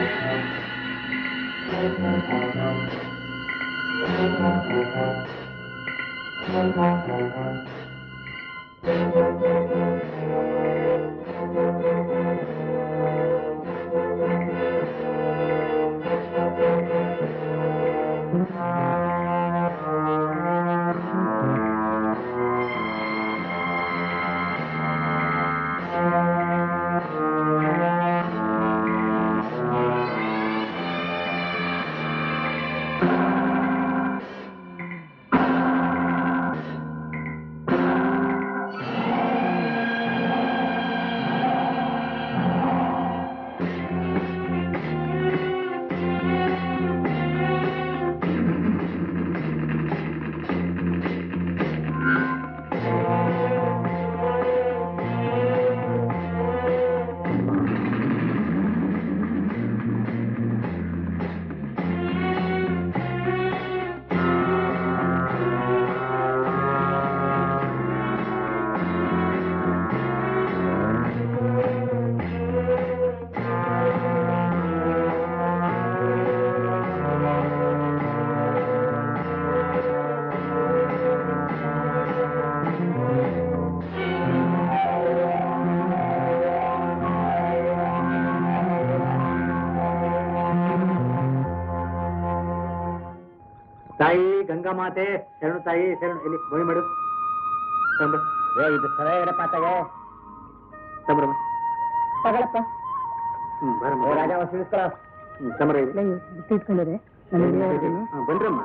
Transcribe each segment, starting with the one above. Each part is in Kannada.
ತಾಯಿ ಗಂಗಾ ಮಾತೆ ಶರಣು ತಾಯಿ ಶರಣು ಇಲ್ಲಿ ಬೋಯ್ ಮಾಡು ತಂಬ ಏ ಇದು ಸರ ಇರಪ್ಪ ತಗೆ ತಂಬ್ರಮ್ಮ ತಗೊಳಪ್ಪ ಹ್ಮ್ ಬರಮ್ಮ ರಾಜ ತಿಳಿಸ್ಕೊಳ ಹ್ಮ್ ತಂಬ್ರ ಇದು ಇಟ್ಕೊಂಡಿರಿ ಹಾ, ಬನ್ರಮ್ಮ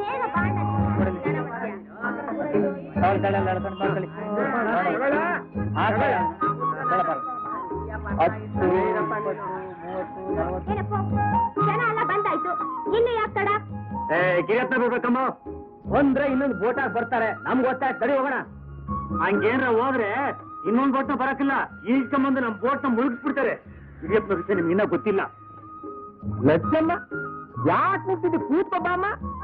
ಜನ ಎಲ್ಲ ಬಂದಾಯ್ತು ಇನ್ನು ಯಾಕೆ ತಡ ಏ ಕಿರಿಯತ್ನ ಬಿಡ್ಬೇಕಮ್ಮ ಒಂದ್ರೆ ಇನ್ನೊಂದು ಬೋಟಾಗ್ ಬರ್ತಾರೆ ನಮ್ಗೆ ಗೊತ್ತಾಯ್ತು ತಡಿ ಹೋಗೋಣ ಹಂಗೇನ್ರ ಹೋದ್ರೆ ಇನ್ನೊಂದು ಬೋಟ್ನ ಬರಕಿಲ್ಲ ಈಜ್ಕೊಂಬಂದು ನಮ್ ಬೋಟ್ನ ಮುಳುಗಿಸ್ಬಿಡ್ತಾರೆ ಹಿರಿಯಪ್ಪನ ವಿಷಯ ನಿಮ್ಗೆ ಇನ್ನೂ ಗೊತ್ತಿಲ್ಲ ಲಚ್ಚಮ್ಮ ಯಾಕೆ ನಿಂತಿದ್ದು ಕೂತ್ಕೋ ಬಾಮ್ಮ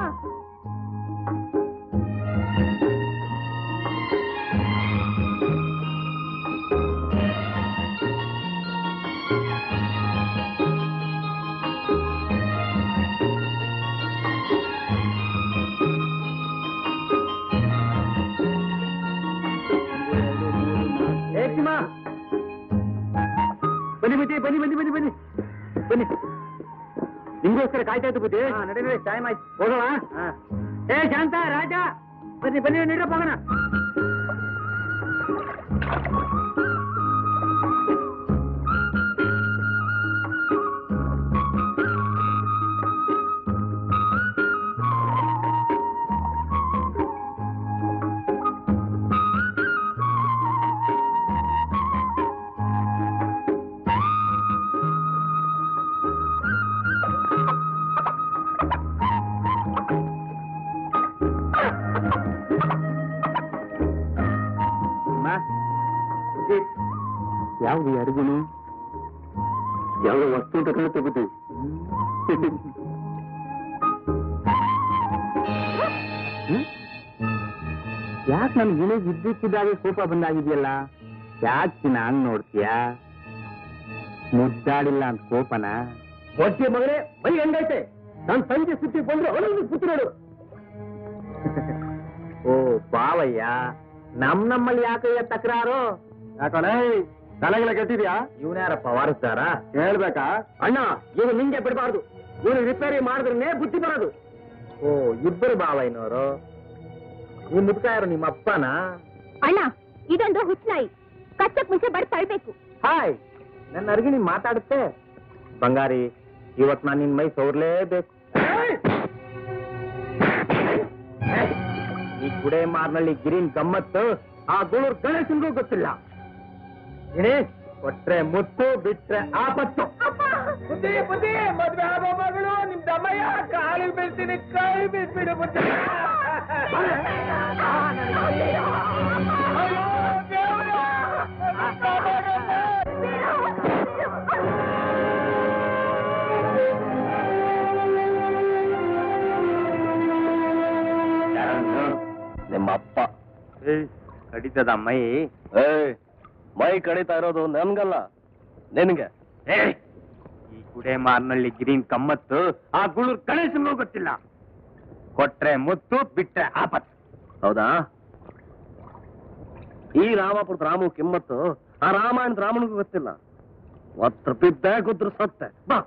ಏಕಿಮ್ಮ ಬನ್ನಿ ಬುದ್ಧಿ ಬನ್ನಿ ಬನ್ನಿ ಬನ್ನಿ ಬನ್ನಿ ಬನ್ನಿ ನಿಮ್ಗೋಸ್ಕರ ಕಾಯ್ತಾ ಇತ್ತು ಬುದ್ಧಿ ನಡಿ ನಡಿ ಟೈಮ್ ಆಯ್ತು ಹೋಗೋಣ ಏ ಶಾಂತ ರಾಜ ಬನ್ನಿ ಬನ್ನಿ ನಡೀರಪ್ಪ ಹೋಗೋಣ ಯಾವ್ದು ಯಾರಿಗೂನು ಯಾವ್ದೋ ವಸ್ತು ಅಂತ ಕಾಣುತ್ತೆ ಬುದ್ಧಿ ಯಾಕೆ ನನ್ಗೆ ಇಳಿಗೆ ಇದ್ದಕ್ಕಿದ್ದಾಗೆ ಕೋಪ ಬಂದಾಗಿದೆಯಲ್ಲ ಯಾಕೆ ಚಿನ್ನ ಹಂಗ್ ನೋಡ್ತೀಯ ಮುದ್ದಾಡಿಲ್ಲ ಅಂತ ಕೋಪನ ಹೊಟ್ಟೆ ಮಗನೇ ಬೈ ಹೆಂಗೈತೆ ನಾನ್ ಸಂಜೆ ಸುತ್ತಿ ಬಂದ್ರು ಅವನಿಗೆ ಸುತ್ತಿ ನೋಡು ಓ ಬಾವಯ್ಯ ನಮ್ ನಮ್ಮಲ್ಲಿ ಯಾಕಯ್ಯ ತಕರಾರು ಯಾಕಣ ತಲೆಗೆಲ್ಲ ಕಟ್ಟಿದ್ಯಾ ಇವನ್ಯಾರಪ್ಪ ವಾರಸ್ತಾರ ಹೇಳ್ಬೇಕಾ ಅಣ್ಣ ಇವ್ರು ನಿಂಗೆ ಬಿಡಬಾರ್ದು ಇವ್ರು ರಿಪೇರಿ ಮಾಡಿದ್ರೆ ಬುದ್ಧಿ ಬರೋದು ಓ ಇಬ್ಬರು ಬಾವಯ್ಯನವರು ಈ ಮುದ್ಕ ಯಾರು ನಿಮ್ಮ ಅಪ್ಪನ ಅಣ್ಣ ಇದೊಂದು ಹುಚ್ಚನಾಯಿ ಕಚ್ಚಕ್ ಮುಂಚೆ ಬಡ್ ತಳ್ಬೇಕು ಹಾಯ್ ನನ್ನ ಅರ್ಗಿಣಿ ಮಾತಾಡುತ್ತೆ ಬಂಗಾರಿ ಇವತ್ ನಾನು ನಿನ್ ಮೈ ಸೋರ್ಲೇಬೇಕು ಈ ಗುಡೆ ಮಾರ್ನಳ್ಳಿ ಗಿರಿನ್ ಗಮ್ಮತ್ತು ಆ ಗುಳೂರ್ ಗಣೇಶನ್ಗೂ ಗೊತ್ತಿಲ್ಲ ಇಣಿ ಕೊಟ್ರೆ ಮುತ್ತು ಬಿಟ್ರೆ ಆಪತ್ತು ಬುದ್ಧಿ ಬುದ್ಧಿ ಮದ್ವೆ ಆಗೋ ಮಗಳು ನಿಮ್ ದಮ್ಮಯ್ಯ ಕಾಲಿಗೆ ಬೀಳ್ತೀನಿ ಕೈ ಬೀಳ್ಬಿಡು ಬುದ್ಧಿ ಅಯ್ಯೋ, ದೇವ್ರೇ! ನಿಮ್ಮ ಅಪ್ಪ ಕಡಿತದ ಮೈ ಮೈ ಕಡಿತಾ ಇರೋದು ನನ್ಗಲ್ಲ ನಿನ್ಗೆ ಈ ಕುಡೆ ಮಾರ್ನಳ್ಳಿ ಗಿರಿನ್ ಕಮ್ಮತ್ತು ಆ ಗುಳೂರ್ ಗಣೇಶನ್ಗೂ ಗೊತ್ತಿಲ್ಲ ಕೊಟ್ರೆ ಮುತ್ತು ಬಿಟ್ರೆ ಆಪತ್ ಹೌದಾ ಈ ರಾಮಾಪುರದ ರಾಮು ಕಿಮ್ಮತ್ತು ಆ ರಾಮಾಯಣದ ರಾಮನಿಗೂ ಗೊತ್ತಿಲ್ಲ ಒತ್ರ ಬಿದ್ದೆ ಗುದ್ರು ಸತ್ತೆ ಬಾ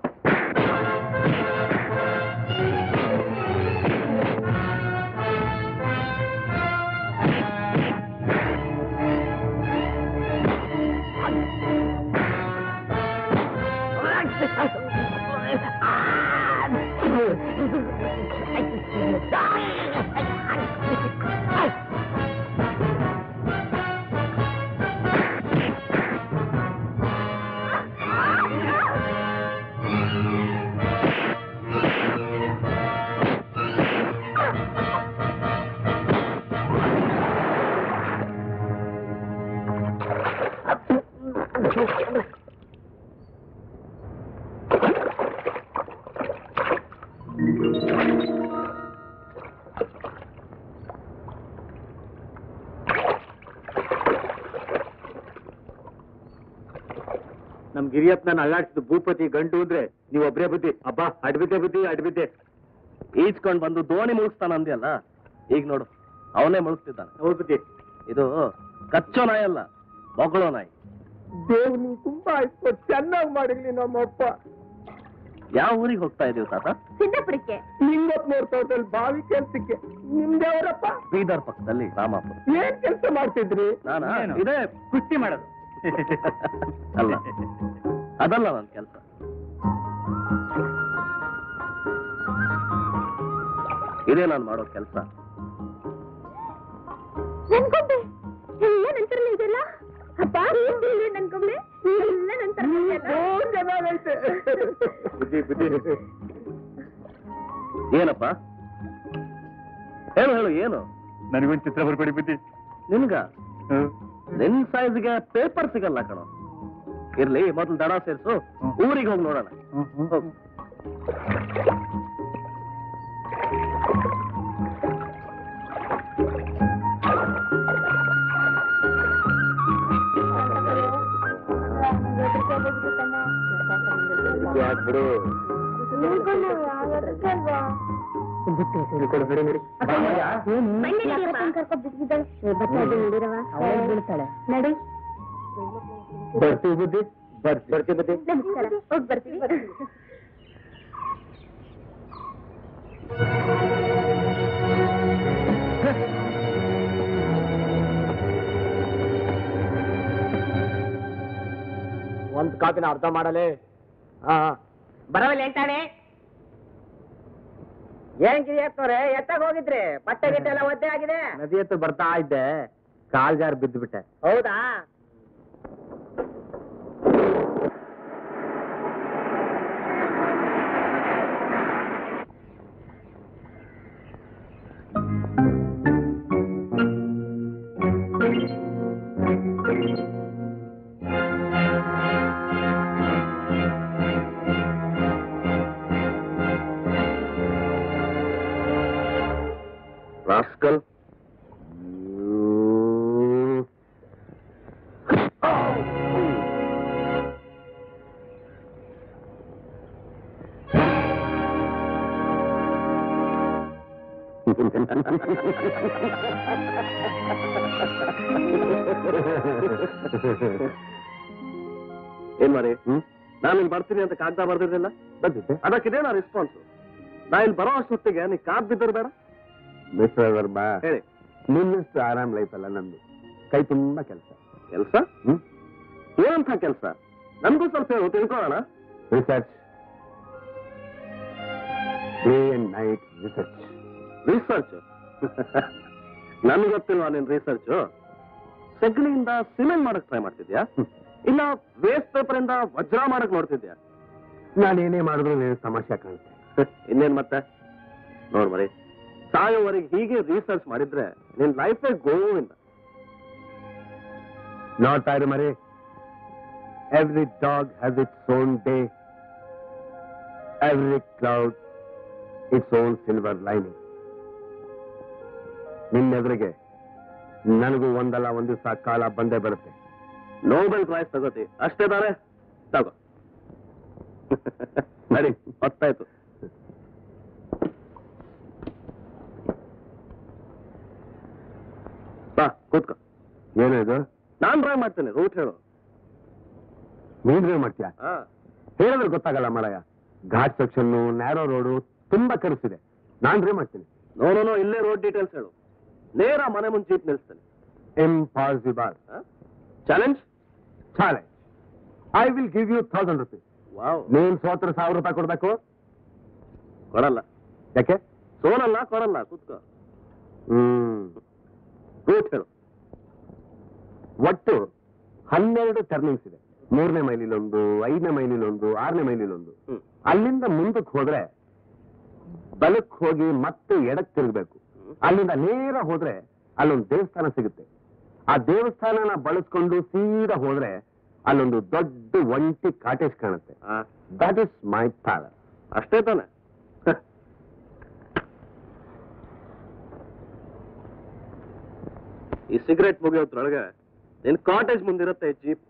ನಮ್ ಗಿರಿಯಪ್ಪನ ಅಲ್ಲಾಡ್ಸಿದ ಭೂಪತಿ ಗಂಟು ಅಂದ್ರೆ ನೀವ್ ಒಬ್ರೇ ಬುದ್ಧಿ ಅಬ್ಬಾ ಅಡ್ಬಿದ್ದೆ ಬುದ್ಧಿ ಅಡ್ಬಿದ್ದೆ ಈಜ್ಕೊಂಡ್ ಬಂದು ದೋಣಿ ಮುಳುಗ್ತಾನ ಅಂದ್ಯಲ್ಲ ಈಗ ನೋಡು ಅವನೇ ಮುಳುಗ್ತಿದ್ದಾನೆ ಹೌದು ಬುದ್ಧಿ ಇದು ಕಚ್ಚೋ ನಾಯಿ ಅಲ್ಲ ಬೊಗಳೋ ನಾಯಿ ದೇವ್ ನೀವು ತುಂಬಾ ಆಯ್ತು ಚೆನ್ನಾಗಿ ಮಾಡಿರ್ಲಿ ನಮ್ಮಪ್ಪ ಯಾವ ಊರಿಗೆ ಹೋಗ್ತಾ ಇದೀವಿ ತಾತ ಸಿದ್ದಾಪುರಕ್ಕೆ ಲಿಂಗಪ್ಪನವ್ರ ತೋಟದಲ್ಲಿ ಬಾವಿ ಕೆಲ್ಸಕ್ಕೆ ನಿಮ್ದೇವರಪ್ಪ ಬೀದರ್ ಪಕ್ಕದಲ್ಲಿ ರಾಮಾಪುರ ಏನ್ ಕೆಲಸ ಮಾಡ್ತಿದ್ರಿ ನಾನಾ ಏನು? ಇದೇ ಕುಸ್ತಿ ಮಾಡೋದು ಅಲ್ಲ ಅದಲ್ಲ ನನ್ನ ಕೆಲಸ ಇದೇ ನಾನು ಮಾಡೋ ಕೆಲಸ ನನ್ಕೊಂಬೆ ಎಲ್ಲ ನಂತರನೇ ಇದೆಲ್ಲ ಅಪ್ಪ ಏನ್ ನನ್ಕೊಂಬೆ ಎಲ್ಲ ನಂತರ ಏನ್ ಚೆನ್ನಾಗೈತೆ ಬುದ್ಧಿ ಬುದ್ಧಿ ಏನಪ್ಪ ಹೇಳು ಹೇಳು ಏನು ನನಗೊಂದು ಚಿತ್ರ ಬರ್ಕೊಡಿ ಬುದ್ಧಿ ನಿನ್ಗ ನಿನ್ ಸೈಜ್ಗೆ ಪೇಪರ್ ಸಿಗಲ್ಲ ಕಣೋ ಇರ್ಲಿ ಮೊದಲು ದಡ ಸೇರಿಸು ಹ್ಮ್. ಊರಿಗೆ ಹೋಗಿ ನೋಡೋಣ ಹೋಗು. ಯಾಕ್ಬಿಡು ನಡಿ ಬರ್ತೀವಿ ಬುದ್ಧಿ ಬರ್ತೀವಿ ಬುದ್ಧಿ ನಮಸ್ಕಾರ ಹೋಗಿ ಬರ್ತೀವಿ ಒಂದ್ ಕಾಪಿನ ಅರ್ಧ ಮಾಡಲೇ ಹಾ ಬರವಲ್ಲ ಎಂಟಾಣೆ ಏನ್ ಕಿರಿಯತ್ತವ್ರೆ ಎತ್ತಾಗ ಹೋಗಿದ್ರಿ ಬಟ್ಟೆ ಗಿಟ್ಟೆ ಎಲ್ಲ ಒದ್ದೆ ಆಗಿದೆ ನದಿ ಹತ್ರ ಬರ್ತಾ ಇದ್ದೆ ಕಾಲ್ ಜಾರ್ ಬಿದ್ದು ಬಿಟ್ಟೆ ಹೌದಾ ರಾಸ್ಕಲ್ ಏನ್ ಮಾಡಿ ನಾನು ಇಲ್ಲಿ ಬರ್ತೀನಿ ಅಂತ ಕಾಗ್ದ ಬರ್ದಿರ್ಲಿಲ್ಲ ಬಂದಿದ್ದೆ ಅದಕ್ಕಿದೆ ನಾ ರೆಸ್ಪಾನ್ಸ್ ನಾ ಇಲ್ಲಿ ಬರೋ ಅಷ್ಟೊತ್ತಿಗೆ ನೀ ಕಾದ್ ಬಿದ್ದರು ಬೇಡ ಮಿಸ್ಟರ್ ವರ್ಮಾ ಹೇಳಿ ನಿನ್ನಷ್ಟು ಆರಾಮ್ ಲೈಫ್ ಅಲ್ಲ ನಂದು ಕೈ ತುಂಬಾ ಕೆಲಸ ಕೆಲಸ ಹ್ಮ್ ಏನಂತ ಕೆಲಸ ನನ್ಗೂ ಸ್ವಲ್ಪ ಹೇಳು ತಿಳ್ಕೊಳ್ಳೋಣ research day and night research research ನನ್ಗೆ ಗೊತ್ತಿಲ್ವಾ ನಿನ್ ರಿಸರ್ಚ್ ಸಗಣಿಯಿಂದ ಸಿಮೆಂಟ್ ಮಾಡಕ್ ಟ್ರೈ ಮಾಡ್ತಿದ್ಯಾ ಇಲ್ಲ ವೇಸ್ಟ್ ಪೇಪರ್ ಇಂದ ವಜ್ರ ಮಾಡಕ್ ನೋಡ್ತಿದ್ಯಾ ನಾನೇನೇ ಮಾಡಿದ್ರು ನೀನು ತಮಾಷೆ ಕಾಣುತ್ತೆ ಇನ್ನೇನ್ ಮತ್ತೆ ನೋಡ್ ಮರಿ ಸಾಯೋವರೆಗೆ ಹೀಗೆ ರಿಸರ್ಚ್ ಮಾಡಿದ್ರೆ ನಿನ್ ಲೈಫೇ ಗೋವಿಂದ ನೋಡ್ತಾ ಇರು ಮರಿ every dog has its own day every cloud its own silver lining ನಿನ್ನೆದುರಿಗೆ ನನಗೂ ಒಂದಲ್ಲ ಒಂದು ದಿವಸ ಕಾಲ ಬಂದೇ ಬರುತ್ತೆ ನೋಬೆಲ್ ಪ್ರೈಸ್ ತಗೋತಿ ಅಷ್ಟೇ ತಾನೆ ತಗೋ ನಡಿ ಹೊತ್ತಾಯ್ತು ಬಾ ಕೂತ್ಕೋ ಏನು ಇದು ನಾನ್ ಡ್ರೈವ್ ಮಾಡ್ತೇನೆ ರೂಟ್ ಹೇಳು ನೀನ್ ಡ್ರೈವ್ ಮಾಡ್ತೀಯಾ ಹಾ ಹೇಳಿದ್ರೆ ಗೊತ್ತಾಗಲ್ಲ ಮಾರಾಯ ಘಾಟ್ ಸೆಕ್ಷನ್ ನ್ಯಾರೋ ರೋಡು ತುಂಬಾ ಕನಸಿದೆ ನಾನ್ ಡ್ರೈವ್ ಮಾಡ್ತೀನಿ ನೋ ನೋ ನೋ ಇಲ್ಲೇ ರೋಡ್ ಡೀಟೇಲ್ಸ್ ಹೇಳು ನೇರ ಮನೆ ಮುಂದೆ ಜೀಪ್ ನಿಲ್ಸ್ತೇನೆ impossible challenge challenge I will give you thousand rupees wow ನೀನ್ ಸೋತ್ರ ಸಾವಿರ ರೂಪಾಯಿ ಕೊಡ್ಬೇಕು ಕೊಡಲ್ಲ ಯಾಕೆ ಸೋಲಲ್ಲ ಕೊಡಲ್ಲ ಕೂತ್ಕೋ ಹ್ಮ್ ರೂಟ್ ಹೇಳು ಒಟ್ಟು ಹನ್ನೆರಡು ಟರ್ನಿಂಗ್ಸ್ ಇದೆ ಮೂರನೇ ಮೈಲಿಲೊಂದು ಐದನೇ ಮೈಲಿಲೊಂದು ಆರನೇ ಮೈಲಿಲೊಂದು ಹ್ಮ್ ಅಲ್ಲಿಂದ ಮುಂದಕ್ಕೆ ಹೋದ್ರೆ ಬಲಕ್ ಹೋಗಿ ಮತ್ತೆ ಎಡಕ್ ತಿರುಗಬೇಕು ಅಲ್ಲಿಂದ ನೇರ ಹೋದ್ರೆ ಅಲ್ಲೊಂದು ದೇವಸ್ಥಾನ ಸಿಗುತ್ತೆ ಆ ದೇವಸ್ಥಾನನ ಬಳಸ್ಕೊಂಡು ಸೀದಾ ಹೋದ್ರೆ ಅಲ್ಲೊಂದು ದೊಡ್ಡ ಒಂಟಿ ಕಾಟೇಜ್ ಕಾಣುತ್ತೆ ಆ, ದಟ್ ಇಸ್ ಮೈ ಪ್ಯಾಲಸ್ ಅಷ್ಟೇ ತಾನೆ ಈ ಸಿಗರೇಟ್ ಮುಗಿಯೋದ್ರೊಳಗೆ ನಿನ್ ಕಾಟೇಜ್ ಮುಂದಿರುತ್ತೆ jeep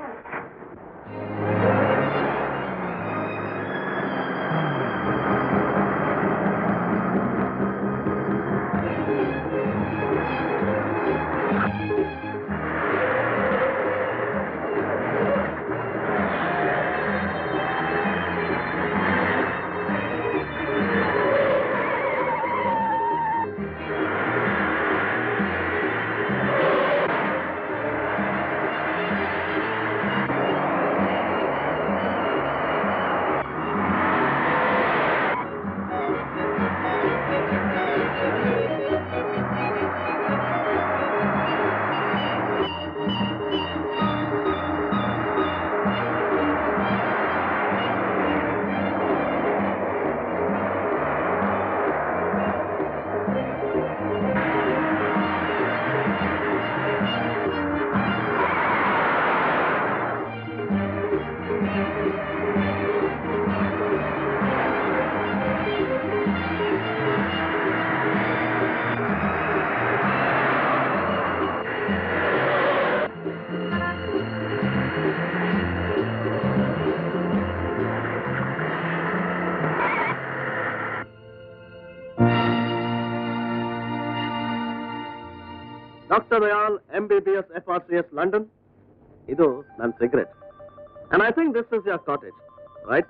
doctor Dayal M B B S F R C S London ಇದು ನನ್ನ cigarette and I think this is your cottage right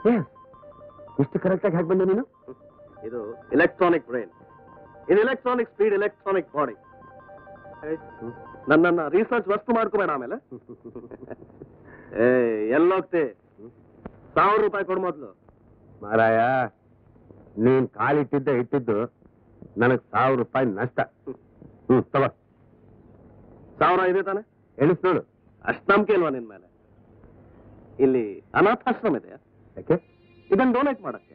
ಇಷ್ಟು ಕರೆಕ್ಟ್ ಆಗಿ ಹೇಗೆ ಬಂದೆ ನೀನು ಇದು ಎಲೆಕ್ಟ್ರಾನಿಕ್ ಬ್ರೈನ್ ಇದು ಎಲೆಕ್ಟ್ರಾನಿಕ್ ಸ್ಪೀಡ್ ಎಲೆಕ್ಟ್ರಾನಿಕ್ ಬಾಡಿ ನನ್ನನ್ನ ರಿಸರ್ಚ್ ವಸ್ತು ಮಾಡ್ಕೋಬೇಡ ಆಮೇಲೆ ಏ ಎಲ್ಲೋಗ್ತಿ ಸಾವಿರ ರೂಪಾಯಿ ಕೊಡು ಮೊದ್ಲು ಮಾರಾಯ ನೀನ್ ಕಾಲಿಟ್ಟಿದ್ದ ಇಟ್ಟಿದ್ದು ನನಗ್ ಸಾವಿರ ರೂಪಾಯಿ ನಷ್ಟ ಹ್ಮ್ ತಗೋ ಸಾವಿರ ಇದೆ ತಾನೆ ಎಣಿಸ್ ನೋಡು ಅಷ್ಟ್ ನಂಬಿಕೆ ಇಲ್ವಾ ನಿನ್ ಮೇಲೆ ಇಲ್ಲಿ ಅನಾಥಾಶ್ರಮ ಇದೆ ಯಾಕೆ ಇದನ್ನ ಡೊನೇಟ್ ಮಾಡಕ್ಕೆ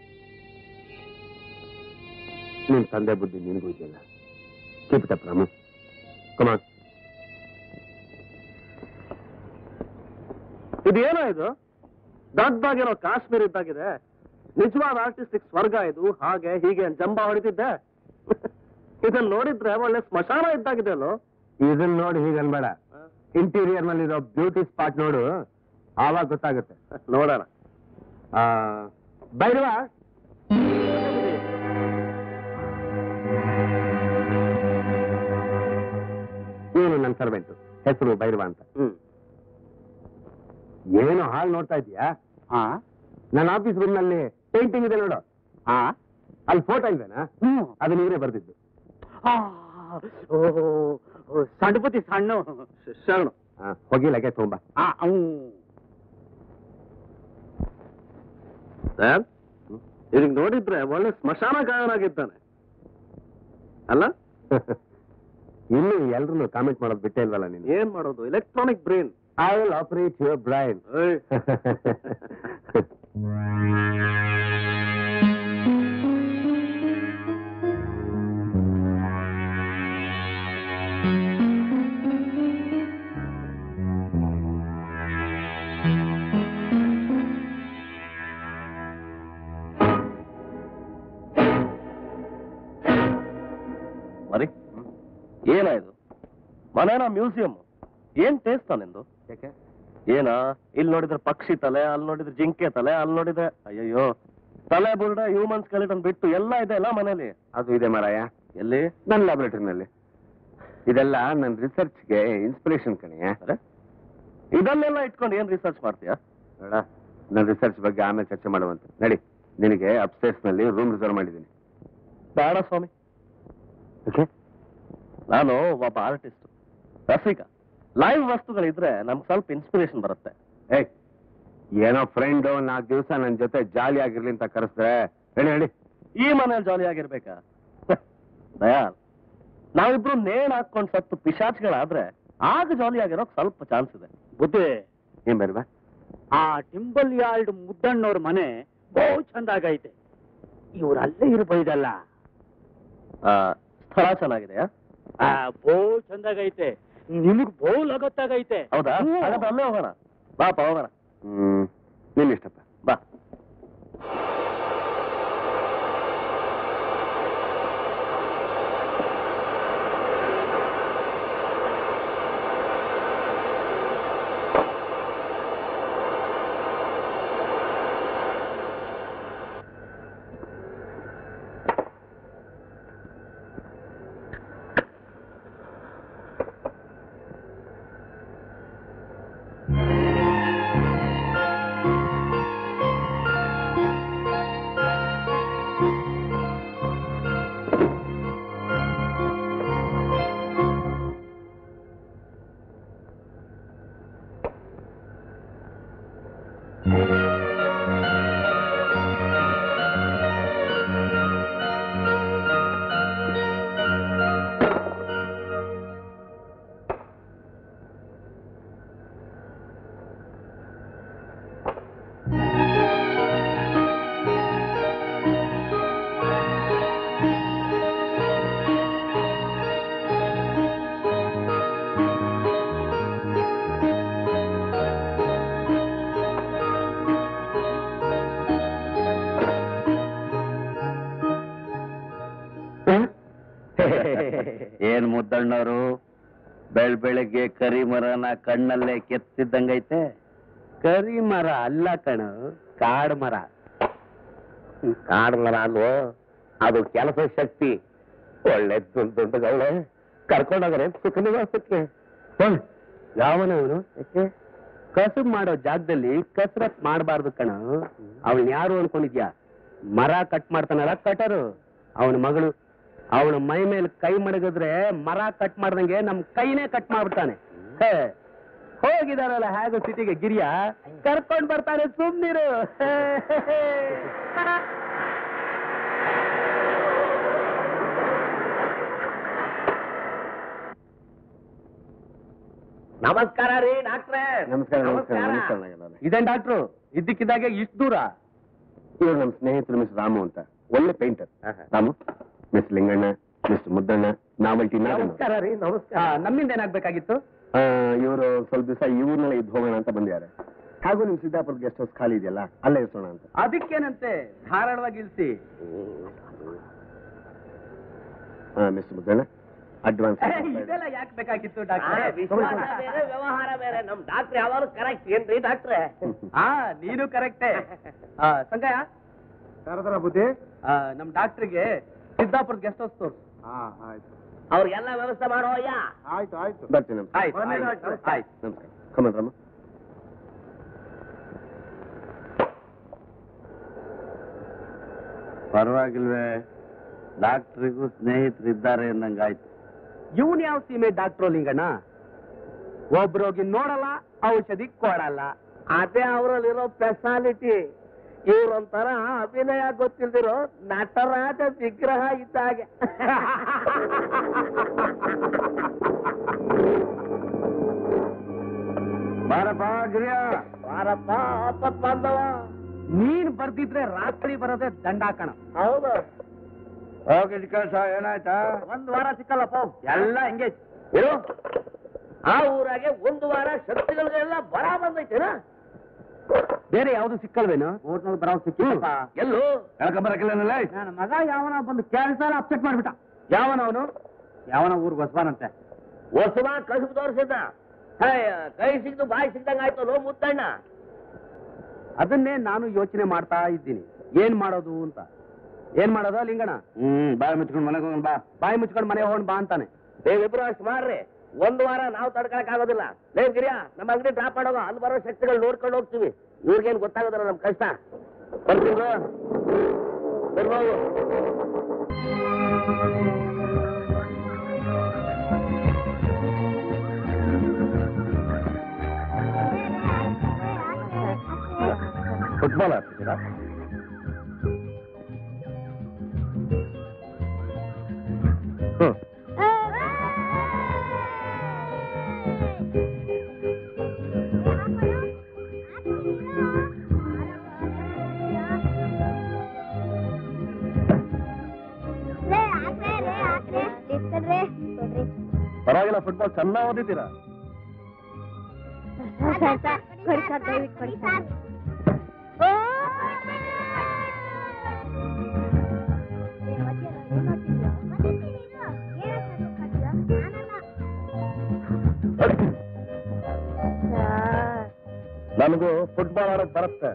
ನಿನ್ ತಂದೆ ಬುದ್ಧಿ ನಿನಗೂ ಇದೆಯಲ್ಲ ಕೀಪ್ ಇಟ್ ರಾಮು ಕಮಾನ್ ಇದೇನೋ ಇದು ದೊಡ್ಡದಾಗಿರೋ ಕಾಶ್ಮೀರ ಇದ್ದಾಗಿದೆ ನಿಜವಾದ ಆರ್ಟಿಸ್ಟಿಕ್ ಸ್ವರ್ಗ ಇದು ಹಾಗೆ ಹೀಗೆ ಅಂತ ಜಂಬ ಹೊಡಿತಿದ್ದೆ ಇದನ್ನ ನೋಡಿದ್ರೆ ಒಳ್ಳೆ ಸ್ಮಶಾನ ಇದ್ದಾಗಿದೆ ಅಲ್ಲೋ ಇದನ್ನ ನೋಡಿ ಹೀಗೆ ಅನ್ಬೇಡ ಇಂಟೀರಿಯರ್ ನಲ್ಲಿರೋ ಬ್ಯೂಟಿ ಸ್ಪಾಟ್ ನೋಡು ಆವಾಗ ಗೊತ್ತಾಗುತ್ತೆ ನೋಡೋಣ ಆ, ಭೈರವ ಇವನು ನನ್ನ ಸರ್ವೆಂಟ್ ಹೆಸರು ಭೈರವ ಅಂತ ಹ್ಮ್ ಏನು ಹಾಳು ನೋಡ್ತಾ ಇದೀಯಾ ನನ್ನ ಆಫೀಸ್ ರೂಮ್ ನಲ್ಲಿ ಪೇಂಟಿಂಗ್ ಇದೆ ನೋಡು ಅಲ್ಲಿ ಫೋಟೋ ಇಲ್ವೇನಾ ಅದನ್ನ ಇವರೇ ಬರ್ದಿದ್ದು ಸಣ್ಣಪತಿ ಸಣ್ಣ ಶರಣು ಆ, ಹೋಗಿ ಲಗೇಜ್ ತಗೊಂಬ ಸರ್ ಇದಕ್ಕೆ ನೋಡಿದ್ರೆ ಒಳ್ಳೆ ಸ್ಮಶಾನ ಗಾಯನಾಗಿದ್ದಾನೆ ಅಲ್ಲ ಇನ್ನು ಎಲ್ರು ಕಾಮೆಂಟ್ ಮಾಡೋದು ಬಿಟ್ಟೇ ಇಲ್ವಲ್ಲ ನೀನು ಏನ್ ಮಾಡೋದು electronic brain I will operate your brain ಮರಿ ಏನಾಯ್ತು ಮನೇನ ಮ್ಯೂಸಿಯಂ ಏನ್ ಟೇಸ್ಟ್ ನಿಂದು ಯಾಕೆ ಏನ ಇಲ್ಲಿ ನೋಡಿದ್ರೆ ಪಕ್ಷಿ ತಲೆ ಅಲ್ಲಿ ನೋಡಿದ್ರೆ ಜಿಂಕೆ ತಲೆ ಅಲ್ಲಿ ನೋಡಿದ್ರೆ ಅಯ್ಯಯ್ಯೋ ತಲೆ ಬುರುಡ ಹ್ಯೂಮನ್ಸ್ ಸ್ಕೆಲಿಟನ್ ಬಿಟ್ಟು ಎಲ್ಲ ಇದೆ ಅಲ್ಲ ಮನೇಲಿ ಅದು ಇದೆ ಮಾರಾಯ ಎಲ್ಲಿ ನನ್ನ ಲ್ಯಾಬೊರೇಟರಿನಲ್ಲಿ ಇದೆಲ್ಲ ನನ್ನ ರಿಸರ್ಚ್ಗೆ ಇನ್ಸ್ಪಿರೇಷನ್ ಕಣೆ ಅರೆ ಇದನ್ನೆಲ್ಲ ಇಟ್ಕೊಂಡು ಏನ್ ರಿಸರ್ಚ್ ಮಾಡ್ತೀಯಾ ನೋಡ ನನ್ನ ರಿಸರ್ಚ್ ಬಗ್ಗೆ ಆಮೇಲೆ ಚರ್ಚೆ ಮಾಡುವಂತ ನಡಿ ನಿನಗೆ ಅಪ್ಸ್ಟೇರ್ಸ್ ನಲ್ಲಿ ರೂಮ್ ರಿಸರ್ವ್ ಮಾಡಿದ್ದೀನಿ ಬೇಡ ಸ್ವಾಮಿ ಓಕೆ ನಾನು ಒಬ್ಬ ಆರ್ಟಿಸ್ಟ್ ರಸಿಕ ಲೈವ್ ವಸ್ತುಗಳಿದ್ರೆ ನಮ್ಗೆ ಸ್ವಲ್ಪ ಇನ್ಸ್ಪಿರೇಷನ್ ಬರುತ್ತೆ ಏಯ್ ಏನೋ ಫ್ರೆಂಡು ನಾಲ್ಕು ದಿವಸ ನನ್ನ ಜೊತೆ ಜಾಲಿ ಆಗಿರ್ಲಿ ಅಂತ ಕರೆಸ್ರೆ ಹೇಳಿ ಹೇಳಿ ಈ ಮನೇಲಿ ಜಾಲಿ ಆಗಿರ್ಬೇಕಾ ದಯಾಲ್ ನಾವಿಬ್ರು ನೇಣ್ ಹಾಕೊಂಡು ಸತ್ತು ಪಿಶಾಚ್ಗಳಾದ್ರೆ ಆಗ ಜಾಲಿ ಆಗಿರೋಕ್ ಸ್ವಲ್ಪ ಚಾನ್ಸ್ ಇದೆ ಬುದ್ಧಿ ಏನ್ ಬಲ್ವಾ ಆ ಟಿಂಬಲ್ ಯಾರ್ಡ್ ಮುದ್ದಣ್ಣವ್ರ ಮನೆ ಬಹು ಚಂದಾಗೈತೆ ಇವ್ರು ಅಲ್ಲೇ ಇರ್ಬೋದಲ್ಲ ಆ, ಸ್ಥಳ ಚೆನ್ನಾಗಿದೆಯಾ ಆ ಬಹು ಚಂದಾಗೈತೆ ನಿಮಗ್ ಬಹು ಲಗತ್ತಾಗೈತೆ ಹೌದಾ ಹ್ಞೂ. ಹಾಗಾದ್ರೆ ಅಲ್ಲೇ ಹೋಗೋಣ ಬಾಪ ಹೋಗೋಣ ಹ್ಮ್ ನಿನ್ ಇಷ್ಟಪ್ಪ ಬಾ ಏನ್ ಮುದ್ದಣ್ಣವರು ಬೆಳ್ ಬೆಳಗ್ಗೆ ಕರಿ ಮರನ ಕಣ್ಣಲ್ಲೇ ಕೆತ್ತಿದ್ದಂಗೈತೆ ಕರಿ ಮರ ಅಲ್ಲ ಕಣ ಕಾಡ್ ಮರ ಕಾಡ್ ಮರ ಅಲ್ವೋ ಅದು ಕೆಲಸ ಶಕ್ತಿ ಒಳ್ಳೆ ದುಡ್ಡು ದುಡ್ಡುಗಳೇ ಕರ್ಕೊಂಡೋಗ್ರೆ ಸುಖ ನಿವಾಸಕ್ಕೆ ಯಾವನವನು ಕಸುಬ್ ಮಾಡೋ ಜಾಗದಲ್ಲಿ ಕಸರತ್ ಮಾಡಬಾರ್ದು ಕಣ ಅವನ್ ಯಾರು ಅನ್ಕೊಂಡಿದ್ಯಾ ಮರ ಕಟ್ ಮಾಡ್ತಾನಲ್ಲ ಕಟರು ಅವನ ಮಗಳು ಅವನ ಮೈ ಮೇಲೆ ಕೈ ಮಡಗಿದ್ರೆ ಮರ ಕಟ್ ಮಾಡ್ದಂಗೆ ನಮ್ ಕೈನೇ ಕಟ್ ಮಾಡ್ಬಿಡ್ತಾನೆ ಹೇ, ಹೋಗಿದಾರಲ್ಲ ಹೇಗೋ ಸಿಟಿಗೆ ಗಿರಿಯ ಕರ್ಕೊಂಡ್ ಬರ್ತಾನೆ ಸುಮ್ನಿರು ಹೇ, ಹೇ, ಹೇ. ನಮಸ್ಕಾರ ರೀ ಡಾಕ್ಟ್ರೆ ನಮಸ್ಕಾರ ನಮಸ್ಕಾರ ನಮಸ್ಕಾರ ಇದೇನ್ ಡಾಕ್ಟ್ರು ಇದ್ದಕ್ಕಿದ್ದಾಗೆ ಇಷ್ಟು ದೂರ ಇವ್ರು ನಮ್ಮ ಸ್ನೇಹಿತರು ಮಿಸ್ ರಾಮು ಅಂತ ಒಳ್ಳೆ painter Ramu miss Linganna miss Muddanna ನಾವಲ್ಟಿ ನಮಸ್ಕಾರ ರೀ ನಮಸ್ಕಾರ ನಮ್ಮಿಂದ ಏನಾಗ್ಬೇಕಾಗಿತ್ತು ಇವರು ಸ್ವಲ್ಪ ದಿವಸ ಈ ಊರ್ನಲ್ಲೇ ಇದ್ದು ಹೋಗೋಣ ಅಂತ ಬಂದಿದ್ದಾರೆ ಹಾಗೂ ನಿಮ್ ಸಿದ್ದಾಪುರದ ಗೆಸ್ಟ್ ಹೌಸ್ ಖಾಲಿ ಇದೆಯಲ್ಲ ಅಲ್ಲೇ ಇರ್ಸೋಣ ಅಂತ ಅದಕ್ಕೇನಂತೆ ಧಾರಾಳವಾಗಿ ಇಳಿಸಿ ಮಿಸ್ ಮುದ್ದಣ್ಣ ಅಡ್ವಾನ್ಸ್ ಇದೆಲ್ಲ ಯಾಕೆ ಬೇಕಾಗಿತ್ತು ಆ, ಡಾಕ್ಟ್ರೆ ವಿಶ್ವಾಸ ಬೇರೆ ವ್ಯವಹಾರ ಬೇರೆ ನಮ್ ಡಾಕ್ಟ್ರ್ ಯಾವಾಗಲೂ ಕರೆಕ್ಟ್ ಏನ್ರಿ ಡಾಕ್ಟ್ರೆ ಹಾ ನೀನು ಕರೆಕ್ಟೇ ಸಂಗಯ್ಯ ಯಾರದರ ಬುದ್ಧಿ ಆ, ನಮ್ ಡಾಕ್ಟ್ರಿಗೆ ಸಿದ್ದಾಪುರದ ಗೆಸ್ಟ್ ಹೌಸ್ ತೋರ್ಸು ಅವ್ರಿಗೆಲ್ಲ ವ್ಯವಸ್ಥೆ ಮಾಡೋ ಅಯ್ಯ ಆಯ್ತು ಆಯ್ತು ಬರ್ತೀನಿ ನಮಸ್ಕಾರ ಆಯ್ತು ಬನ್ನಿ ಆಯ್ತು, ಡಾಕ್ಟ್ರೆ. ಆಯ್ತು ನಮಸ್ಕಾರ ಕಮಲ್ ರಾಮ ಪರವಾಗಿಲ್ವೇ ಡಾಕ್ಟ್ರಿಗೂ ಸ್ನೇಹಿತರಿದ್ದಾರೆ ಅನ್ನಂಗಾಯ್ತು ಇವನ್ ಯಾವ ಸೀಮೆ ಡಾಕ್ಟ್ರು ಲಿಂಗಣ್ಣ ಒಬ್ರೋಗಿ ನೋಡಲ್ಲ ಔಷಧಿ ಕೊಡಲ್ಲ ಅದೇ ಅವರಲ್ಲಿರೋ ಸ್ಪೆಷಾಲಿಟಿ ಇವ್ರೊಂಥರ ಅಭಿನಯ ಗೊತ್ತಿಲ್ದಿರೋ ನಟರಾಜ ವಿಗ್ರಹ ಇದ್ದಾಗೆ ಬಾರಪ್ಪ ಗಿರಿಯ ಬಾರಪ್ಪ ಆಪತ್ ಬಂದವ ನೀನ್ ಬರ್ದಿದ್ರೆ ರಾತ್ರಿ ಬರೋದೇ ದಂಡಾಕಣ ಹೌದು ಹೋಗಿದ್ ಕೆಲಸ ಏನಾಯ್ತಾ ಒಂದ್ ವಾರ ಸಿಕ್ಕಲ್ಲಪ್ಪ ಎಲ್ಲ ಹಿಂಗೆ ಏನು ಆ ಊರಾಗೆ ಒಂದು ವಾರ ಶಕ್ತಿಗಳಿಗೆಲ್ಲ ಬರ ಬಂದೈತೇನ ಬೇರೆ ಯಾವ್ದು ಸಿಕ್ಕಲ್ವೇನು ಓಟ್ನಲ್ಲಿ ಬರೋ ಸಿಕ್ಕಿಲ್ಲಪ್ಪ ಎಲ್ಲೂ ಹೇಳ್ಕೊಂಬರಕ್ಕಿಲ್ಲ ನನ್ನ ಮಗ ಯಾವನ ಬಂದು ಕೆಲಸ ಅಪ್ಸೆಟ್ ಮಾಡ್ಬಿಟ್ಟ ಯಾವನವನು ಯಾವನ ಊರ್ ಬಸವಾನಂತೆ ಹೊಸವ ಕಸುಬು ತೋರಿಸಿದ್ದ ಹಯ್ಯ, ಕೈ ಸಿಗ್ದು ಬಾಯಿ ಸಿಗ್ದಂಗ ಆಯ್ತು ಲೋ ಮುದ್ದಣ್ಣ ಅದನ್ನೇ ನಾನು ಯೋಚನೆ ಮಾಡ್ತಾ ಇದ್ದೀನಿ ಏನ್ ಮಾಡೋದು ಅಂತ ಏನ್ ಮಾಡೋದು ಲಿಂಗಣ ಹ್ಮ್ ಬಾಯ್ ಮುಚ್ಕೊಂಡು ಮನೆಗೆ ಹೋಗೋಣ ಬಾ ಬಾಯಿ ಮುಚ್ಕೊಂಡು ಮನೆ ಹೋಗೋಣ ಬಾ ಅಂತಾನೆ ನೀವಿಬ್ರು ಅಷ್ಟು ಮಾಡ್ರಿ ಒಂದು ವಾರ ನಾವು ತಡ್ಕೊಳಕ್ ಆಗೋದಿಲ್ಲ ಲೇವ್ ಗಿರಿಯ ನಮ್ಮ ಅಂಗಡಿ ಡ್ರಾಪ್ ಮಾಡೋದು ಅಲ್ಲಿ ಬರೋ ಶಕ್ತಿಗಳು ನೋಡ್ಕೊಂಡು ಹೋಗ್ತೀವಿ ಇವ್ರಿಗೇನು ಗೊತ್ತಾಗೋದಿಲ್ಲ ನಮ್ ಕಷ್ಟ ಬರ್ತೀವಿ ಬರ್ಬೋದು ಫುಟ್ಬಾಲ್ ಆಡ್ತಿದ್ದೀರಾ ಹ್ಮ್ ಪರವಾಗಿಲ್ಲ ಫುಟ್ಬಾಲ್ ಚೆನ್ನಾಗಿ ಓದಿದ್ದೀರಾ ನನಗೂ ಫುಟ್ಬಾಲ್ ಆಡಕ್ ಬರುತ್ತೆ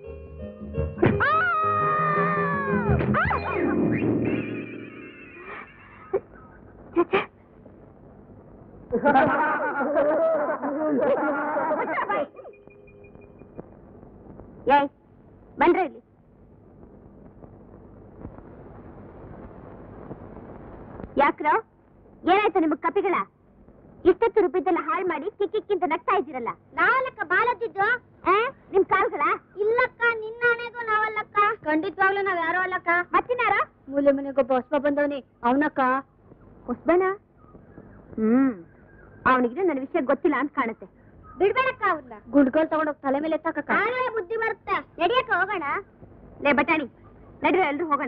ಏಯ್ ಬಂದ್ರೆ ಇಲ್ಲಿ ಯಾಕ್ರೋ ಏನಾಯ್ತು ನಿಮಗ್ ಕಪಿಗಳ ಇಷ್ಟೊತ್ತು ರೂಪಾಯಿದೆಲ್ಲ ಹಾಳು ಮಾಡಿ ಕಿಕ್ಕಿಕ್ಕಿಂತ ನಗ್ತಾ ಇದ್ದೀರಲ್ಲ ನಾವಲ್ಲಕ್ಕ ಬಾಲದಿದ್ದು ನಿಮ್ ಕಾಲ್ಗಳ ಇಲ್ಲಕ್ಕ ನಿನ್ನ ಹಣೆಗೂ ನಾವಲ್ಲಕ್ಕ ಖಂಡಿತವಾಗ್ಲೂ ನಾವ್ ಯಾರೋ ಅಲ್ಲಕ್ಕ ಮತ್ತಿನಾರ ಮೂಲೆ ಮನೆಗೊಬ್ಬ ಹೊಸ್ಬ ಬಂದವನಿ ಅವನಕ್ಕ ಹೊಸ್ಬನ ಹ್ಮ್ ಅವನಿಗೆ ನನ್ನ ವಿಷಯ ಗೊತ್ತಿಲ್ಲ ಅಂತ ಕಾಣುತ್ತೆ ಬಿಡ್ಬೇಡಕ್ಕ ಅವ್ರನ್ನ ಗುಡ್ಗೋಲ್ ತಗೊಂಡೋಗ್ ತಲೆ ಮೇಲೆ ಎತ್ತಾಕ ಬುದ್ಧಿ ಬರುತ್ತೆ ನಡಿಯಕ್ಕ ಹೋಗೋಣ ಲೇ ಬಟಾಣಿ ನಡ್ರಿ ಎಲ್ರು ಹೋಗೋಣ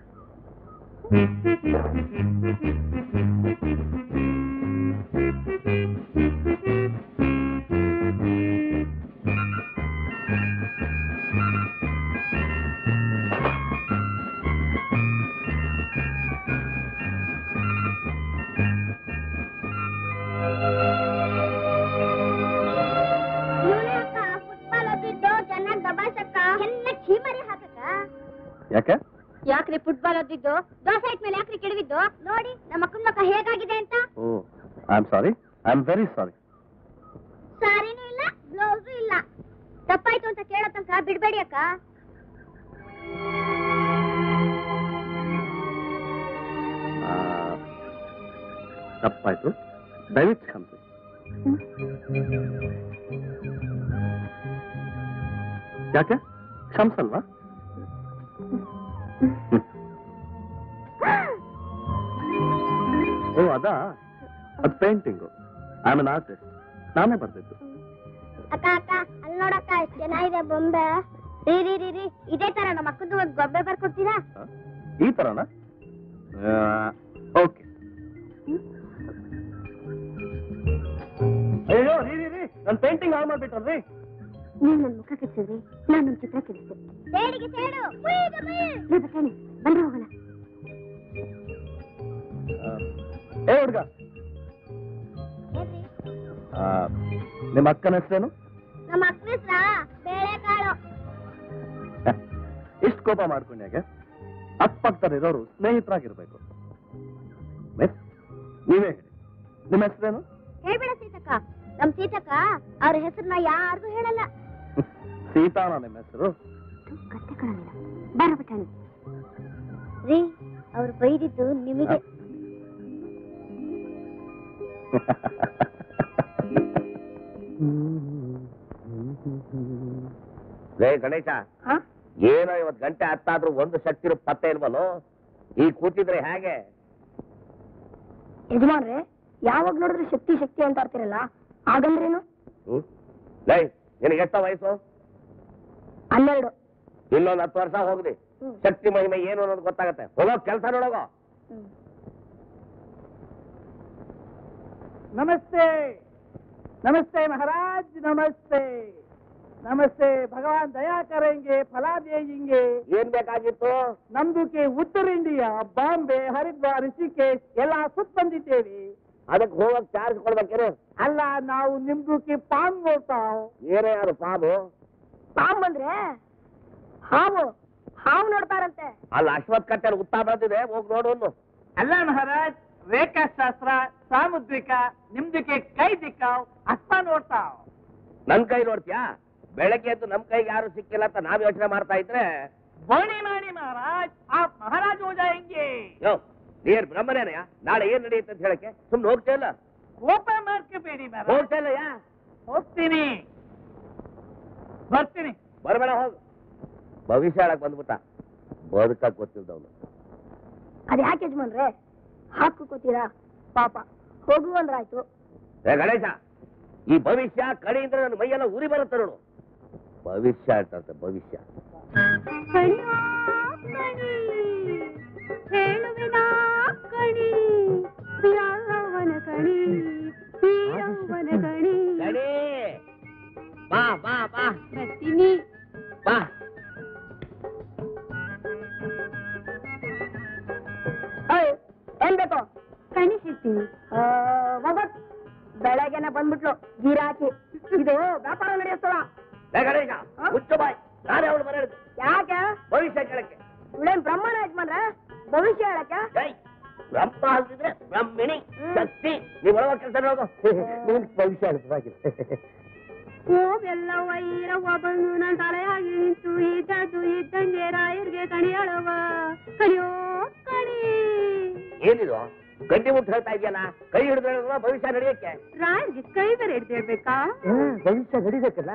ಫುಟ್ಬಾಲ್ ಓದಿದ್ದು ಚೆನ್ನಾಗಿ ದಬಾಸಕ್ಕ ಎಲ್ಲ ಚೀಮರಿ ಹಾಕಕ್ಕ ಯಾಕೆ ಯಾಕ್ರಿ ಫುಟ್ಬಾಲ್ ಓದಿದ್ದು ದೋಸೆ ಇಟ್ ಮೇಲೆ ಯಾಕ್ರಿ ಕೆಡವಿದ್ದು ನೋಡಿ ನಮ್ಮ ಅಕ್ಕನ ಮಕ್ಕ ಹೇಗಾಗಿದೆ ಅಂತ oh I am sorry I am very sorry ಸಾರಿನೂ ಇಲ್ಲ ಬ್ಲೌಸು ಇಲ್ಲ ತಪ್ಪಾಯ್ತು ಅಂತ ಕೇಳೋ ತನಕ ಬಿಡ್ಬೇಡಿ ಅಕ್ಕ ತಪ್ಪಾಯ್ತು ದಯವಿಟ್ಟು ಕ್ಷಮಿಸಿ ಯಾಕೆ ಕ್ಷಮಿಸಲ್ವಾ ಓ ಅದಾ ಅದು painting I am an artist ನಾನೇ ಬರ್ತಿದ್ದು ಅಕ್ಕ ಅಕ್ಕ ಅಲ್ಲಿ ನೋಡಕ್ಕ ಎಷ್ಟು ಚೆನ್ನಾಗಿದೆ ಬೊಂಬೆ ರೀ ರೀ ರೀ ರೀ ಇದೇ ತರ ನಮ್ಮ ಅಕ್ಕಂದು ಒಂದು ಗೊಂಬೆ ಬರ್ಕೊಡ್ತೀರಾ ಹ? ಈ ತರನಾ ಓಕೆ ಅಯ್ಯೋ ರೀ ರೀ ರೀ ನನ್ನ ಪೇಂಟಿಂಗ್ ಹಾಳು ಮಾಡ್ಬಿಟ್ರಲ್ರಿ ನೀವು ನನ್ನ ಮುಖ ಕೆಚ್ಚಿದ್ರಿ ನಾನು ನಮ್ಮ ಚಿತ್ರ ಕೆಡಿಸ್ದೆ ಸೇಡಿಗೆ ಸೇಡು ಲೇ ಬಟಾಣಿ ಬಂದ್ರೆ ಹೋಗೋಣ ಏ ಹುಡ್ಗ ಆ, ನಿಮ್ಮ ಅಕ್ಕನ ಹೆಸರೇನು ನಮ್ಮ ಅಕ್ಕನ ಹೆಸ್ರ ಬೇಳೆಕಾಳು ಇಷ್ಟು ಕೋಪ ಮಾಡ್ಕೊಂಡ್ಯಾಗೆ ಅಕ್ಕಪಕ್ಕದಲ್ಲಿರೋರು ಸ್ನೇಹಿತರಾಗಿರ್ಬೇಕು ಮಿಸ್ ನೀವೇ ಹೇಳಿ ನಿಮ್ಮ ಹೆಸರೇನು ಹೇಳ್ಬೇಡ ಸೀತಕ್ಕ ನಮ್ ಸೀತಕ್ಕ ಅವ್ರ ಹೆಸರನ್ನ ಯಾರಿಗೂ ಹೇಳಲ್ಲ ಸೀತಾನ ನಿಮ್ಮ ಹೆಸರು ಕತ್ತೆ ಕಳಲಿಲ್ಲ ಬರ ಬಟಾಣಿ ರೀ ಅವ್ರು ಬೈದಿದ್ದು ನಿಮಗೆ ರೇ ಗಣೇಶ ಏನೋ ಇವತ್ ಗಂಟೆ ಹತ್ತಾದ್ರೂ ಒಂದು ಶಕ್ತಿರು ಪತ್ತೆ ಇಲ್ವಲ್ಲೋ ಈ ಕೂತಿದ್ರೆ ಹೇಗೆ ಯಜಮಾನ್ರೆ ಯಾವಾಗ ನೋಡಿದ್ರೆ ಶಕ್ತಿ ಶಕ್ತಿ ಅಂತ ಆಡ್ತಿರಲ್ಲ ಹಾಗಂದ್ರೇನು ಹ್ಮ್ ಲೈ ನಿನಗೆ ಎಷ್ಟ ವಯಸ್ಸು ಹನ್ನೆರಡು ಇನ್ನೊಂದು ಹತ್ತು ವರ್ಷ ಹೋಗ್ಲಿ ಶಕ್ತಿ ಮಹಿಮೆ ಏನು ಅನ್ನೋದು ಗೊತ್ತಾಗತ್ತೆ ಹೋಗೋ ಕೆಲಸ ನೋಡೋಗೋ नमस्ते नमस्ते महाराज नमस्ते नमस्ते भगवान दया करेंगे फला देंगे ಏನ್ ಬೇಕಾಗಿತ್ತು ನಮ್ದುಕ್ಕೆ ಉತ್ತರ ಇಂಡಿಯಾ ಬಾಂಬೆ ಹರಿದ್ವಾರ್ ಋಷಿಕೇಶ್ ಎಲ್ಲ ಸುತ್ತ ಬಂದಿದ್ದೇವೆ ಅದಕ್ಕೆ ಹೋಗಕ್ ಚಾರ್ಜ್ ಕೊಡ್ಬೇಕೇನು ಅಲ್ಲ ನಾವು ನಿಮ್ದುಕ್ಕೆ ಪಾನ್ ನೋಡ್ತಾವ್ ಏನೇ ಅದು ಪಾಪು ಪಾಮ್ ಬಂದ್ರೆ ಹಾವು ಹಾವು ನೋಡ್ತಾರಂತೆ ಅಲ್ಲ ಅಶ್ವತ್ ಕಟ್ಟೆಲ್ ಉತ್ತಾ ಬಂದಿದೆ ಹೋಗಿ ನೋಡು ಒಂದು ಅಲ್ಲ ಮಹಾರಾಜ್ ರೇಖಾಶಾಸ್ತ್ರ ಸಾಮುದ್ರಿಕ ನಿಮ್ದಕ್ಕೆ ಕೈ ದಿಕ್ಕಾವ್ ಅಸ್ತ ನೋಡ್ತಾವ್ ನನ್ ಕೈ ನೋಡ್ತೀಯಾ ಬೆಳಗ್ಗೆ ಎದ್ದು ನಮ್ ಕೈಗೆ ಯಾರು ಸಿಕ್ಕಿಲ್ಲ ಅಂತ ನಾವ್ ಯೋಚನೆ ಮಾಡ್ತಾ ಇದ್ರೆ ಬೋಣಿ ಮಾಡಿ ಮಹಾರಾಜ್ ಆ ಮಹಾರಾಜ್ ಹೋದ ಹೆಂಗೆ ಯೋ ನೀರ್ ಬ್ರಹ್ಮನೇನಯ್ಯ ನಾಳೆ ಏನ್ ನಡೆಯುತ್ತೆ ಅಂತ ಹೇಳಕ್ಕೆ ಸುಮ್ನೆ ಹೋಗ್ತಾ ಇಲ್ಲ ಕೋಪ ಮಾಡ್ಕೋಬೇಡಿ ಮಹಾರಾಜ್ ಹೋಗ್ತಾ ಇಲ್ಲಯ್ಯ ಹೋಗ್ತೀನಿ ಬರ್ತೀನಿ ಬರಬೇಡ ಹೋಗು ಭವಿಷ್ಯ ಹೇಳಕ್ ಬಂದ್ಬಿಟ್ಟ ಬದುಕಕ್ ಗೊತ್ತಿಲ್ದವನು ಅದ್ ಯಾಕೆ ಯಜಮಾನ್ರೆ ಹಾಕು ಕೂತೀರಾ ಪಾಪ ಹೋಗು ಅಂದ್ರಾಯ್ತು ಏ ಗಣೇಶ ಈ ಭವಿಷ್ಯ ಕಡೆಯಿಂದ ನನ್ನ ಮೈಯೆಲ್ಲ ಉರಿ ಬರುತ್ತೆ ನೋಡು ಭವಿಷ್ಯ ಅಂತಂತೆ ಭವಿಷ್ಯ ಕಣಿಯೋ ಕಣಿ ಹೇಳುವಿನ ಕಣಿ ಯಾವನ ಕಣಿ ಯಾವನ ಕಣಿ ಗಣಿ ಬಾ ಬಾ ಬಾ ಬರ್ತೀನಿ ಬಾ ಏಯ್, ಏನ್ ಬೇಕು ಕಣಿ ಹೇಳ್ತೀನಿ ಆ, ಒಬ್ಬಟ್ ಬೆಳಗ್ಗೆನೆ ಬಂದ್ಬಿಟ್ಲು ಗಿರಾಕಿ ಇದು ವ್ಯಾಪಾರ ನಡೆಯೋ ಸ್ಥಳ ಏ ಗಣೇಶ ಮುಚ್ಚು ಬಾಯ್ ನಾನೇ ಅವಳು ಮನೆ ಹಿಡ್ದು ಯಾಕೆ ಭವಿಷ್ಯ ಕೇಳಕ್ಕೆ ಇವಳೇನ್ ಬ್ರಹ್ಮನ ಯಜಮಾನ್ರೆ ಭವಿಷ್ಯ ಹೇಳಕ್ಕೆ ಜೈ ಬ್ರಹ್ಮ ಅಲ್ದಿದ್ರೆ ಬ್ರಹ್ಮಿಣಿ ಶಕ್ತಿ ನೀವ್ ಒಳಗ ಕೆಲಸ ಹೋಗು ನಿನ್ ಭವಿಷ್ಯ ಅರ್ಥವಾಗಿದೆ ಓ ಬೆಲ್ಲ ವೈರವ್ವ ಬಂದು ನನ್ನ ತಲೆಯಾಗಿ ನಿಂತು ಇದ್ದದ್ದು ಇದ್ದಂಗೆ ರಾಯರ್ಗೆ ಕಣಿಯಳವ ಕಣಿಯೋ ಕಣಿ ಏನಿದು ಗಂಟೆ ಮುಟ್ಟು ಹೇಳ್ತಾ ಇದೆಯಲ್ಲ ಕೈ ಹಿಡಿದ್ರೆ ಭವಿಷ್ಯ ನಡೆಯಕ್ಕೆ ರಾಯರ್ಗೆ ಕೈ ಬೇರೆ ಹಿಡ್ದಿರ್ಬೇಕಾ ಭವಿಷ್ಯ ನಡಿಬೇಕಲ್ಲ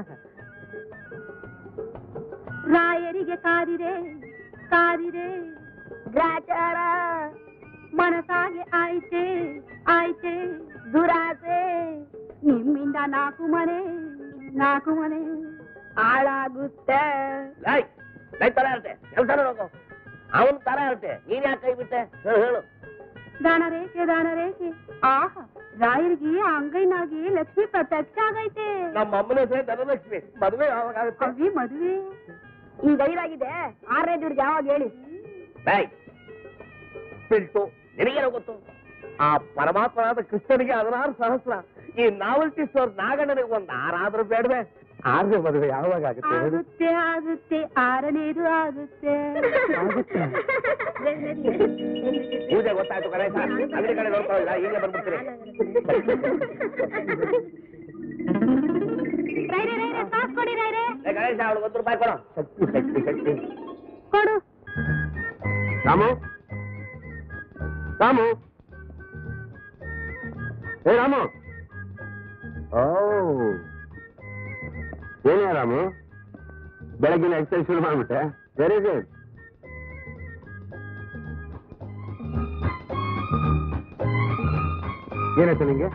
ರಾಯರಿಗೆ ಕಾದಿದೆ ಕಾದಿದೆ ಗ್ರಾಚಾರ ಮನಸಾಗೆ ಆಯ್ತೆ ಆಯ್ತೆ ದುರಾಸೆ ನಿಮ್ಮಿಂದ ನಾಲ್ಕು ಮನೆ ನಾಲ್ಕು ಮನೆ ಹಾಳಾಗುತ್ತೆ ಲೈ ಲೈ ತರ ಇರುತ್ತೆ ಕೆಲಸ ಹೋಗು ಅವನ್ ತರ ಇರುತ್ತೆ ನೀನ್ ಯಾಕೆ ಕೈ ಬಿಟ್ಟೆ ಹೇಳು ಹೇಳು ದಾನ ರೇಖೆ ದಾನ ರೇಖೆ ಆಹಾ ರಾಯರಿಗೆ ಅಂಗೈನಾಗಿ ಲಕ್ಷ್ಮಿ ಪ್ರತ್ಯಕ್ಷ ಆಗೈತೆ ನಮ್ಮ ಅಮ್ಮನ ಹೆಸರೇ ಧನಲಕ್ಷ್ಮಿ ಮದುವೆ ಯಾವಾಗ ಆಗುತ್ತೆ ಅವಿ ಮದುವೆ ಈಗ ಐದಾಗಿದೆ ಆರನೇ ದಿವ್ರಿಗೆ ಯಾವಾಗ ಹೇಳಿ ಲೈ ಪಿಲ್ಟು ನಿನಗೇನೋ ಗೊತ್ತು ಆ ಪರಮಾತ್ಮನಾದ ಕೃಷ್ಣನಿಗೆ ಹದಿನಾರು ಸಹಸ್ರ ಈ ನಾವಲ್ಟಿ ಸ್ಟೋರ್ ನಾಗಣ್ಣನಿಗೆ ಒಂದ್ ಆರಾದ್ರೂ ಬೇಡವೆ ಆರನೇ ಮದುವೆ ಯಾವಾಗ ಆಗುತ್ತೆ ಹೇಳು? ಆಗುತ್ತೆ ಆಗುತ್ತೆ ಆರನೇದು ಆಗುತ್ತೆ ಪೂಜೆ ಗೊತ್ತಾಯ್ತು ಗಣೇಶ ಅಂಗಡಿ ಕಡೆ ನೋಡ್ಕೊಳ್ಳಿಲ್ಲ ಈಗಲೇ ಬಂದ್ಬಿಡ್ತೀನಿ ರೈರೆ ರೈರೆ ಸಾಸ್ ಕೊಡಿ ರೈರೆ ಏ ಗಣೇಶ ಅವಳು ಒಂದು ರೂಪಾಯಿ ಕೊಡು ಶಕ್ತಿ ಶಕ್ತಿ ಶಕ್ತಿ ಕೊಡು ರಾಮು ರಾಮು ಏ ರಾಮು ಓ ಏನೇ ರಾಮು ಬೆಳಗಿನ ಎಕ್ಸರ್ಸೈಸ್ ಶುರು ಮಾಡ್ಬಿಟ್ಟೆ ವೆರಿ ಗುಡ್ ಏನಾಯ್ತು ನಿಂಗೆ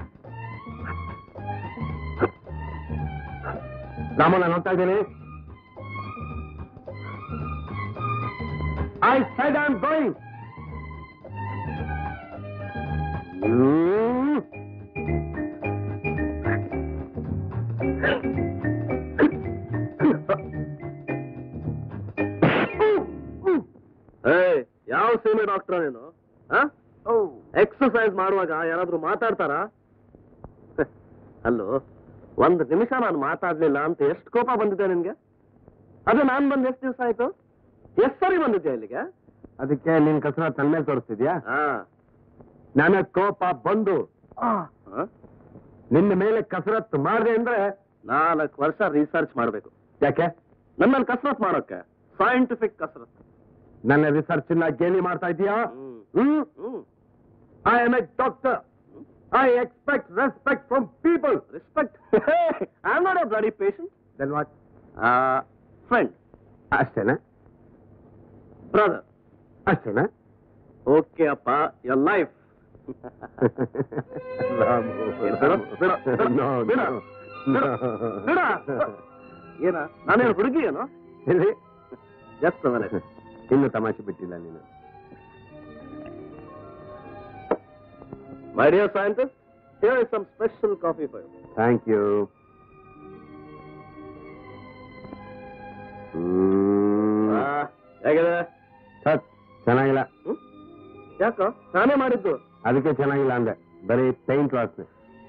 ರಾಮು ನಾನು ನೋಡ್ತಾ ಇದ್ದೀನಿ I said I'm going. You. ಏಯ್ ಯಾವ ಸೀಮೆ ಡಾಕ್ಟರ್ ನೀನು ಎಕ್ಸರ್ಸೈಸ್ ಮಾಡುವಾಗ ಯಾರಾದ್ರೂ ಮಾತಾಡ್ತಾರಾ ಅಲ್ಲೋ ಒಂದು ನಿಮಿಷ ನಾನು ಮಾತಾಡ್ಲಿಲ್ಲ ಅಂತ ಎಷ್ಟು ಕೋಪ ಬಂದಿದೆ ನಿನ್ಗೆ ಅದು ನಾನ್ ಬಂದ್ ಎಷ್ಟು ದಿವಸ ಆಯ್ತು ಎಷ್ಟ್ ಸರಿ ಬಂದಿದ್ಯಾ ಇಲ್ಲಿಗೆ ಅದಕ್ಕೆ ನಿನ್ ಕಸರ ತನ್ನ ಮೇಲೆ ತೋರಿಸ್ತಿದ್ಯಾ ನನಗ್ ಕೋಪ ಬಂದು ಹ? ನಿನ್ನ ಮೇಲೆ ಕಸರತ್ ಮಾಡಿದೆ ಅಂದ್ರೆ ನಾಲ್ಕು ವರ್ಷ ರಿಸರ್ಚ್ ಮಾಡ್ಬೇಕು ಯಾಕೆ ನನ್ನಲ್ಲಿ ಕಸರತ್ ಮಾಡೋಕೆ ಸೈಂಟಿಫಿಕ್ ಕಸರತ್ ನನ್ನ ರಿಸರ್ಚ್ ನ ಗೇಲಿ ಮಾಡ್ತಾ ಇದೀಯಾ I am a doctor I expect respect from people respect I am not a bloody patient then what friend ಅಷ್ಟೇನಾ ಬ್ರದರ್ ಅಷ್ಟೇನಾ ಓಕೆ ಅಪ್ಪ ಯರ್ ಲೈಫ್ ಏನ ನಾನೇನು ಹುಡುಗಿ ಏನು ಇಲ್ಲಿ ಜಸ್ಟ್ ಮನೆ ಇನ್ನು ತಮಾಷೆ ಬಿಟ್ಟಿಲ್ಲ ನೀನು my dear scientist here is some special coffee for you thank you ಹೇಗಿದೆ ಚೆನ್ನಾಗಿಲ್ಲ ಯಾಕೋ ನಾನೇ ಮಾಡಿದ್ದು ಅದಕ್ಕೆ ಚೆನ್ನಾಗಿಲ್ಲ ಅಂದೆ ಬರೀ ಪೈಂಟ್ ವಾಸನೆ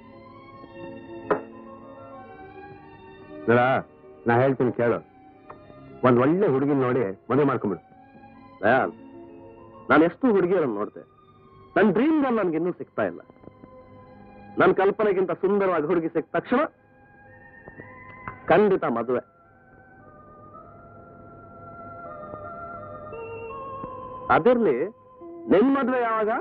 ನೋಡ ನಾ ಹೇಳ್ತೀನಿ ಕೇಳು ಒಂದ್ ಒಳ್ಳೆ ಹುಡುಗಿನ ನೋಡಿ ಮದುವೆ ಮಾಡ್ಕೊಂಬಿಡು ದಯಾಲ್ ನಾನು ಎಷ್ಟು ಹುಡುಗಿಯರನ್ನು ನೋಡ್ತೆ ನನ್ನ ಡ್ರೀಮ್ ಗರ್ಲ್ ನನ್ಗೆ ಇನ್ನೂ ಸಿಗ್ತಾ ಇಲ್ಲ ನನ್ನ ಕಲ್ಪನೆಗಿಂತ ಸುಂದರವಾಗಿ ಹುಡುಗಿ ಸಿಕ್ಕ ತಕ್ಷಣ ಖಂಡಿತ ಮದುವೆ ಅದಿರ್ಲಿ ನಿನ್ ಮದುವೆ ಯಾವಾಗ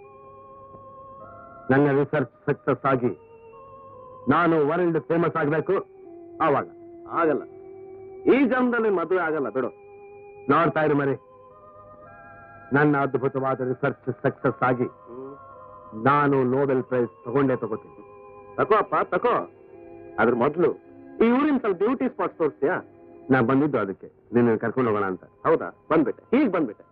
ನನ್ನ ರಿಸರ್ಚ್ ಸಕ್ಸಸ್ ಆಗಿ ನಾನು ವರ್ಲ್ಡ್ ಫೇಮಸ್ ಆಗಬೇಕು ಆವಾಗ ಆಗಲ್ಲ ಈ ಜನ್ಮದಲ್ಲಿ ಮದುವೆ ಆಗಲ್ಲ ಬಿಡು ನೋಡ್ತಾ ಇರು ಮರಿ ನನ್ನ ಅದ್ಭುತವಾದ ರಿಸರ್ಚ್ ಸಕ್ಸಸ್ ಆಗಿ ನಾನು ನೋಬೆಲ್ ಪ್ರೈಸ್ ತಗೊಂಡೇ ತಗೋತೀನಿ ತಗೋ ಅಪ್ಪ ತಗೋ ಅದ್ರ ಮೊದಲು ಈ ಊರಿನ ಸ್ವಲ್ಪ ಬ್ಯೂಟಿ ಸ್ಪಾಟ್ ತೋರಿಸ್ತೀಯಾ ನಾ ಬಂದಿದ್ದು ಅದಕ್ಕೆ ನಿನ್ನ ಕರ್ಕೊಂಡು ಹೋಗೋಣ ಅಂತ ಹೌದಾ ಬಂದ್ಬಿಟ್ಟೆ ಈಗ ಬಂದ್ಬಿಟ್ಟೆ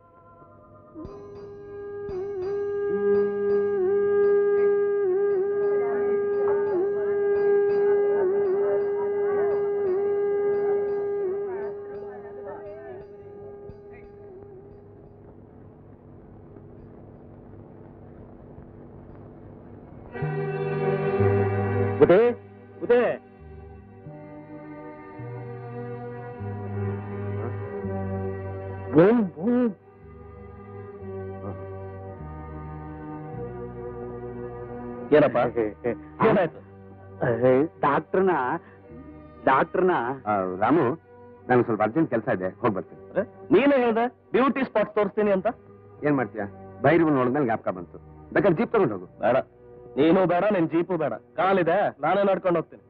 ಬುದೇ ಬುದೇ ಬೂಮ್ ಬೂಮ್ ಏನಪ್ಪ ಏನಾಯ್ತು ಡಾಕ್ಟ್ರನ ಡಾಕ್ಟ್ರನ ಆ, ರಾಮು ನಾನು ಸ್ವಲ್ಪ ಅರ್ಜೆಂಟ್ ಕೆಲಸ ಇದೆ ಹೋಗಿ ಬರ್ತೀನಿ ನೀನೇ ಹೇಳ್ದೆ ಬ್ಯೂಟಿ ಸ್ಪಾಟ್ ತೋರಿಸ್ತೀನಿ ಅಂತ ಏನ್ ಮಾಡ್ತೀಯಾ ಬೈರು ನೋಡಿದ್ಮೇಲೆ ಜ್ಞಾಪಕ ಬಂತು ಬೇಕಾದ್ರೆ ಜೀಪ್ ತಗೊಂಡು ಹೋಗು ಬೇಡ ನೀನು ಬೇಡ ನಿನ್ ಜೀಪು ಬೇಡ ಕಾಲಿದೆ ನಾನೇ ನಡ್ಕೊಂಡು ಹೋಗ್ತೀನಿ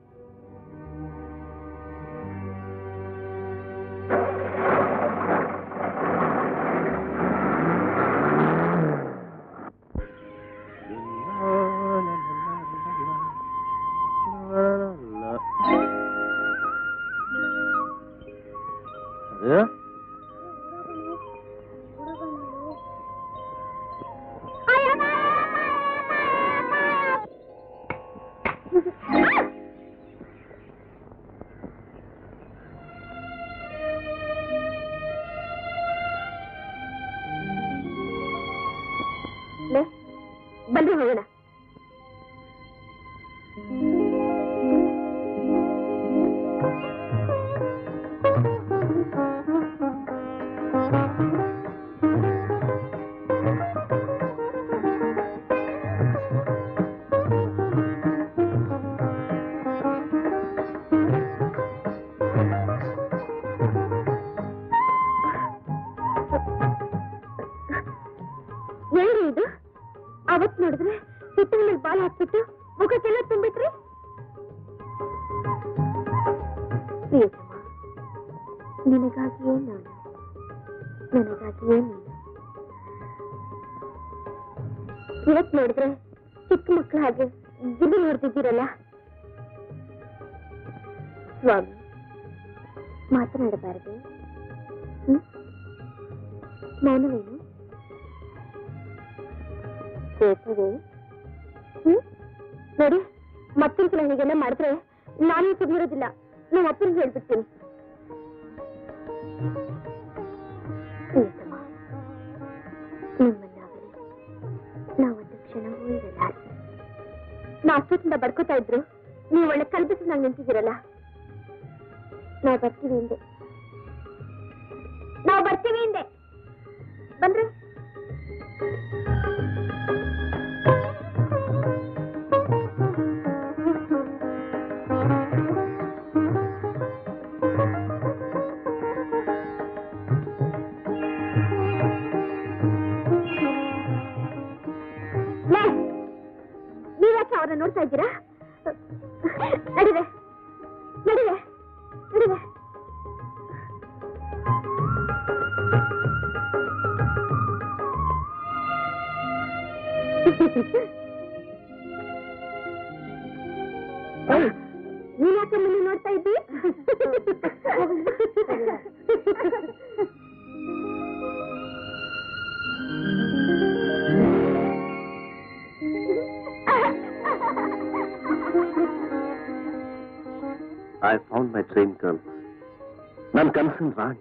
ಲೇ ಬನ್ರಿ ಹೋಗೋಣ ಏನ್ರಿ ಇದು ಅವತ್ ನೋಡಿದ್ರೆ ಹಿಟ್ಟಿನ ಮೇಲೆ ಬಾಲ್ ಹಾಕ್ಬಿಟ್ಟು ಮುಖಕ್ಕೆಲ್ಲ ತುಂಬಿಟ್ರಿ ಪ್ರಿಯತಮ ನಿನಗಾಗಿಯೇ ನಾನು ನನಗಾಗಿಯೇ ನೀನು ಇವತ್ ನೋಡಿದ್ರೆ ಚಿಕ್ಕ ಮಕ್ಕಳ ಹಾಗೆ ಗಿಲ್ಲಿ ನೋಡ್ತಿದ್ದೀರಲ್ಲ ಸ್ವಾಮಿ ಮಾತನಾಡಬಾರದು ಹ್ಮ್ ಮೌನವೇನು ಕೋಪವೇ ಹ್ಮ್ ನೋಡಿ ಮತ್ತೊಂದ್ಸಲ ಹೀಗೆಲ್ಲ ಮಾಡಿದ್ರೆ ನಾನು ಸುಗಿರೋದಿಲ್ಲ ನಮ್ಮ ಅಪ್ಪನಿಗೆ ಹೇಳ್ಬಿಡ್ತೀನಿ ಪ್ರಿಯತಮ ನಿಮ್ಮನ್ನಾಗಲಿ ನಾವೊಂದು ಕ್ಷಣವೂ ಇರಲ್ಲ ನಾ ಅಷ್ಟೊತ್ತಿಂದ ಬಡ್ಕೋತಾ ಇದ್ರು ನೀವು ಒಳ್ಳೆ ಕಲ್ಪಿಸಿ ನಂಗೆ ನಿಂತಿದ್ದೀರಲ್ಲ ನಾವು ಬರ್ತೀವಿ ಹಿಂದೆ ನಾವು ಬರ್ತೀವಿ ಹಿಂದೆ ಬಂದ್ರೆ ಲೇ, ನೀವ್ಯಾಕೆ ಅವ್ರನ್ನ ನೋಡ್ತಾ ಇದ್ದೀರಾ ನಡಿವೆ ನಡಿವೆ ನಡಿವೆ ನೀನ್ ಯಾಕೆ ಮುಂದೆ ನೋಡ್ತಾ ಇದ್ದಿ I found my dream girl ನನ್ನ ಕನಸಿನ ರಾಣಿ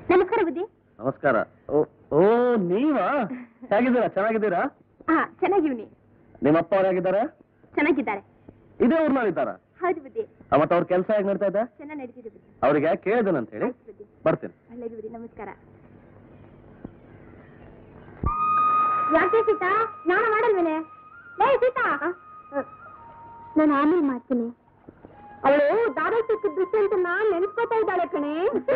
ನಮಸ್ಕಾರ ಬುದ್ಧಿ ನಮಸ್ಕಾರ ಓ ಓ ನೀವಾ ಹೇಗಿದ್ದೀರಾ ಚೆನ್ನಾಗಿದ್ದೀರಾ ಹಾ ಚೆನ್ನಾಗಿವ್ನಿ ನಿಮ್ಮ ಅಪ್ಪ ಅವ್ರು ಹೇಗಿದ್ದಾರೆ ಚೆನ್ನಾಗಿದ್ದಾರೆ ಇದೇ ಊರ್ನಲ್ಲಿದ್ದಾರಾ ಹೌದು ಬುದ್ಧಿ ಮತ್ತೆ ಅವ್ರ ಕೆಲಸ ಹೇಗ್ ನಡೀತಾ ಇದೆ ಚೆನ್ನಾಗಿ ನಡೀತಿದೆ ಬುದ್ಧಿ ಅವ್ರಿಗೆ ಕೇಳಿದನಂತ ಹೇಳಿ ಆಯ್ತು ಬುದ್ಧಿ ಬರ್ತೀನಿ ಒಳ್ಳೇದು ಬುದ್ಧಿ ನಮಸ್ಕಾರ ಯಾಕೆ ಸೀತಾ ಸ್ನಾನ ಮಾಡಲ್ವೇನೆ ಲೇ ಸೀತಾ ನಾನು ಆಮೇಲೆ ಮಾಡ್ತೀನಿ ಅವಳು ದಾರಿ ಸಿಕ್ಕ ದೃಷ್ಟಿ ಅಂತ ನಾನ್ ನೆನ್ಸ್ಕೊತಾ ಇದ್ದಾಳೆ ಕಣೆ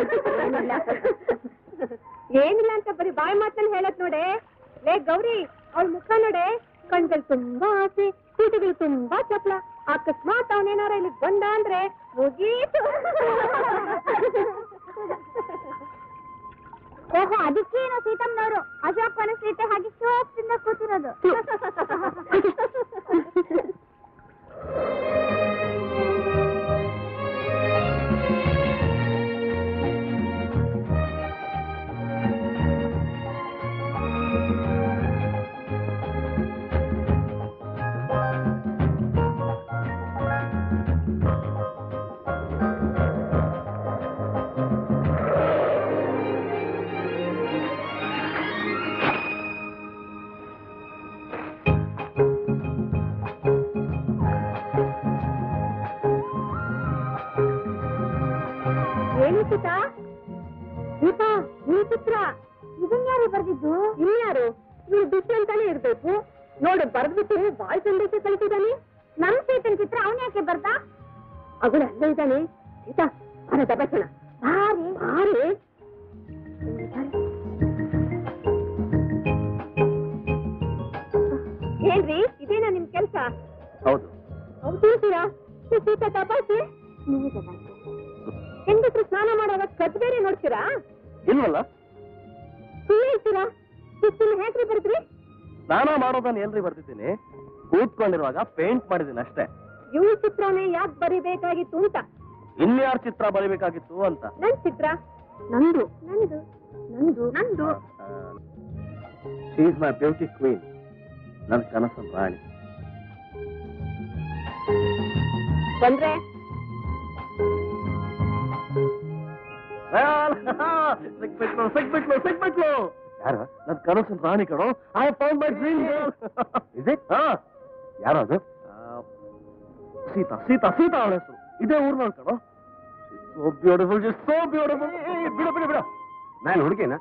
ಏನಿಲ್ಲ ಅಂತ ಬರೀ ಬಾಯಿ ಮಾತಲ್ಲಿ ಹೇಳತ್ ನೋಡೆ ಲೇ ಗೌರಿ ಅವಳ ಮುಖ ನೋಡೆ ಕಣ್ಗಳು ತುಂಬಾ ಆಸೆ ಸೀಟುಗಳು ತುಂಬಾ ಚಪ್ಲ ಅಕಸ್ಮಾತ್ ಅವನೇನಾರ ಇಲ್ಲಿ ಬಂದ ಅಂದ್ರೆ ಮುಗೀತು ಓಹೋ ಅದಕ್ಕೇನು ಸೀತಮ್ಮನವರು ಅಶೋಕನ ಸೀತೆ ಹಾಗೆ ಶೋಕ್ತಿಂದ ಕೂತಿರೋದು ಏನು ಸೀತಾ ಸೀತಾ ಈ ಚಿತ್ರ ಇದನ್ ಯಾರು ಬರ್ದಿದ್ದು ಇನ್ಯಾರು ಇವ್ರು ದುಡ್ಡು ಅಂತಾನೆ ಇರ್ಬೇಕು ನೋಡು ಬರ್ದ್ಬಿಟ್ಟು ಬಾಳ್ ಸಂದೇಶ ಕಳಿಸಿದಾನೆ ನಮ್ ಸೀತನ್ ಚಿತ್ರ ಅವನ್ ಯಾಕೆ ಬರ್ದ ಅವಳು ಅಲ್ಲೇ ಇದ್ದಾನೆ ಸೀತಾ ಅವನ ದಬಸಣ ಭಾರಿ ಭಾರಿ ಏನ್ರಿ ಇದೇನಾ ನಿಮ್ ಕೆಲ್ಸ ಹೌದು ಹೌದಂತೀರಾ ಸೀತಾ ತಪಾಸಿ ನೀವು ತಪಾಸಿ ಹೆಂಗಸ್ರು ಸ್ನಾನ ಮಾಡುವಾಗ ಕತ್ ಬೇರೆ ನೋಡ್ತೀರಾ ಇಲ್ವಲ್ಲ ಸುಳ್ಳು ಹೇಳ್ತೀರಾ ಸುತ್ತಲು ಹೇಗ್ರಿ ಬರುದ್ರಿ ಸ್ನಾನ ಮಾಡೋದನ್ನ ಏನ್ರಿ ಬರ್ತಿದ್ದೀನಿ ಕೂತ್ಕೊಂಡಿರುವಾಗ ಪೇಂಟ್ ಮಾಡಿದ್ದೀನಿ ಅಷ್ಟೇ ಇವ್ ಚಿತ್ರನೇ ಯಾಕೆ ಬರಿಬೇಕಾಗಿತ್ತು ಅಂತ ಇನ್ಯಾರ ಚಿತ್ರ ಬರಿಬೇಕಾಗಿತ್ತು ಅಂತ ನನ್ ಚಿತ್ರ ನಂದು ನಂದು ನಂದು ನಂದು ಶೀಸ್ ಮೈ ಬ್ಯೂಟಿ ಕ್ವೀನ್ ನನ್ನ ಕನಸನ್ ರಾಣಿ ಬಂದ್ರೆ ಸಿಕ್ಬಿಟ್ಲು ಸಿಕ್ಬಿಟ್ಲು ಸಿಕ್ಬಿಟ್ಲು ಯಾರ ನನ್ನ ಕನಸಿನ ರಾಣಿ ಕಣೋ I found my dream is it ಹಾ ಯಾರು ಅದು ಸೀತಾ ಸೀತಾ ಸೀತಾ ಅವಳ ಹೆಸರು ಇದೇ ಊರ್ನವ್ಳು ಕಣೋ ಸೋ ಬ್ಯೂಟಿಫುಲ್ ಸೋ ಬ್ಯೂಟಿಫುಲ್ ಬಿಡು ಬಿಡು ಬಿಡು ನಾನು ಹುಡುಗಿನ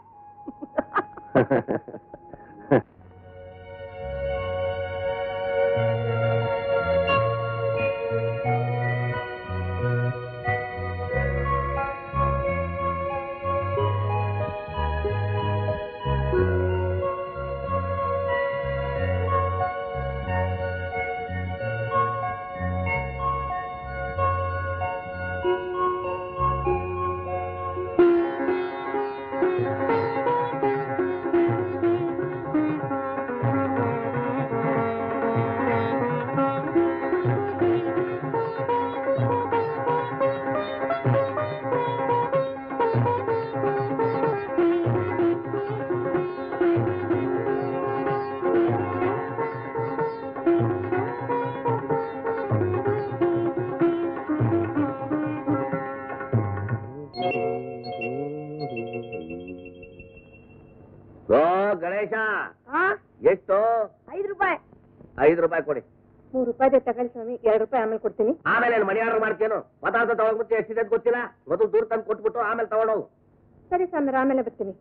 ಓ ಗಣೇಶ ಆ ಎಷ್ಟು ಐದು ರೂಪಾಯಿ ಐದು ರೂಪಾಯಿ ಕೊಡಿ ಮೂರು ರೂಪಾಯಿ ತಗೊಳ್ಳಿ ಸ್ವಾಮಿ ಎರಡು ರೂಪಾಯಿ ಆಮೇಲೆ ಕೊಡ್ತೀನಿ ಆಮೇಲೆ ಏನು ಮನಿ ಆರ್ಡರ್ ಮಾಡ್ತೇನು ಪದಾರ್ಥ ತಗೊಂಡ್ಬಿಟ್ಟು ಎಷ್ಟಿದೆ ಅಂತ ಗೊತ್ತಿಲ್ಲ ಮೊದಲು ದೂರ ತಂದು ಕೊಟ್ಬಿಟ್ಟು ಆಮೇಲೆ ತಗೊಂಡೋಗು ಸರಿ ಸ್ವಾಮಿ ಆಮೇಲೆ ಬರ್ತೀನಿ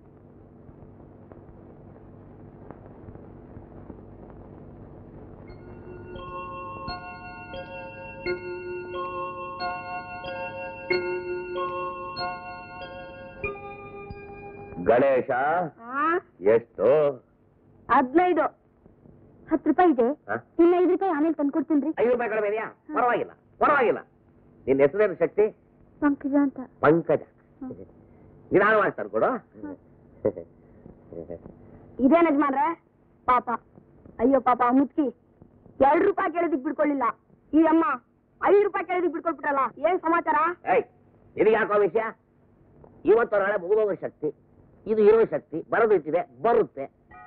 ಗಣೇಶ ಎಷ್ಟು ಹದಿನೈದು ಹತ್ತು ರೂಪಾಯಿ ಇದೆ ಹ? ಇನ್ನ ಐದು ರೂಪಾಯಿ ಆಮೇಲೆ ತಂದ್ಕೊಡ್ತೀನಿ ಐದು ರೂಪಾಯಿ ಕಡಿಮೆ ಇದೆಯಾ ಪರವಾಗಿಲ್ಲ ಪರವಾಗಿಲ್ಲ ನಿನ್ನ ಹೆಸರೇನು ಶಕ್ತಿ ಪಂಕಜ ಅಂತ ಪಂಕಜ ನಿಧಾನವಾಗಿ ತಂದ್ಕೊಡು ಇದೇನ್ ಯಜಮಾನ್ರೆ ಪಾಪ ಅಯ್ಯೋ ಪಾಪ ಮುತ್ಕಿ ಎರಡು ರೂಪಾಯಿ ಕೇಳೋದಿಕ್ ಬಿಡ್ಕೊಳ್ಳಿಲ್ಲ ಈ ಅಮ್ಮ ಐದು ರೂಪಾಯಿ ಕೇಳೋದಿಕ್ ಬಿಡ್ಕೊಳ್ಬಿಟ್ರಲ್ಲ ಏನ್ ಸಮಾಚಾರ ಏಯ್ ನಿನಗೆ ಯಾಕೋ ವಿಷಯ ಇವತ್ತು ನಾಳೆ ಮುಗಿದೋಗೋ ಶಕ್ತಿ ಇದು ಇರೋ ಶಕ್ತಿ ಬರೋದು ಇಟ್ಟಿದೆ ಬರುತ್ತೆ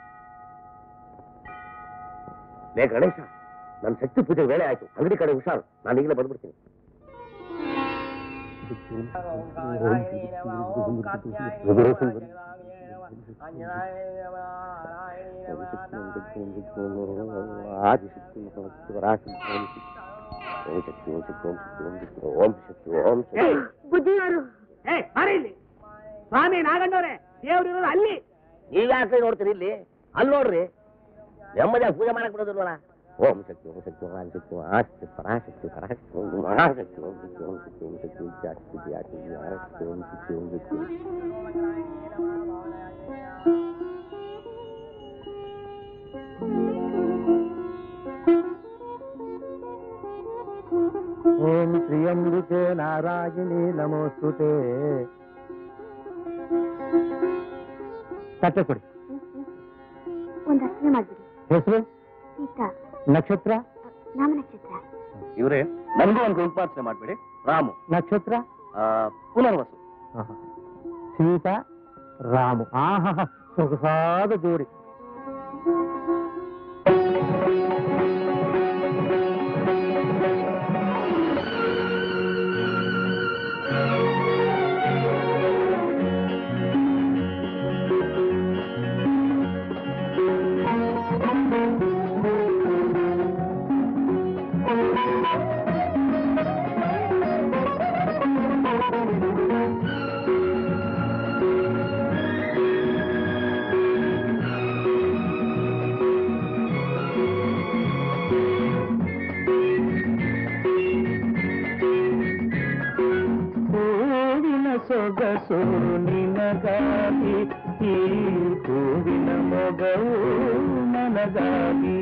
ಲೇ ಗಣೇಶ ನನ್ನ ಶಕ್ತಿ ಪೂಜೆ ವೇಳೆ ಆಯ್ತು ಅಂಗಡಿ ಕಡೆ ಹುಷಾರು ನಾನು ಈಗಲೇ ಬಂದ್ಬಿಡ್ತೀನಿ ಆದಿಶಕ್ತಿ ಪರಾಶಕ್ತಿ ಓಂ ಶಕ್ತಿ ಓಂ ಶಕ್ತಿ ಓಂ ಶಕ್ತಿ ಓಂ ಶಕ್ತಿ ಓಂ ಶಕ್ತಿ ಓಂ ಶಕ್ತಿ ಬುದ್ಧಿಯವರು ಏ ಬಾರಿ ಇಲ್ಲಿ ಸ್ವಾಮಿ ನಾಗಣ್ಣವ್ರೆ ದೇವ್ರಿರೋದು ಅಲ್ಲಿ ಈಗ ಯಾಕೆ ನೋಡ್ತೀರಿ ಇಲ್ಲಿ ಅಲ್ಲಿ ನೋಡ್ರಿ ನೆಮ್ಮದಿಯಾಗಿ ಪೂಜೆ ಮಾಡಕ್ ಬಿಡೋದಿಲ್ವಲ್ಲ ಓಂ ಶಕ್ತಿ ಓಂ ಶಕ್ತಿ ಓಂ ಶಕ್ತಿ ಆಶಕ್ತಿ ಪರಾಶಕ್ತಿ ಪರಾಶಕ್ತಿ ಓಂ ಮಹಾಶಕ್ತಿ ಓಂ ಶಕ್ತಿ ಓಂ ಶಕ್ತಿ ಓಂ ಶಕ್ತಿ ಜಾಶಕ್ತಿ ಜಾಶಕ್ತಿ ಆಶಕ್ತಿ ಓಂ ಶಕ್ತಿ ಓಂ ಶಕ್ತಿ ಓಂ ಶ್ರೀಯಂಬಿಕೆ ನಾರಾಯಣಿ ನಮೋಸ್ತುತೆ ತಟ್ಟೆ ಕೊಡಿ ಒಂದ್ ಅರ್ಚನೆ ಮಾಡ್ಬಿಡಿ ಹೆಸರು ಸೀತಾ ನಕ್ಷತ್ರ ನಾಮ ನಕ್ಷತ್ರ ಇವರೇ ನನ್ಗೂ ಒಂದು ಗುಂಪಾರ್ಚನೆ ಮಾಡ್ಬೇಡಿ ರಾಮು ನಕ್ಷತ್ರ ಆ, ಪುನರ್ವಸು ಆಹಾ. ಸೀತಾ ರಾಮು ಆಹಾ ಸೊಗಸಾದ ಜೋಡಿ ಹೂವಿನ ಸೊಗಸು ನಿನಗಾಗಿ ಈ ಹೂವಿನ ಮೊಗವು ನನಗಾಗಿ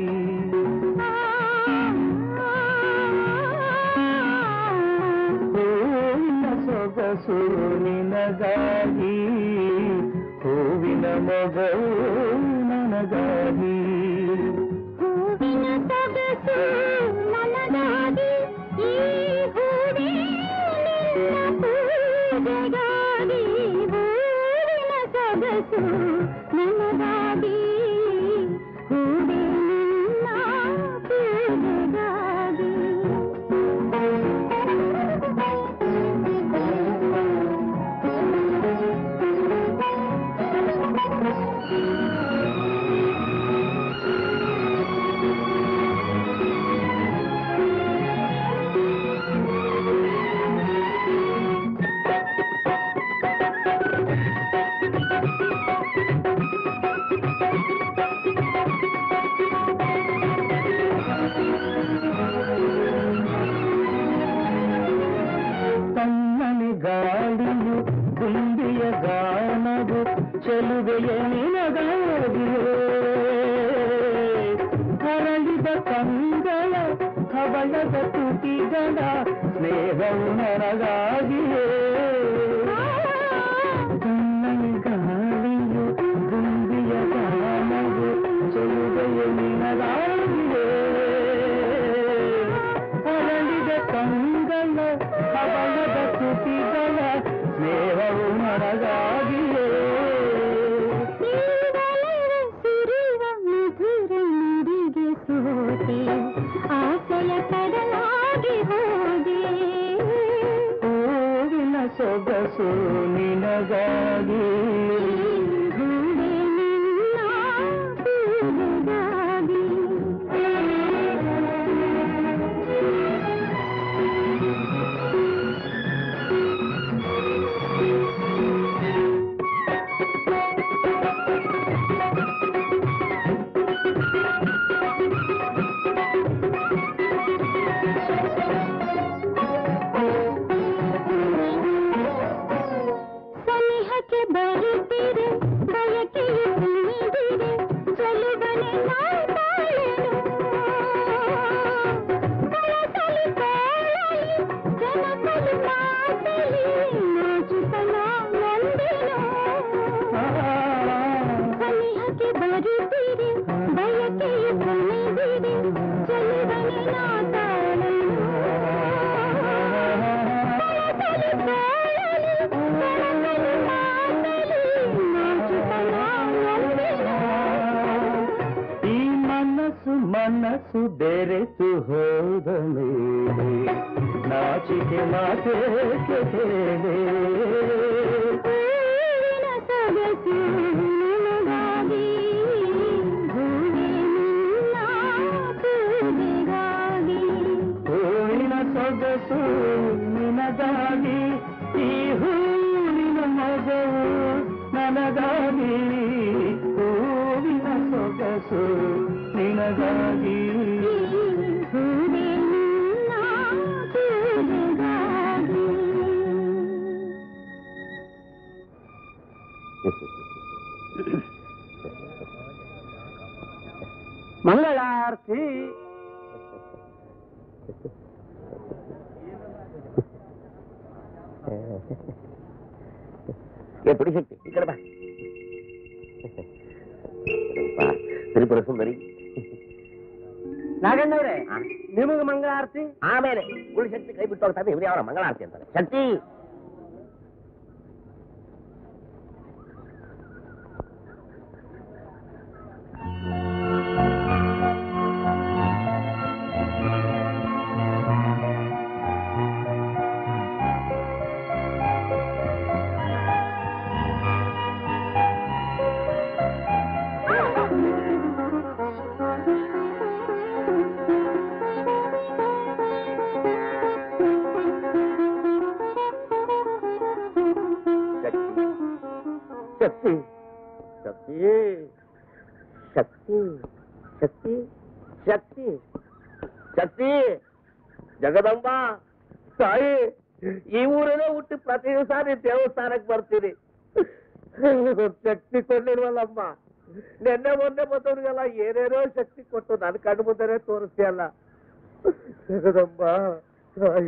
ಹೂವಿನ ಸೊಗಸು ನಿನಗಾಗಿ ಹೂವಿನ ಮೊಗವು ನನಗಾಗಿ ಹೂವಿನ ಸೊಗಸು ನನಗಾಗಿ ಈ ಹೂವೇ ನಿನ್ನ ಪೂಜೆಗಾಗಿ ಹೂವಿನ ಸೊಗಸು ನನಗಾಗಿ ಹೂವೇ ನಿನ್ನ ತನ್ನನಿ ಗಾಳಿಯು ಗುಂಡಿಯ ಗಾನವು ಚೆಲುವೆಯ ನಿನಗಾಗಿಯೇ ಹರಳಿದ ಕಂಗಳ ಹವಳದ ತುಟಿಗಳ ಸ್ನೇಹವು ನನಗಾಗಿಯೇ ತನ್ನನಿ ಗಾಳಿಯು ಗುಂಡಿಯ ಗಾನವು ಚೆಲುವೆಯ ನಿನಗಾಗಿಯೇ ಹರಳಿದ ಕಂಗಳ ಹವಳದ ತುಟಿಗಳ ಸ್ನೇಹವು ನನಗಾಗಿಯೇ ಸುರಿವ ಮಧುರ ನುಡಿಗೆ ಸೋತೆ ಆಸೆಯ ಕಡಲಾಗಿ ಹೋದೆ ಹೂವಿನ ಸೊಗಸು ನಿನಗಾಗಿ ಹೂವೆ ನಿನ್ನ ಪೂಜೆಗಾಗಿ. ಸನಿಹಕ್ಕೆ ಬರುತ್ತಿರೆ ಬಯಕೆಯು ಕುಣಿದಿರೆ ಚೆಲುವನೆ ನಾಟಾಳೆನು ಕಳಸಲಿ ಕಾಳಲಿ ಜನಕಲು ಮಾತಲಿ ನಾಚುತನ ಒಂದೆನು ಸನಿಹಕ್ಕೆ ಬರುತ್ತಿರೆ ಬಯಕೆಯು ಕುಣಿದಿರೆ ಚೆಲುವನೆ ನಾಟಾಳೆನು ನಾಚಿಕೆ ಮಾತೇಕೆ ಹೇಳೆ ಹೂವಿನ ಸೊಗಸು ನಿನಗಾಗಿ ಈ ಹೂವಿನ ಮಗವು ನನಗಾಗಿ ಹೂವಿನ ಸೊಗಸು ನಿನಗಾಗಿ ಮಂಗಳಾರತಿ ಏ ಪುಡಿ ಶಕ್ತಿ ಈ ಕಡೆ ಬಾ ಬಾ, ತ್ರಿಪುರ ಸುಂದರಿ ನಾಗಣ್ಣವ್ರೆ ಆ, ನಿಮಗೆ ಮಂಗಳಾರತಿ ಆಮೇಲೆ ಗುಳಿ ಶಕ್ತಿ ಕೈ ಬಿಟ್ಟು ಹೋಗ್ತಾ ಇವ್ರು ಯಾವ ಮಂಗಳಾರತಿ ಅಂತಾರೆ ಶಕ್ತಿ ಶಕ್ತಿ ಶಕ್ತಿ ಶಕ್ತಿ ಶಕ್ತಿ ಶಕ್ತಿ ಶಕ್ತಿ ಜಗದಂಬ ತಾಯಿ ಈ ಊರಲ್ಲೇ ಹುಟ್ಟಿ ಪ್ರತಿ ದಿವಸ ನೀನ್ ದೇವಸ್ಥಾನಕ್ಕೆ ಬರ್ತೀನಿ ಶಕ್ತಿ ಕೊಡ್ಲಿಲ್ವಲ್ಲಮ್ಮ ನಿನ್ನೆ ಮೊನ್ನೆ ಬಂದವ್ರಿಗೆಲ್ಲ ಏನೇನೋ ಶಕ್ತಿ ಕೊಟ್ಟು ನನ್ನ ಕಣ್ಣು ಮುಂದೆ ತೋರಿಸ್ತೀಯಲ್ಲ ಜಗದಂಬ ತಾಯಿ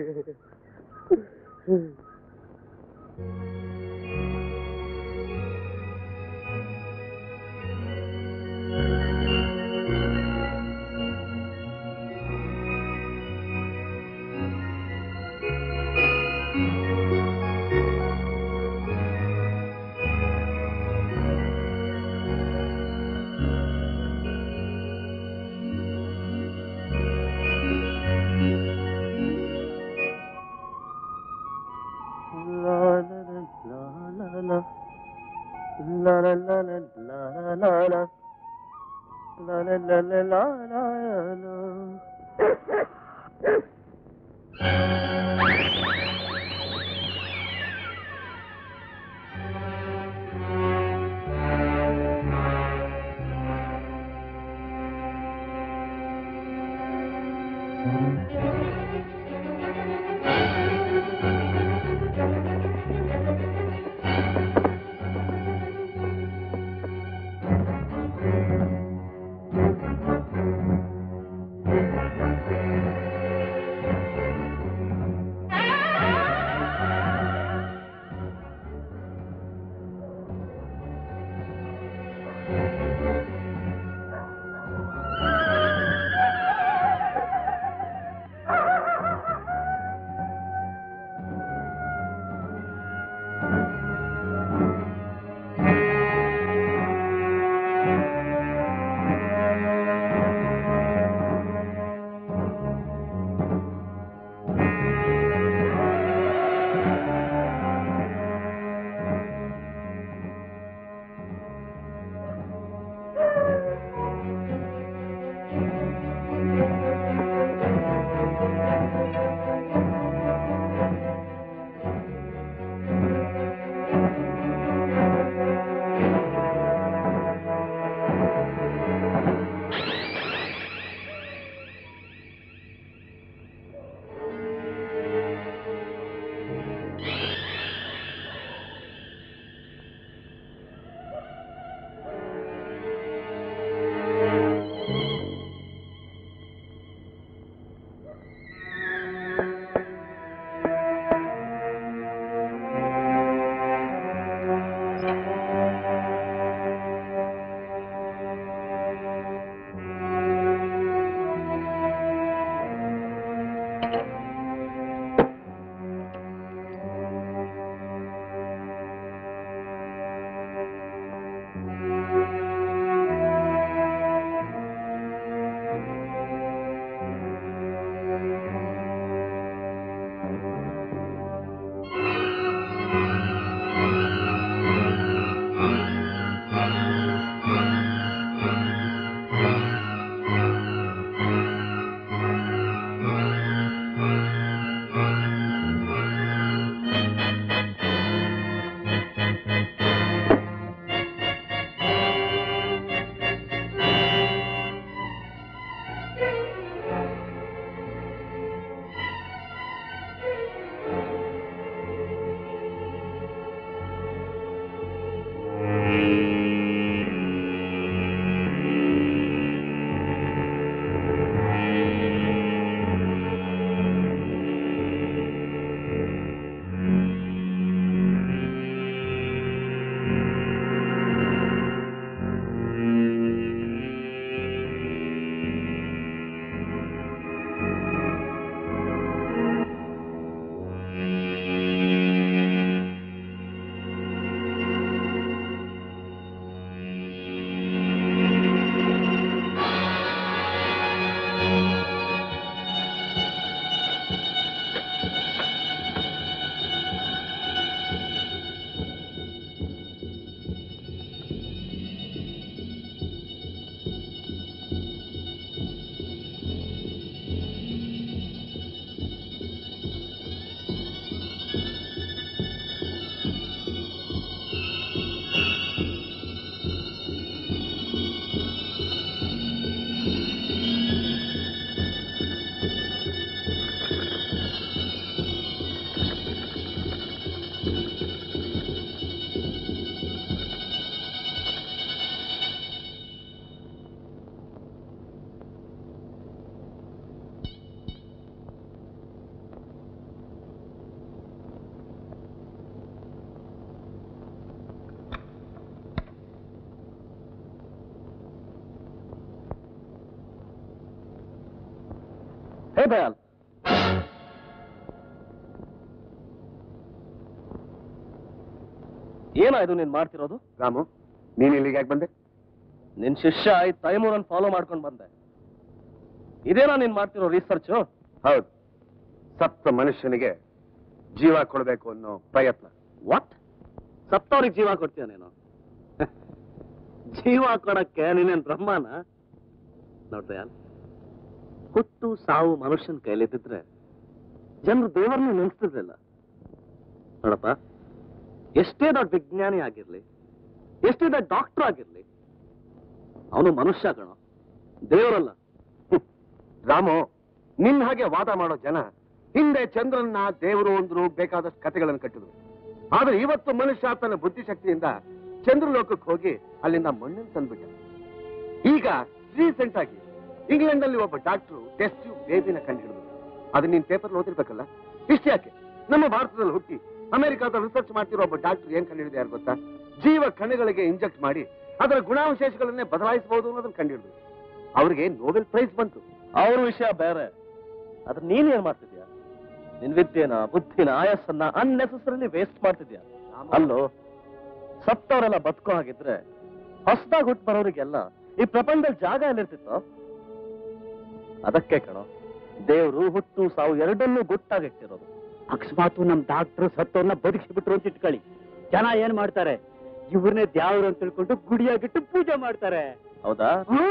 ದಯಾಲ್ ಏನಾಯ್ತು ನೀನ್ ಮಾಡ್ತಿರೋದು ರಾಮು ನೀನ್ ಇಲ್ಲಿಗೆ ಯಾಕೆ ಬಂದೆ ನಿನ್ ಶಿಷ್ಯ ಆಯ್ತು ತೈಮೂರನ್ ಫಾಲೋ ಮಾಡ್ಕೊಂಡು ಬಂದೆ ಇದೇನಾ ನೀನ್ ಮಾಡ್ತಿರೋ ರಿಸರ್ಚ್ ಹೌದು ಸತ್ತ ಮನುಷ್ಯನಿಗೆ ಜೀವ ಕೊಡಬೇಕು ಅನ್ನೋ ಪ್ರಯತ್ನ ವಾಟ್ ಸತ್ತವ್ರಿಗೆ ಜೀವ ಕೊಡ್ತೀಯ ನೀನು ಜೀವ ಕೊಡಕ್ಕೆ ನೀನೇನ್ ಬ್ರಹ್ಮನ ನೋಡ್ದಯಾಲ್ ಹುಟ್ಟು ಸಾವು ಮನುಷ್ಯನ ಕೈಲಿದ್ದಿದ್ರೆ ಜನರು ದೇವರನ್ನ ನೆನೆಸ್ತಿರ್ಲಿಲ್ಲ ನೋಡಪ್ಪ ಎಷ್ಟೇ ದೊಡ್ಡ ವಿಜ್ಞಾನಿ ಆಗಿರ್ಲಿ ಎಷ್ಟೇ ದೊಡ್ಡ ಡಾಕ್ಟರ್ ಆಗಿರ್ಲಿ ಅವನು ಮನುಷ್ಯ ಕಣ ದೇವರಲ್ಲ ರಾಮು ನಿನ್ ಹಾಗೆ ವಾದ ಮಾಡೋ ಜನ ಹಿಂದೆ ಚಂದ್ರನ್ನ ದೇವರು ಅಂದ್ರು ಬೇಕಾದಷ್ಟು ಕಥೆಗಳನ್ನು ಕಟ್ಟಿದ್ರು ಆದ್ರೆ ಇವತ್ತು ಮನುಷ್ಯ ತನ್ನ ಬುದ್ಧಿಶಕ್ತಿಯಿಂದ ಚಂದ್ರಲೋಕಕ್ಕೆ ಹೋಗಿ ಅಲ್ಲಿಂದ ಮಣ್ಣನ್ನು ತಂದ್ಬಿಟ್ಟ ಈಗ ರೀಸೆಂಟ್ ಆಗಿ ಇಂಗ್ಲೆಂಡ್ ಅಲ್ಲಿ ಒಬ್ಬ ಡಾಕ್ಟರ್ ಟೆಸ್ಟ್ ಬೇಬಿನ ಕಂಡುಹಿಡಿದ್ರು ಅದು ನೀನ್ ಪೇಪರ್ ಓದಿರ್ಬೇಕಲ್ಲ ಇಷ್ಟ ಯಾಕೆ ನಮ್ಮ ಭಾರತದಲ್ಲಿ ಹುಟ್ಟಿ ಅಮೆರಿಕಾದ ರಿಸರ್ಚ್ ಮಾಡ್ತಿರೋ ಒಬ್ಬ ಡಾಕ್ಟರ್ ಏನ್ ಕಂಡುಹಿಡಿದ ಯಾರು ಗೊತ್ತಾ ಜೀವ ಕಣಗಳಿಗೆ ಇಂಜೆಕ್ಟ್ ಮಾಡಿ ಅದರ ಗುಣಾವಶೇಷಗಳನ್ನೇ ಬದಲಾಯಿಸಬಹುದು ಅನ್ನೋದನ್ನ ಕಂಡುಹಿಡಿದ್ರು ಅವರಿಗೆ ನೋಬೆಲ್ ಪ್ರೈಸ್ ಬಂತು ಅವ್ರ ವಿಷಯ ಬೇರೆ ಆದ್ರೆ ನೀನ್ ಏನ್ ಮಾಡ್ತಿದ್ಯಾ ನಿನ್ ವಿದ್ಯೆನ ಬುದ್ಧಿನ ಆಯಸ್ಸನ್ನ ಅನ್ನೆಸೆಸರಿಲಿ ವೇಸ್ಟ್ ಮಾಡ್ತಿದ್ಯಾ ಅಲ್ಲೋ ಸತ್ತವರೆಲ್ಲ ಬದುಕೋ ಹಾಗಿದ್ರೆ ಹೊಸದಾಗಿ ಹುಟ್ಟು ಬರೋರಿಗೆಲ್ಲ ಈ ಪ್ರಪಂಚದಲ್ಲಿ ಜಾಗ ಎಲ್ಲಿರ್ತಿತ್ತು ಅದಕ್ಕೆ ಕಣೋ ದೇವ್ರು ಹುಟ್ಟು ಸಾವು ಎರಡನ್ನೂ ಗುಟ್ಟಾಗಿಟ್ಟಿರೋದು ಅಕಸ್ಮಾತ್ ನಮ್ ಡಾಕ್ಟರ್ ಸತ್ತವ್ರನ್ನ ಬದುಕಿ ಬಿಟ್ರು ಅಂತ ಇಟ್ಕೊಳ್ಳಿ ಜನ ಏನ್ ಮಾಡ್ತಾರೆ ಇವ್ರನ್ನೇ ದ್ಯಾವ್ರು ಅಂತ ತಿಳ್ಕೊಂಡು ಗುಡಿಯಾಗಿಟ್ಟು ಪೂಜೆ ಮಾಡ್ತಾರೆ ಹೌದಾ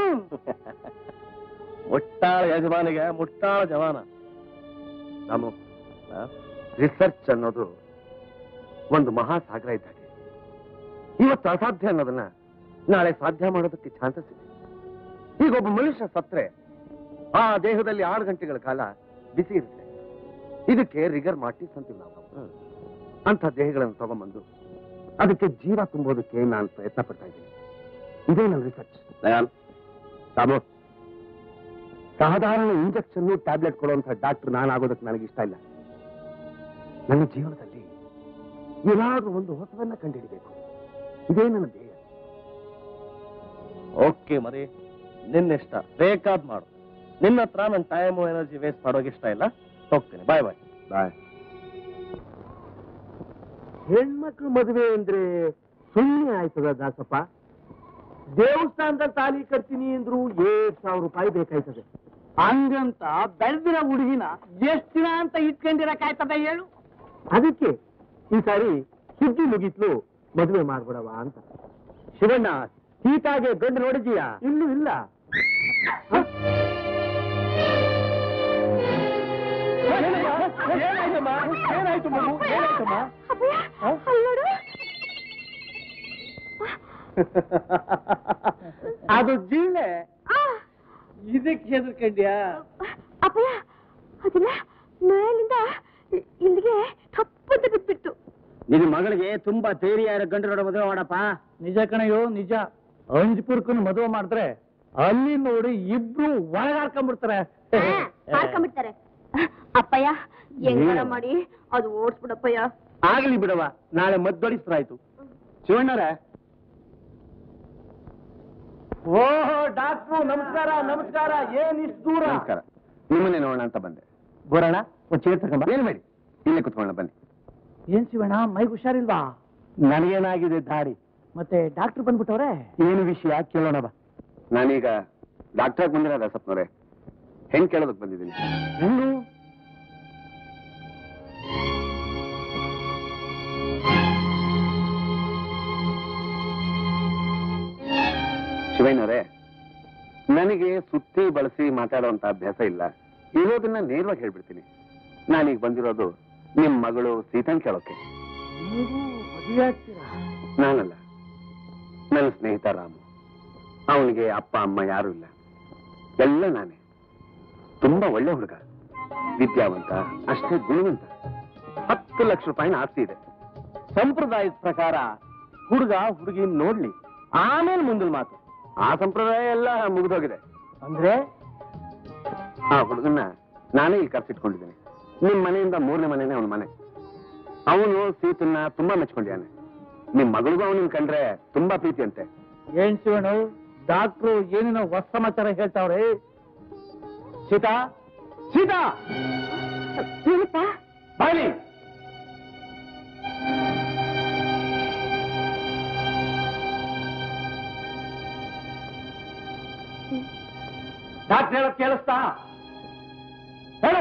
ಮುಟ್ಟಾಳ ಯಜಮಾನಿಗೆ ಮುಟ್ಟಾಳ ಜವಾನ ರಾಮು ರಿಸರ್ಚ್ ಅನ್ನೋದು ಒಂದು ಮಹಾಸಾಗರ ಇದ್ದಾಗೆ ಇವತ್ತು ಅಸಾಧ್ಯ ಅನ್ನೋದನ್ನ ನಾಳೆ ಸಾಧ್ಯ ಮಾಡೋದಕ್ಕೆ ಚಾನ್ಸಸ್ ಇದೆ ಈಗ ಒಬ್ಬ ಮನುಷ್ಯ ಸತ್ರೆ ಆ ದೇಹದಲ್ಲಿ ಆರು ಗಂಟೆಗಳ ಕಾಲ ಬಿಸಿ ಇರುತ್ತೆ ಇದಕ್ಕೆ ರಿಗರ್ ಮಾರ್ಟಿಸ್ ಅಂತೀವಿ ನಾವು ಅಂತ ದೇಹಗಳನ್ನು ತಗೊಂಬಂದು ಅದಕ್ಕೆ ಜೀವ ತುಂಬೋದಕ್ಕೆ ನಾನು ಪ್ರಯತ್ನ ಪಡ್ತಾ ಇದ್ದೀನಿ ಇದೇ ನನ್ನ ರಿಸರ್ಚ್ ದಯಾಲ್ ರಾಮು ಸಾಧಾರಣ ಇಂಜೆಕ್ಷನ್ ಟ್ಯಾಬ್ಲೆಟ್ ಕೊಡುವಂತ ಡಾಕ್ಟರ್ ನಾನು ಆಗೋದಕ್ಕೆ ನನಗೆ ಇಷ್ಟ ಇಲ್ಲ ನನ್ನ ಜೀವನದಲ್ಲಿ ಏನಾದ್ರೂ ಒಂದು ಹೊಸದನ್ನ ಕಂಡುಹಿಡಿಬೇಕು ಇದೇ ನನ್ನ ಧ್ಯೇಯ ಓಕೆ ಮರಿ ನಿನ್ನಿಷ್ಟ ಬೇಕಾದ್ ಮಾಡು ನಿನ್ನ ಹತ್ರ ನನ್ನ ಟೈಮು ಎನರ್ಜಿ ವೇಸ್ಟ್ ಮಾಡೋಕೆ ಇಷ್ಟ ಇಲ್ಲ ಹೋಗ್ತೀನಿ ಬಾಯ್ ಬಾಯ್ ಬಾಯ್ ಹೆಣ್ಮಕ್ಳು ಮದುವೆ ಅಂದ್ರೆ ಸುಮ್ಮನೆ ಆಯ್ತದ ದಾಸಪ್ಪ ದೇವಸ್ಥಾನದಲ್ಲಿ ತಾಲಿ ಕಟ್ತೀನಿ ಅಂದ್ರು ಏಳ್ ಸಾವಿರ ರೂಪಾಯಿ ಬೇಕಾಯ್ತದೆ ಹಂಗಂತ ಬೆಳೆದಿರೋ ಹುಡುಗಿನ ಎಷ್ಟ್ ದಿನ ಅಂತ ಇಟ್ಕೊಂಡಿರಕ್ಕಾಯ್ತದ ಹೇಳು ಅದಕ್ಕೆ ಈ ಸಾರಿ ಸುದ್ದಿ ಮುಗಿತ್ಲು ಮದುವೆ ಮಾಡ್ಬಿಡವ ಅಂತ ಶಿವಣ್ಣ ಸೀತಾಗೆ ಗಂಡು ನೋಡಿದೀಯಾ ಇಲ್ಲೂ ಇಲ್ಲ ಹ? ಏನಾಯ್ತಮ್ಮ ಏನಾಯ್ತು ಮಗು ಏನಾಯ್ತಮ್ಮ ಅದು ಜಿಳ್ಳೆ ಇದಕ್ಕೆ ಹೆದರ್ಕಂಡ್ಯಾ ಅಪ್ಪಯ್ಯ ಅದನ್ನ ಮೇಲಿಂದ ಇ- ಇಲ್ಲಿಗೆ ತಪ್ಪಂತ ಬಿಟ್ಬಿಟ್ಟು ನಿನ್ನ ಮಗಳಿಗೆ ತುಂಬಾ ಧೈರ್ಯ ಇರೋ ಗಂಡು ನೋಡೋ ಮದುವೆ ಮಾಡಪ್ಪ ನಿಜ ಕಣಯ್ಯೋ ನಿಜ ಅಂಜ್ಪುರ್ಕನ್ ಮದುವೆ ಮಾಡಿದ್ರೆ ಅಲ್ಲಿ ನೋಡಿ ಇಬ್ರು ಒಳಗಾಡ್ಕೊಂಡ್ಬಿಡ್ತಾರೆ ಹಾರ್ಕೊಂಡ್ಬಿಡ್ತಾರೆ ಅಪ್ಪಯ್ಯ ಹೆಂಗಾರ ಮಾಡಿ ಅದು ಓಡಿಸ್ಬಿಡಪ್ಪಯ್ಯ ಆಗ್ಲಿ ಬಿಡವ ನಾಳೆ ಮದ್ದೊಡಿಸ್ರಾಯ್ತು ಶಿವಣ್ಣರೇ ಓಹೋ ಡಾಕ್ಟ್ರು ನಮಸ್ಕಾರ ನಮಸ್ಕಾರ ಏನ್ ಇಷ್ಟು ದೂರ ನಮಸ್ಕಾರ ನಿಮ್ಮನ್ನೇ ನೋಡೋಣ ಅಂತ ಬಂದೆ ಬರೋಣ ಒಂದ್ ಚೇರ್ ತಗೊಂಬ ಏನು ಬೇಡಿ ಇಲ್ಲೇ ಕುತ್ಕೊಳ್ಳೋಣ ಬನ್ನಿ ಏನ್ ಶಿವಣ್ಣ ಮೈಗ್ ಹುಷಾರಿಲ್ವಾ ನನಗೇನಾಗಿದೆ ದಾರಿ ಮತ್ತೆ ಡಾಕ್ಟರ್ ಬಂದ್ಬಿಟ್ಟವ್ರೆ ಏನು ವಿಷಯ ಕೇಳೋಣ ಬಾ ನಾನೀಗ ಡಾಕ್ಟರ್ ಬಂದಿರ ದಾಸಪ್ಪನವ್ರೆ ಹೆಂಗ್ ಕೇಳೋದಕ್ ಬಂದಿದ್ದೀನಿ ಹೆಣ್ಣು ಶಿವಯ್ಯನವರೇ ನನಗೆ ಸುತ್ತಿ ಬಳಸಿ ಮಾತಾಡುವಂತ ಅಭ್ಯಾಸ ಇಲ್ಲ ಇರೋದನ್ನ ನೇರವಾಗಿ ಹೇಳ್ಬಿಡ್ತೀನಿ ನಾನೀಗ ಬಂದಿರೋದು ನಿಮ್ ಮಗಳು ಸೀತನ್ ಕೇಳೋಕೆ ನೀವು ಮದುವೆ ಆಗ್ತೀರಾ ನಾನಲ್ಲ ನನ್ನ ಸ್ನೇಹಿತ ರಾಮು ಅವನಿಗೆ ಅಪ್ಪ ಅಮ್ಮ ಯಾರು ಇಲ್ಲ ಎಲ್ಲ ನಾನೇ ತುಂಬಾ ಒಳ್ಳೆ ಹುಡುಗ ವಿದ್ಯಾವಂತ ಅಷ್ಟೇ ಗುಣವಂತ ಹತ್ತು ಲಕ್ಷ ರೂಪಾಯಿನ ಆಸ್ತಿ ಇದೆ ಸಂಪ್ರದಾಯದ ಪ್ರಕಾರ ಹುಡುಗ ಹುಡುಗಿ ನೋಡ್ಲಿ ಆಮೇಲೆ ಮುಂದಿನ ಮಾತು ಆ ಸಂಪ್ರದಾಯ ಎಲ್ಲ ಮುಗಿದೋಗಿದೆ ಅಂದ್ರೆ ಆ ಹುಡುಗನ್ನ ನಾನೇ ಇಲ್ಲಿ ಕರ್ಸಿಟ್ಕೊಂಡಿದ್ದೀನಿ ನಿಮ್ ಮನೆಯಿಂದ ಮೂರನೇ ಮನೆನೇ ಅವನ ಮನೆ ಅವನು ಸೀತನ್ನ ತುಂಬಾ ಮೆಚ್ಕೊಂಡಿದ್ದಾನೆ ನಿಮ್ ಮಗಳಿಗೂ ಅವನಿಗೆ ಕಂಡ್ರೆ ತುಂಬಾ ಪ್ರೀತಿ ಅಂತೆ ಏನ್ ಶಿವಣ್ಣ ಡಾಕ್ಟ್ರು ಏನೇನೋ ಹೊಸ ಸಮಾಚಾರ ಹೇಳ್ತಾವ್ರೆ ಸೀತಾ ಸೀತಾ ಏನಪ್ಪ ಬಾಯ್ಲಿ ಡಾಕ್ಟರ್ ಹೇಳೋದ್ ಕೇಳಿಸ್ತಾ ಹೇಳು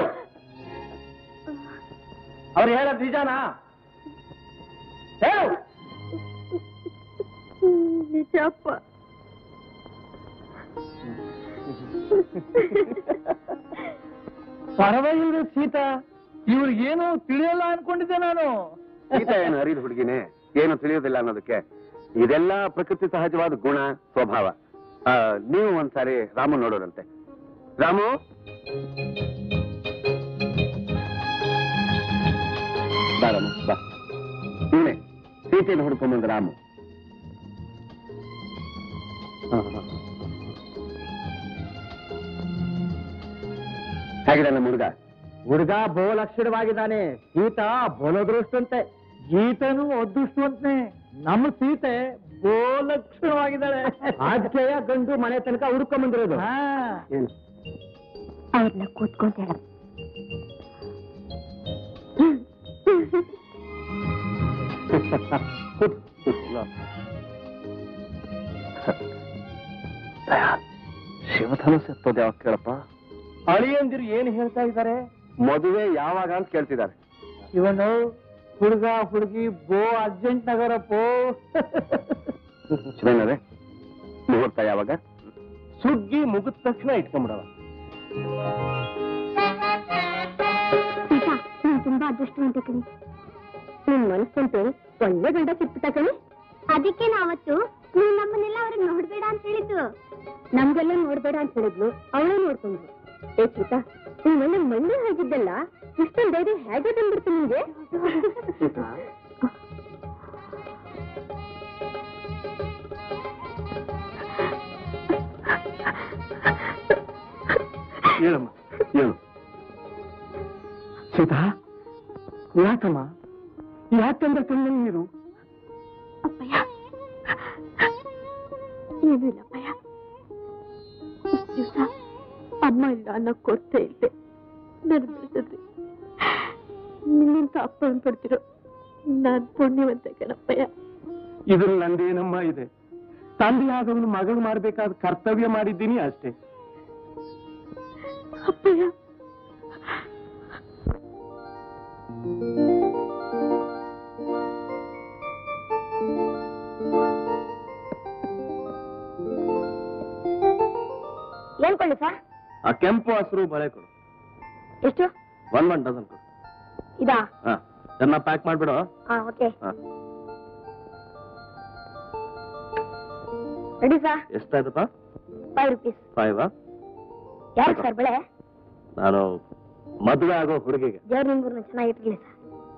ಅವ್ರು ಹೇಳೋದ್ ನಿಜಾನಾ ಹೇಳು ನಿಜಪ್ಪ ಪರವಾಗಿಲ್ರಿ ಸೀತಾ ಇವ್ರಿಗೇನು ತಿಳಿಯಲ್ಲ ಅನ್ಕೊಂಡಿದ್ದೆ ನಾನು ಸೀತಾ ಏನು ಹರಿದ ಹುಡುಗಿನೇ ಏನು ತಿಳಿಯೋದಿಲ್ಲ ಅನ್ನೋದಕ್ಕೆ ಇದೆಲ್ಲ ಪ್ರಕೃತಿ ಸಹಜವಾದ ಗುಣ ಸ್ವಭಾವ ಆ, ನೀವು ಒಂದ್ಸಾರಿ ರಾಮು ನೋಡೋರಂತೆ ರಾಮು ಬಾ ರಾಮು ಬಾ ಇವನೇ ಸೀತೆಯನ್ನು ಹುಡ್ಕೊಂಬಂದ ರಾಮು ಹಾ, ಹಾ. ಹೇಗಿದೆ ನಮ್ಮ ಹುಡುಗ ಹುಡುಗ ಬಹು ಲಕ್ಷಣವಾಗಿದ್ದಾನೆ ಸೀತಾ ಬೋಲದೃಷ್ಟಂತೆ ಗೀತನು ಅದೃಷ್ಟು ಅಂತೆ ನಮ್ಮ ಸೀತೆ ಬೋ ಲಕ್ಷಣವಾಗಿದ್ದಾಳೆ ಆಜ್ಞೆಯ ಗಂಡು ಮನೆ ತನಕ ಹುಡ್ಕೊಂಡ್ ಬಂದಿರೋದು ಏನು ಅವ್ರನ್ನ ಕೂತ್ಕೊಂತ ಹೇಳ ಶಿವಧನುಸ್ ಎತ್ತೋದು ಯಾವಾಗ ಕೇಳಪ್ಪ ಅಳಿಯಂದಿರು ಏನು ಹೇಳ್ತಾ ಇದ್ದಾರೆ ಮದುವೆ ಯಾವಾಗ ಅಂತ ಕೇಳ್ತಿದ್ದಾರೆ ಇವನು ಹುಡುಗ ಹುಡುಗಿ ಬೋ ಅರ್ಜೆಂಟ್ ನಗರಪ್ಪೋ ಶಿವನರೇ ಮುಹೂರ್ತ ಯಾವಾಗ ಸುಗ್ಗಿ ಮುಗಿದ ತಕ್ಷಣ ಇಟ್ಕೊಂಡ್ಬಿಡವ ಸೀತಾ ನೀನ್ ತುಂಬಾ ಅದೃಷ್ಟವಂತ ಕಣಿ ನಿನ್ ಮನಸ್ಸಂತೆ ಒಳ್ಳೆ ಗಂಡ ಸಿಕ್ಬಿಟ್ಟ ಕಣಿ ಅದಕ್ಕೆ ನಾವತ್ತು ನೀನ್ ನಮ್ಮನ್ನೆಲ್ಲ ಅವ್ರಿಗೆ ನೋಡ್ಬೇಡ ಅಂತ ಹೇಳಿದ್ದು ನಮ್ಗೆಲ್ಲ ನೋಡ್ಬೇಡ ಅಂತ ಹೇಳಿದ್ಲು ಅವಳೇ ನೋಡ್ಕೊಂಡ್ರು ಏ ಸೀತಾ ನೀನ್ ಒಳ್ಳೆ ಮಣ್ಣೆ ಹಾಗಿದ್ದಲ್ಲ ಇಷ್ಟೊಂದು ಧೈರ್ಯ ಹೇಗೆ ಬಂದ್ಬಿಡ್ತು ನಿಂಗೆ ಹೇಳಮ್ಮ ಏನು ಸೀತಾ ಯಾಕಮ್ಮ ಯಾಕಂದ್ರೆ ಕಣ್ಣಲ್ಲಿ ನೀರು ಅಪ್ಪಯ್ಯ ಏನೂ ಇಲ್ಲಪ್ಪಯ್ಯ ಇಷ್ಟು ದಿವಸ ಅಮ್ಮ ಇಲ್ಲ ಅನ್ನೋ ಕೊರತೆ ಇಲ್ಲದೆ ನಾನು ಬೆಳೆಸಿದ್ರಿ ನಿನ್ನಿಂತ ಅಪ್ಪನ ಪಡ್ತಿರೋ ನಾನ್ ಪುಣ್ಯವಂತೆ ಕಣಪ್ಪಯ್ಯ ಇದ್ರಲ್ಲಿ ನಂದೇನಮ್ಮ ಇದೆ ತಂದೆಯಾದವನು ಮಗಳು ಮಾಡ್ಬೇಕಾದ ಕರ್ತವ್ಯ ಮಾಡಿದ್ದೀನಿ ಅಷ್ಟೇ ಅಪ್ಪಯ್ಯ ಏನ್ ಕೊಳ್ಳಿ ಸರ್ ಆ ಕೆಂಪು ಹಸಿರು ಬಳೆ ಕೊಡು ಎಷ್ಟು ಒನ್ ಒನ್ ಡಜನ್ ಕೊಡು ಇದಾ ಹಾ ಚೆನ್ನಾಗಿ ಪ್ಯಾಕ್ ಮಾಡ್ಬಿಡು ಹಾ ಓಕೆ ಹಾ ರೆಡಿ ಸರ್ ಎಷ್ಟಾಯ್ತಪ್ಪ ಫೈವ್ ರುಪೀಸ್ ಫೈವ್ ಯಾರಿಗೆ ಸರ್ ಬೆಳೆ ನಾನು ಮದುವೆ ಆಗೋ ಹುಡುಗಿಗೆ ದೇವ್ರ ನಿಮ್ಗೂರ್ನ ಚೆನ್ನಾಗಿರ್ಲಿ ಸರ್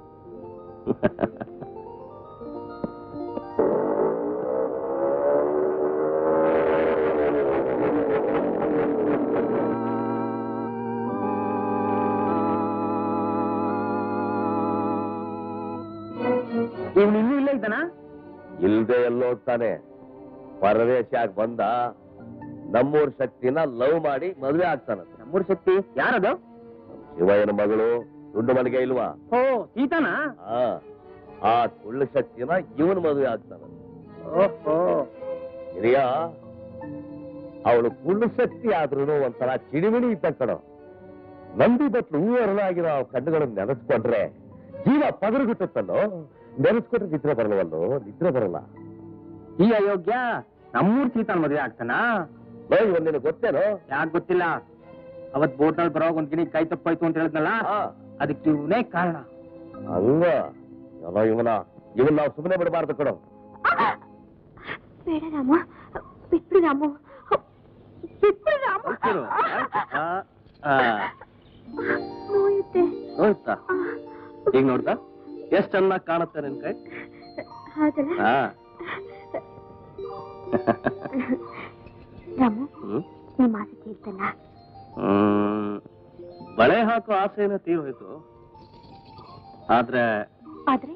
ಇವ್ನು ಇನ್ನೂ ಇಲ್ಲ ಇದ್ದಾನ ಇಲ್ದೆ ಎಲ್ಲೋಗ್ತಾನೆ ಪರದೇಶ ಬಂದ ನಮ್ಮೂರ್ ಶಕ್ತಿನ ಲವ್ ಮಾಡಿ ಮದ್ವೆ ಆಗ್ತಾನಂತ ನಮ್ಮೂರ್ ಶಕ್ತಿ ಯಾರದು ಶಿವಯ್ಯನ ಮಗಳು ದುಡ್ಡು ಮನೆಗೆ ಇಲ್ವಾ ಓ ಸೀತಾನಾ ಆ ಆ ಸುಳ್ಳು ಶಕ್ತಿನ ಇವನ್ ಮದುವೆ ಆಗ್ತಾನಂತ ಓಹೋ ಹಿರಿಯ ಅವಳು ಕುಳ್ಳು ಶಕ್ತಿ ಆದ್ರೂ ಒಂಥರ ಚಿಡಿಮಿಡಿ ಇದ್ದ ಕಣೋ ನಂದಿ ಬಟ್ಲು ಹೂವರಲಾಗಿರೋ ಆ ಕಣ್ಣುಗಳನ್ನು ನೆನೆಸ್ಕೊಂಡ್ರೆ ಜೀವ ಪದರುಗುತ್ತಲ್ಲೋ ನೆನೆಸ್ಕೊಂಡ್ರೆ ನಿದ್ರೆ ಬರಲ್ವಲ್ಲೋ ನಿದ್ರೆ ಬರಲ್ಲ ಈ ಅಯೋಗ್ಯ ನಮ್ಮೂರ್ ಸೀತಾನ್ ಮದುವೆ ಆಗ್ತಾನಾ ಲೋ ಇವನ್ ನಿನಗೆ ಗೊತ್ತೇನೋ ಯಾಕೆ ಗೊತ್ತಿಲ್ಲ ಅವತ್ ಬೋಟ್ನಲ್ಲಿ ಬರೋವಾಗ ಒಂದ್ ಗಿಣಿ ಕೈ ತಪ್ಪಾಯ್ತು ಅಂತ ಹೇಳಿದ್ನಲ್ಲ ಆ, ಅದಕ್ಕೆ ಇವನೇ ಕಾರಣ ಹಂಗ ಏನೋ ಇವನ ಇವನ್ ನಾವು ಸುಮ್ಮನೆ ಬಿಡಬಾರ್ದು ಕಣೋ ಬೇಡ ರಾಮ ಬಿಟ್ಬಿಡು ರಾಮು ಬಿಟ್ಬಿಡು ರಾಮ ಹೋಗ್ತಿರು. ಆ, ಆ, ನೋಯುತ್ತೆ ನೋಡ್ತಾ ಈಗ ನೋಡ್ತಾ ಎಷ್ಟ್ ಚೆನ್ನಾಗಿ ಕಾಣುತ್ತೆ ನಿನ್ ಕೈ ಹೌದಲ್ಲ ಹಾ ರಾಮು ಹ್ಮ್ ನಿಮ್ಮ ಆಸೆ ತೀರ್ತಲ್ಲ ಹ್ಮ್. ಬಳೆ ಹಾಕೋ ಆಸೆನ ತೀರ್ ಹೋಯ್ತು ಆದ್ರೆ ಆದ್ರೆ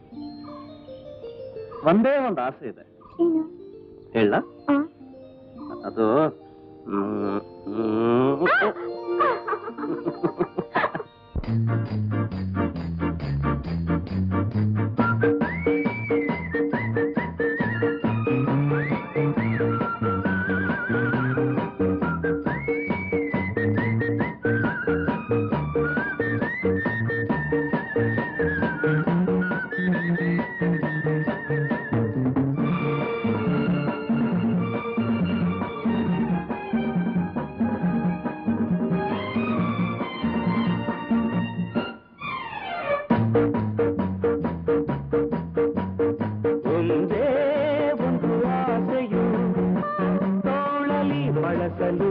ಒಂದೇ ಒಂದು ಆಸೆ ಇದೆ ಏನು ಹೇಳ ಆ? ಅದು ಹ್ಮ್, ಹ್ಮ್, ಒಂದೇ ಒಂದು ಆಸೆಯು ತೋಳಲಿ ಬಳಸಲು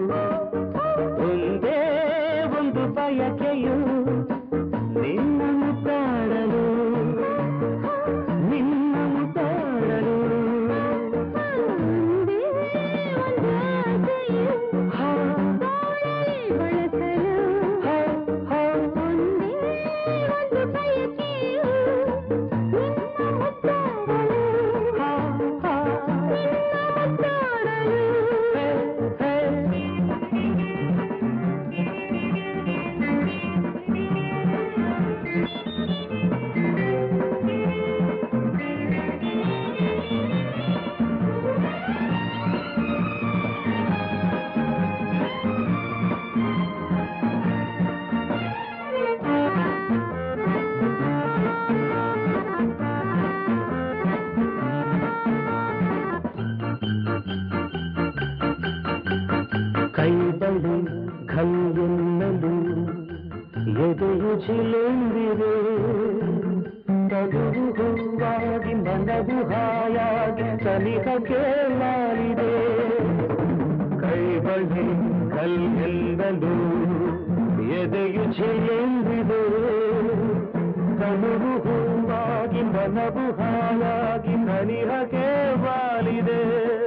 ಒಂದೇ ಒಂದು ಬಯಕೆಯು ನಿನ್ನನ್ನು ಕಾಡಲು ನಿನ್ನನ್ನು ಕಾಡಲು ಹಾ, ಹಾ, ಹಾ. ಹಾ, ಹಾ. ಹೇ, ಹೇ. ಕೈ ಬಳಿ ಕೈಯೆನ್ನಲು ಎದೆಯು ಜಿಲೆಂದಿರೆ ತಗುವು ಹೂವಾಗಿ ಮನವು ಹಾಯಾಗಿ ಸನಿಹಕ್ಕೆ ಮಾರಿದೆ ಕೈ ಬಳಿ ಕೈಯೆನ್ನಲು ಎದೆಯು ಜಿಲೆಂದಿದೆ ತನುವು ಹೂವಾಗಿ ಮನವು ಹಾಯಾಗಿ ಸನಿಹಕ್ಕೆ ವಾಲಿದೆ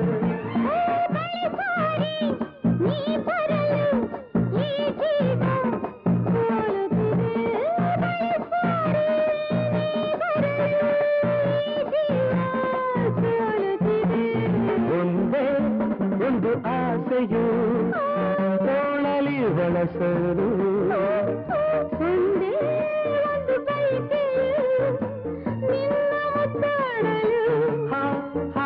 ಒಂದೇ ಒಂದು ಆಸೆಯು ತೋಳಲಿ ಬಳಸಲು ಹಾ, ಹಾ,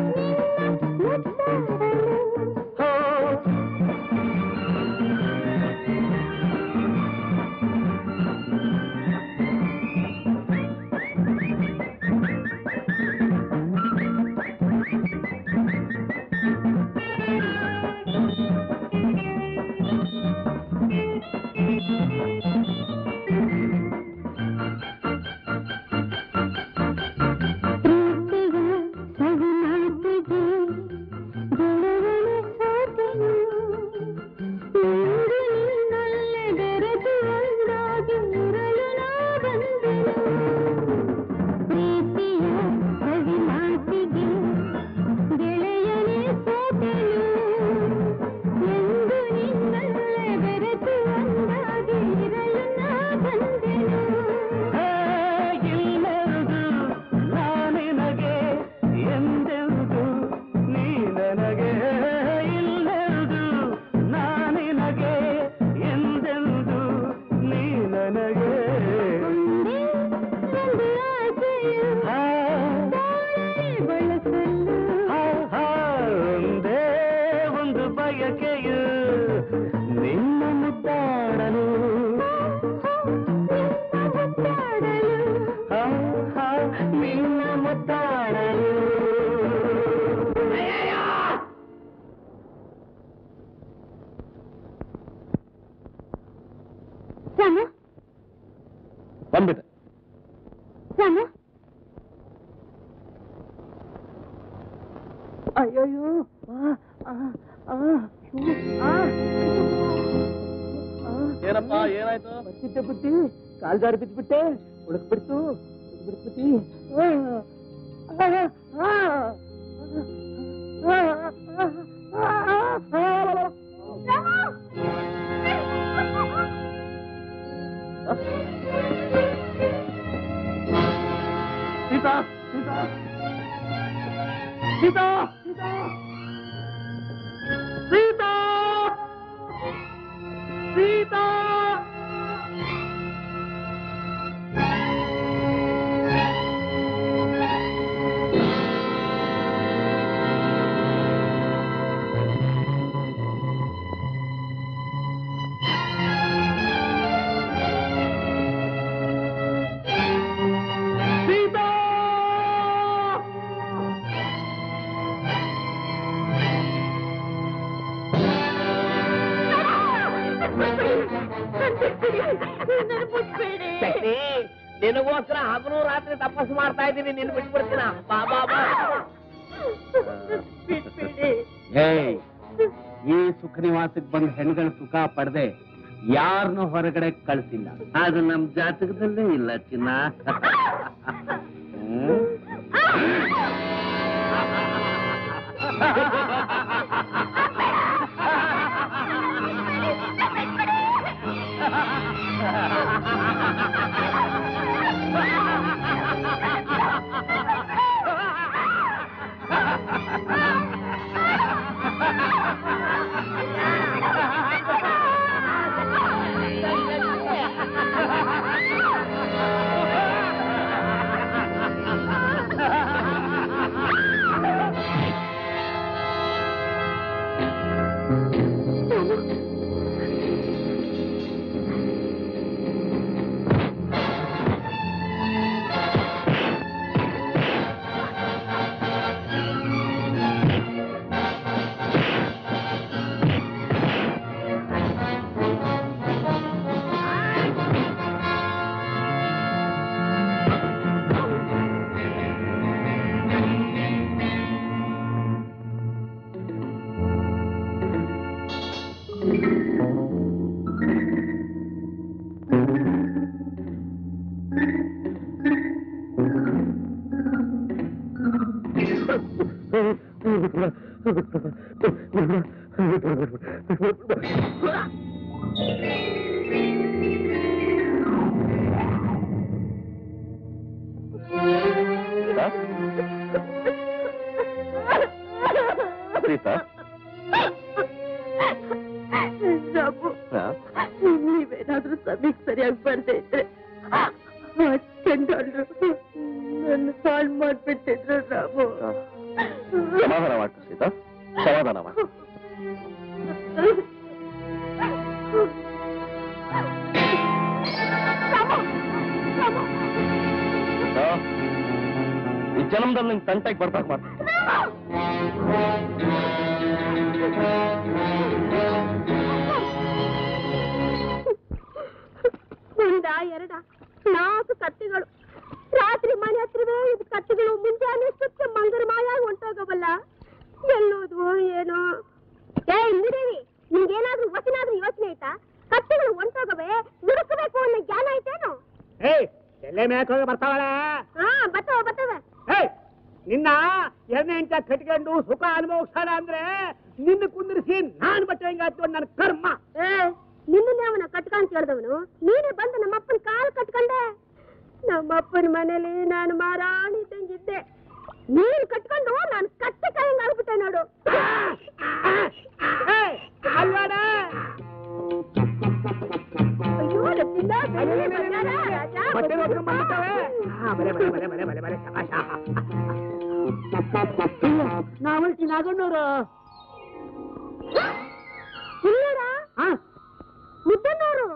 ಹೋ. ಹೇ, ಇಲ್ಲೆಂದು ನಾನಿನಗೆ ಎಂದೆಂದು ನೀ ನನಗೆ ಇಲ್ಲೆಂದು ನಾನಿನಗೆ ಎಂದೆಂದು ನೀ ನನಗೆ ಹಾ, ಹಾ, ಹಾ, ಒಂದೇ ಒಂದು ಬಯಕೆಯು ನಿನ್ನ ಮುದ್ದಾಡಲು ಹಾ, ಹಾ, ನಿನ್ನ ಮುದ್ದಾಡಲು ರಾಮ ಬಂದ್ಬಿಟ್ಟೆ ರಾಮ ಅಯ್ಯೋಯ್ಯೋ ಆ, ಆ, ಆ, ಶೂ, ಆ. ಆ, ಏನಪ್ಪ ಏನಾಯ್ತು ಬರ್ತಿದ್ದೆ ಬುದ್ಧಿ ಕಾಲ್ ಜಾರಿ ಬಿದ್ಬಿಟ್ಟೆ ಉಳಕ್ ಬಿಡ್ತು ಬಿಡ್ಬಿಟ್ಟಿ ಸೀತಾ ಸೀತಾ ಸೀತಾ ಸೀತಾ ಸೀತಾ ಬಿಟ್ಬಿಡಿ ಶಕ್ತಿ ನಿನಗೋಸ್ಕರ ಹಗಲು ರಾತ್ರಿ ತಪಸ್ಸು ಮಾಡ್ತಾ ಇದ್ದೀನಿ ನಿನ್ ಬಿಟ್ಬಿಡ್ತೀನ ಬಾ ಬಾ ಬಾ ಬಿಟ್ಬಿಡಿ ಏಯ್ ಈ ಸುಖ ನಿವಾಸಕ್ಕೆ ಬಂದ ಹೆಣ್ಗಳ ಸುಖ ಪಡೆದೆ ಯಾರನ್ನೂ ಹೊರಗಡೆ ಕಳ್ಸಿಲ್ಲ ಅದು ನಮ್ ಜಾತಕದಲ್ಲೇ ಇಲ್ಲ ಚಿನ್ನ ಹ್ಮ್? ಸೀತಾ ರಾಮು ನೀವೇನಾದ್ರೂ ಸಮಯಕ್ಕೆ ಸರಿಯಾಗಿ ಬರ್ದೇ ಇದ್ರೆ ಚಂಡಾಲ್ರು ನನ್ನ ಹಾಳು ಮಾಡ್ಬಿಟ್ಟಿದ್ರು ರಾಮು ಸಮಾಧಾನ ಮಾಡು ಸೀತಾ ಸಮಾಧಾನ ಮಾಡು ಸೀತಾ, ಈ ಜನ್ಮದಲ್ಲಿ ನಿನ್ ತಂಟೆಗೆ ಬರ್ದಾಗ ಮಾಡು ಒಂದ ಎರಡ ನಾಲ್ಕು ಕತ್ತಿಗಳು ರಾತ್ರಿ ಮನೆ ಹತ್ರವೇ ಇದು ಕತ್ತಿಗಳು ಮುಂಜಾನೆ ಸುತ್ತ ಮಂಗರ ಮಾಯಾಗಿ ಹೊಂಟೋಗವಲ್ಲ ಎಲ್ಲೋದು ಏನೋ ಏ ಇಂದಿರೇವಿ ನಿಮ್ಗೇನಾದ್ರೂ ವಚನಾದ್ರೂ ಯೋಚನೆ ಆಯ್ತಾ ಕತ್ತಿಗಳು ಹೊಂಟೋಗವೆ ನುಡುಕಬೇಕು ಅನ್ನೋ ಜ್ಞಾನ ಐತೇನು ಏಯ್ ಎಲ್ಲೇ ಮೇಕ್ ಹೋಗಿ ಬರ್ತಾವಳೆ ಹಾ ಬತ್ತವ ಬತ್ತವ ಏಯ್ ನಿನ್ನ ಎಣ್ಣೆ ಇಂಚ ಕಟ್ಕೊಂಡು ಸುಖ ಅನುಭವಿಸ್ತಾರ ಅಂದ್ರೆ ನಿನ್ನ ಕುಂದಿರಿಸಿ ನಾನ್ ಬಟ್ಟೆ ಹೆಂಗಾಯ್ತು ನನ್ನ ಕರ್ಮ ಏ ನಿನ್ನನ್ನೇ ಅವನ ಕಟ್ಕೊಂಡ್ ಕೇಳ್ದವನು ನೀನೇ ಬಂದು ನಮ್ಮಪ್ಪನ ಕಾಲ್ ಕಟ್ಕೊಂಡೆ ನಮ್ಮಪ್ಪನ ಮನೇಲಿ ನಾನು ಮಾರಾಣಿ ಇದ್ದಂಗಿದ್ದೆ ನೀನ್ ಕಟ್ಕೊಂಡು ನಾನು ಕತ್ತೆ ಕಾಯಂಗ್ ಆಗ್ಬಿಟ್ಟೆ ನೋಡು ಏಯ್, ಅಲ್ವಾಡ ಅಯ್ಯೋ ರತ್ತಿಲ್ಲ, ಬೆಳ್ಳಿ ಬಂಗಾರ, ರಾಜ, ಬಟ್ಟೆ ಬೊಬ್ಬು, ಒಗ್ಗರಣೆ ಮಾಡ್ಬಿಟ್ಟವೆ. ಹಾ, ಬಲೆ, ಬಲೆ, ಬಲೆ, ಬಲೆ, ಬಲೆ, ಬಲೆ, ಶಬಾಷ. ನಾವಲ್ಟಿ ನಾಗಣ್ಣವ್ರು ಇಲ್ಲಡ ಹಾ ಮುದ್ದನ್ನೋರು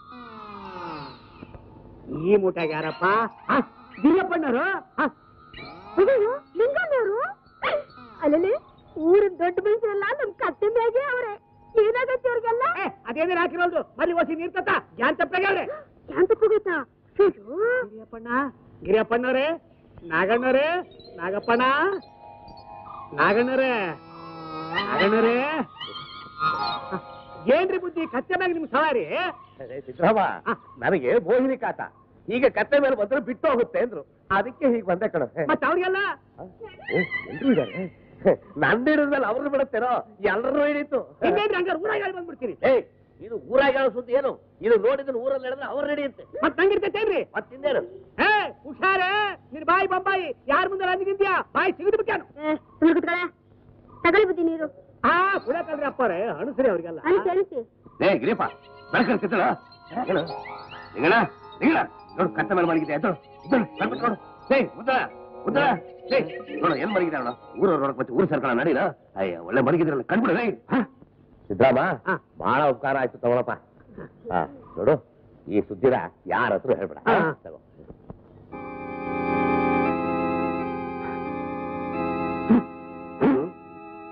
ಈ ಮೂಟೆಗೆ ಯಾರಪ್ಪ ಹಾ, ಗಿರಿಯಪ್ಪಣ್ಣರು ಹಾ, ಅಯ್ಯೋ ಲಿಂಗಣ್ಣವರು ಅಲ್ಲಲ್ಲಿ ಊರಿನ ದೊಡ್ಡ ಮನುಷ್ಯರೆಲ್ಲ ನಮ್ ಕತ್ತೆ ಮ್ಯಾಗೆ ಅವ್ರೆ ಏನಾಗತ್ತೆ ಅವ್ರಿಗೆಲ್ಲ ಏ, ಅದೇನೇ ಹಾಕಿರೋದು ಮಲ್ಲಿ ಒಸಿ ನೀರ್ ತತ್ತ ಜಾನ್ ತಪ್ಪಗಾವ್ರೆ ಶಾಂತ ಹೋಗುತ್ತಾ ಅಯ್ಯೋ ಗಿರಿಯಪ್ಪಣ್ಣ ಗಿರಿಯಪ್ಪಣ್ಣವ್ರೆ ನಾಗಣ್ಣವ್ರೆ ನಾಗಪ್ಪಣ್ಣ ನಾಗಣ್ಣವ್ರೆ ನಾಗಣ್ಣವ್ರೆ ಹ, ಏನ್ರಿ ಬುದ್ಧಿ ಕತ್ತೆ ಮ್ಯಾಗ ನಿಮ್ ಸವಾರಿ ಸಿದ್ದರಾಮ ನನಗೆ ಮೋಹಿನಿ ಕಾಟ ಈಗ ಕತ್ತೆ ಮೇಲೆ ಬಂದ್ರೆ ಬಿಟ್ಟು ಹೋಗುತ್ತೆ ಅಂದ್ರು ಅದಕ್ಕೆ ಹೀಗೆ ಬಂದೆ ಕಣ ಮತ್ತ ಅವ್ರಿಗೆಲ್ಲ ಎಲ್ರು ಇದಾರೆ ನಂದು ಹಿಡಿದ್ಮೇಲೆ ಅವ್ರನ್ನ ಬಿಡುತ್ತೇನೋ ಎಲ್ಲರೂ ಹಿಡೀತು ಹಿಂಗೇನ್ರಿ ಹಂಗಾರೆ ಊರಾಗ ಬಂದ್ಬಿಡ್ತೀರಿ ಏಯ್ ಇದು ಊರಾಗ ಹೇಳೋ ಸುದ್ದಿ ಏನು ಇದು ನೋಡಿದ್ರೆ ಊರಲ್ಲಿ ನಡೆದ್ರೆ ಅವ್ರು ನಡೆಯುತ್ತೆ ಮತ್ ನಂಗಿರ್ತೈತೇನ್ರಿ ಮತ್ತಿಂದೇನು ಏ ಹುಷಾರೇ ನಿನ್ ಬಾಯಿ ಬಂಬಾಯಿ ಯಾರ ಮುಂದೆ ಅಂದಿದ್ಯಾ ಬಾಯಿ ಸಿಗಿದು ಬಿಟ್ಟಾನು ಕುತ್ಕಳ ತಗೊಳ್ಳಿ ಬುದ್ಧಿ ನೀರು ಆ ಕುಡಕಂದ್ರೆ ಅಪ್ಪರೇ ಅಣಸ್ರಿ ಅವ್ರಿಗೆಲ್ಲ ಅನಿಸಿ ಅನಿಸಿ ಏ ಗಿರಿಯಪ್ಪ ಬೆಳಕಲ್ ಕಿತ್ತಳ ನಿಂಗಣ ನಿಂಗಣ ನೋಡು ಕತ್ತ ಮೇಲೆ ಮಲಗಿದೆ ಎದ್ದು ಎದ್ದು ಬರ್ಬಿಟ್ಟು ನೋಡು ಏ ಉದ್ದಳ ಉದ್ದಳ ಏ ನೋಡು ಎಲ್ಲಿ ಮಲಗಿದೆ ಅವಳು ಊರವ್ರು ನೋಡಕ್ ಮತ್ತೆ ಊರು ಸರ್ಕಳ ನಡೀಲ ಅಯ್ಯ ಒಳ್ಳೆ ಮಲಗಿದ್ರಲ್ಲ ಕಂಡ್ಬಿಡು ಏ ಸಿದ್ದರಾಮ ಹಾ. ಬಹಳ ಉಪಕಾರ ಆಯ್ತು ತಗೊಳಪ್ಪ ಹಾ ನೋಡು ಈ ಸುದ್ದಿನ ಯಾರ ಹತ್ರ ಹೇಳ್ಬೇಡ ಹಾ. ತಗೋ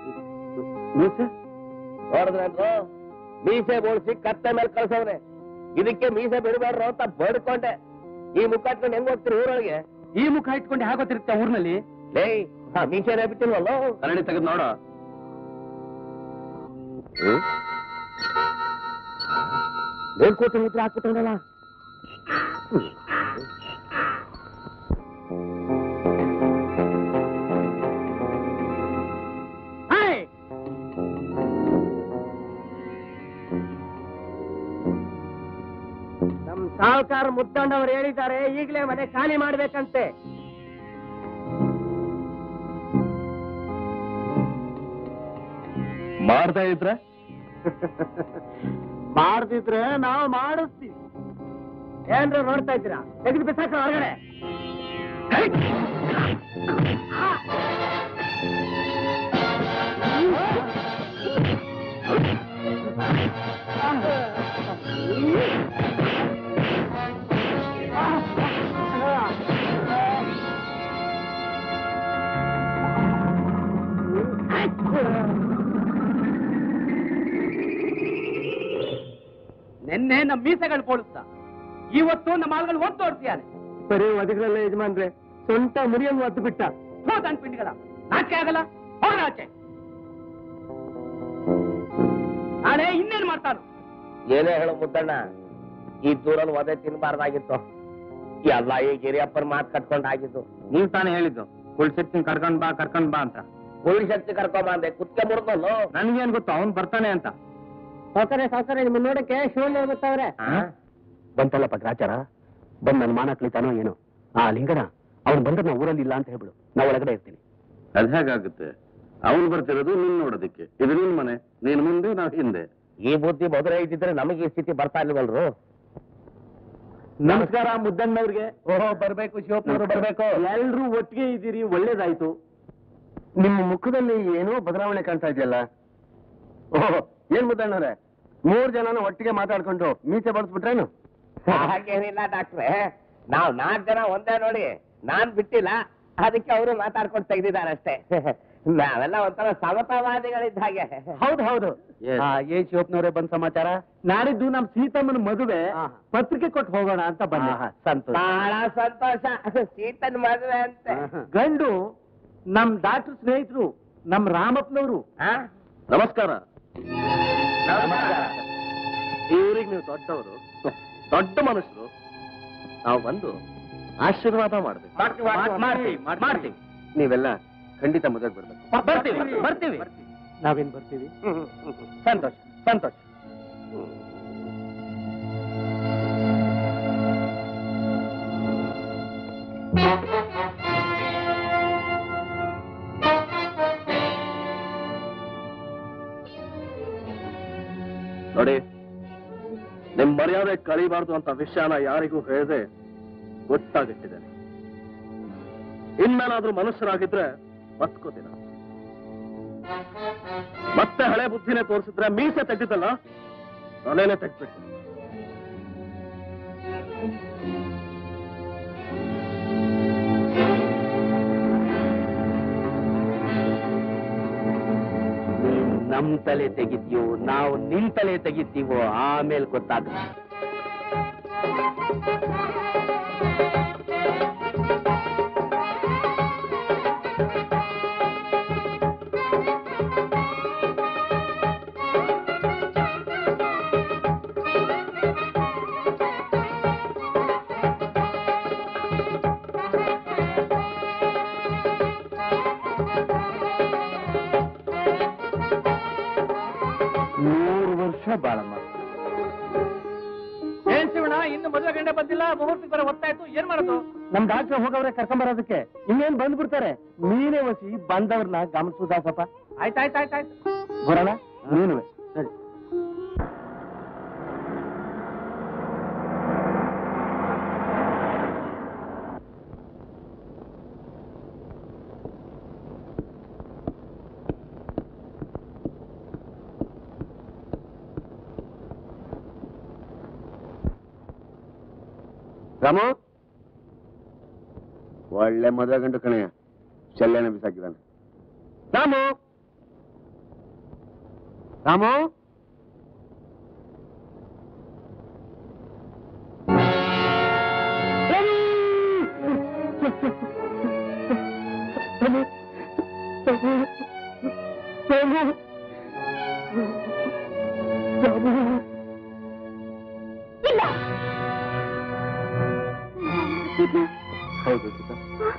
ಮೀಸೆ ನೋಡಿದ್ರೇನ್ರು ಮೀಸೆ ಬೋಳ್ಸಿ ಕತ್ತೆ ಮೇಲೆ ಕಳ್ಸವ್ರೆ ಇದಕ್ಕೆ ಮೀಸೆ ಬಿಡಬೇಡ್ರು ಅಂತ ಬಡ್ಕೊಂಡೆ ಈ ಮುಖ ಇಟ್ಕೊಂಡು ಹೆಂಗ್ ಹೋಗ್ತೀರಿ ಊರೊಳಗೆ ಈ ಮುಖ ಇಟ್ಕೊಂಡು ಹೇಗೋತಿರುತ್ತೆ ಊರ್ನಲ್ಲಿ ಲೇ ಹಾ ಮೀಸೆನೇ ಬಿಟ್ಟಿಲ್ವಲ್ಲ ಕನ್ನಡಿ ತೆಗೆದು ನೋಡ ಹೇಳ್ಕೋತ ಮುದ್ರೆ ಹಾಕ್ಬಿಟ್ಟಲ್ಲ ನಮ್ ಸಾಹುಕಾರ ಮುತ್ತಂಡವ್ರು ಹೇಳಿದ್ದಾರೆ ಈಗಲೇ ಮನೆ ಖಾಲಿ ಮಾಡ್ಬೇಕಂತೆ ಮಾಡ್ತಾ ಇದ್ರ ಮಾಡ್ದಿದ್ರೆ ನಾವು ಮಾಡಿಸ್ತೀವಿ ಏನ್ರ ನೋಡ್ತಾ ಇದ್ದೀರಾ ತೆಗೆದು ಬಿಸಾಕ ಹೊರಗಡೆ ನಿನ್ನೆ ನಮ್ಮ ಮೀಸೆಗಳು ಪೋಲಿಸ್ತ ಇವತ್ತು ನಮ್ಮ ಆಳುಗಳು ಒತ್ತು ತೋರಿಸಿಯಾರೆ ಬರೀ ಒದಗ್ರಲ್ಲ ಯಜಮಾನ್ರೆ ಸೊಂಟ ಮುರಿಯಂಗ್ ಒದ್ದು ಬಿಟ್ಟ ಹೋದನ್ ಪಿಂಡಿಗಳ ನಾಚಿಕೆ ಆಗಲ್ಲ ಹೋಗ ಆಚೆ ನಾಳೆ ಇನ್ನೇನ್ ಮಾಡ್ತಾನು ಏನೇ ಹೇಳು ಮುದ್ದಣ್ಣ ಈ ದೂರಲ್ಲಿ ಒದೆ ತಿನ್ಬಾರ್ದಾಗಿತ್ತು ಎಲ್ಲ ಈ ಗಿರಿಯಪ್ಪನ ಮಾತು ಕಟ್ಕೊಂಡಾಗಿದ್ದು ನೀವ್ ತಾನೇ ಹೇಳಿದ್ದು ಕುಳ್ಸಿರ್ತೀನಿ ಕರ್ಕೊಂಡ್ ಬಾ ಕರ್ಕೊಂಡ್ ಬಾ ಅಂತ ಉಳಿ ಶಕ್ತಿ ಕರ್ಕೊಂಬ ಅಂದೆ ಕುತ್ಕೆ ಮುರಿದಲ್ಲೋ ನನ್ಗೇನ್ ಗೊತ್ತು ಅವ್ನ್ ಬರ್ತಾನೆ ಅಂತ ಸಾವುಕಾರೆ ಸಾವುಕಾರೆ ನಿಮ್ಮ ನೋಡಕ್ಕೆ ಶಿವಣ್ಣ ಬರ್ತಾವ್ರೆ ಬಂತಲ್ಲ ಪಟ್ರಾಚಾರ ಬಂದ್ ನನ್ನ ಮಾನ ಕಳಿತಾನೋ ಏನೋ ಆ ಲಿಂಗನ ಅವ್ನು ಬಂದ್ರೆ ನಾವು ಊರಲ್ಲಿ ಇಲ್ಲ ಅಂತ ಹೇಳ್ಬಿಡು ನಾ ಒಳಗಡೆ ಇರ್ತೀನಿ ಅದ್ ಹೇಗಾಗುತ್ತೆ ಅವ್ನು ಬರ್ತಿರೋದು ನಿನ್ ನೋಡೋದಕ್ಕೆ ಇದು ನಿನ್ ಮನೆ ನೀನ್ ಮುಂದೆ ನಾವ್ ಹಿಂದೆ ಈ ಬುದ್ಧಿ ಮೊದಲೇ ಇದ್ದಿದ್ರೆ ನಮಗೆ ಈ ಸ್ಥಿತಿ ಬರ್ತಾ ಇಲ್ವಲ್ರು ನಮಸ್ಕಾರ ಮುದ್ದಣ್ಣವ್ರಿಗೆ ಓಹೋ ಬರ್ಬೇಕು ಶಿವಪ್ಪನವರು ಬರ್ಬೇಕು ಎಲ್ರೂ ಒಟ್ಟಿಗೆ ಇದ್ದೀರಿ ಒಳ್ಳೇದಾಯ್ತು ನಿಮ್ಮ ಮುಖದಲ್ಲಿ ಏನೋ ಬದಲಾವಣೆ ಕಾಣ್ತಾ ಇದೆಯಲ್ಲ ಓಹೋ ಏನ್ ಮುದ್ದಣ್ಣವ್ರೆ ಮೂರ್ ಜನನ ಒಟ್ಟಿಗೆ ಮಾತಾಡ್ಕೊಂಡು ಮೀಸೆ ಬಳಸ್ಬಿಟ್ರೇನು ಹಾಗೇನಿಲ್ಲ ಡಾಕ್ಟ್ರೆ ನಾವ್ ನಾಲ್ಕು ಜನ ಒಂದೇ ನೋಡಿ ನಾನ್ ಬಿಟ್ಟಿಲ್ಲ ಅದಕ್ಕೆ ಅವರು ಮಾತಾಡ್ಕೊಂಡು ತೆಗ್ದಿದ್ದಾರೆ ಅಷ್ಟೇ ನಾವೆಲ್ಲ ಒಂಥರ ಸಮತಾವಾದಿಗಳಿದ್ದ ಹಾಗೆ ಹೌದು ಹೌದು Yes. ಆ, ಏನ್ ಶಿವಪ್ಪನವ್ರೆ ಬಂದ್ ಸಮಾಚಾರ ನಾಡಿದ್ದು ನಮ್ ಸೀತಮ್ಮನ ಮದುವೆ ಪತ್ರಿಕೆ ಕೊಟ್ಟು ಹೋಗೋಣ ಅಂತ ಬಂದೆ ಸಂತೋಷ ಬಹಳ ಸಂತೋಷ ಸೀತನ್ ಮದುವೆ ಅಂತೆ ಗಂಡು ನಮ್ ಡಾಕ್ಟರ್ ಸ್ನೇಹಿತರು ನಮ್ ರಾಮಪ್ಪನವರು ಆ? ನಮಸ್ಕಾರ ನಮಸ್ಕಾರ. ಇವ್ರಿಗೆ ನೀವು ದೊಡ್ಡವರು ದೊಡ್ಡ ಮನುಷ್ಯರು ನಾವು ಬಂದು ಆಶೀರ್ವಾದ ಮಾಡ್ಬೇಕು ಮಾಡ್ತೀವಿ, ಮಾಡ್ತೀವಿ, ಮಾಡ್ತೀವಿ ಮಾಡ್ತೀವಿ ನೀವೆಲ್ಲ ಖಂಡಿತ ಮದುವೆಗೆ ಬರ್ಬೇಕು ಬರ್ತೀವಿ ಬರ್ತೀವಿ ನಾವೇನ್ ಬರ್ತೀವಿ ಸಂತೋಷ ಸಂತೋಷ ನೋಡಿ ನಿಮ್ ಮರ್ಯಾದೆ ಕಳಿಬಾರ್ದು ಅಂತ ವಿಷಯನ ಯಾರಿಗೂ ಹೇಳದೆ ಗೊತ್ತಾಗಿಟ್ಟಿದ್ದೇನೆ ಇನ್ಮೇಲಾದ್ರೂ ಮನುಷ್ಯರಾಗಿದ್ರೆ ಬದುಕೋದಿನ ಮತ್ತೆ ಹಳೆ ಬುದ್ಧಿನೇ ತೋರಿಸಿದ್ರೆ ಮೀಸೆ ತೆಗೆದಿದ್ದಲ್ಲ ತಲೆನೇ ತೆಗ್ದ್ಬಿಟ್ಟು ನಮ್ ತಲೆ ತೆಗಿತೀವೋ ನಾವು ನಿನ್ ತಲೆ ತೆಗಿತೀವೋ ಆಮೇಲೆ ಗೊತ್ತಾಗುತ್ತೆ ನೂರು ವರ್ಷ ಬಾಳಮ್ಮ ಏನ್ ಶಿವಣ್ಣ ಇನ್ನು ಮದುವೆ ಗಂಡ ಬಂದಿಲ್ಲ ಮುಹೂರ್ತ ಬರೋ ಹೊತ್ತಾಯ್ತು ಏನ್ ಮಾಡೋದು ನಮ್ ಡಾಕ್ಟರ್ ಹೋಗವ್ರೆ ಕರ್ಕೊಂಬರೋದಕ್ಕೆ ಇನ್ನೇನ್ ಬಂದ್ಬಿಡ್ತಾರೆ ನೀನೇ ವಸಿ ಬಂದವ್ರನ್ನ ಗಮನಿಸುದಾಸಪ್ಪ ಆಯ್ತಾಯ್ತಾಯ್ತಾಯ್ತು ಬರೋಣ ನೀನು ಸರಿ ರಾಮು ಒಳ್ಳೆ ಮದುವೆ ಗಂಡು ಕಣಯ್ಯ ಶಲ್ಯನ ಬಿಸಾಕಿದಾನೆ ರಾಮು ರಾಮು ಹೌದು ಸೀತಾ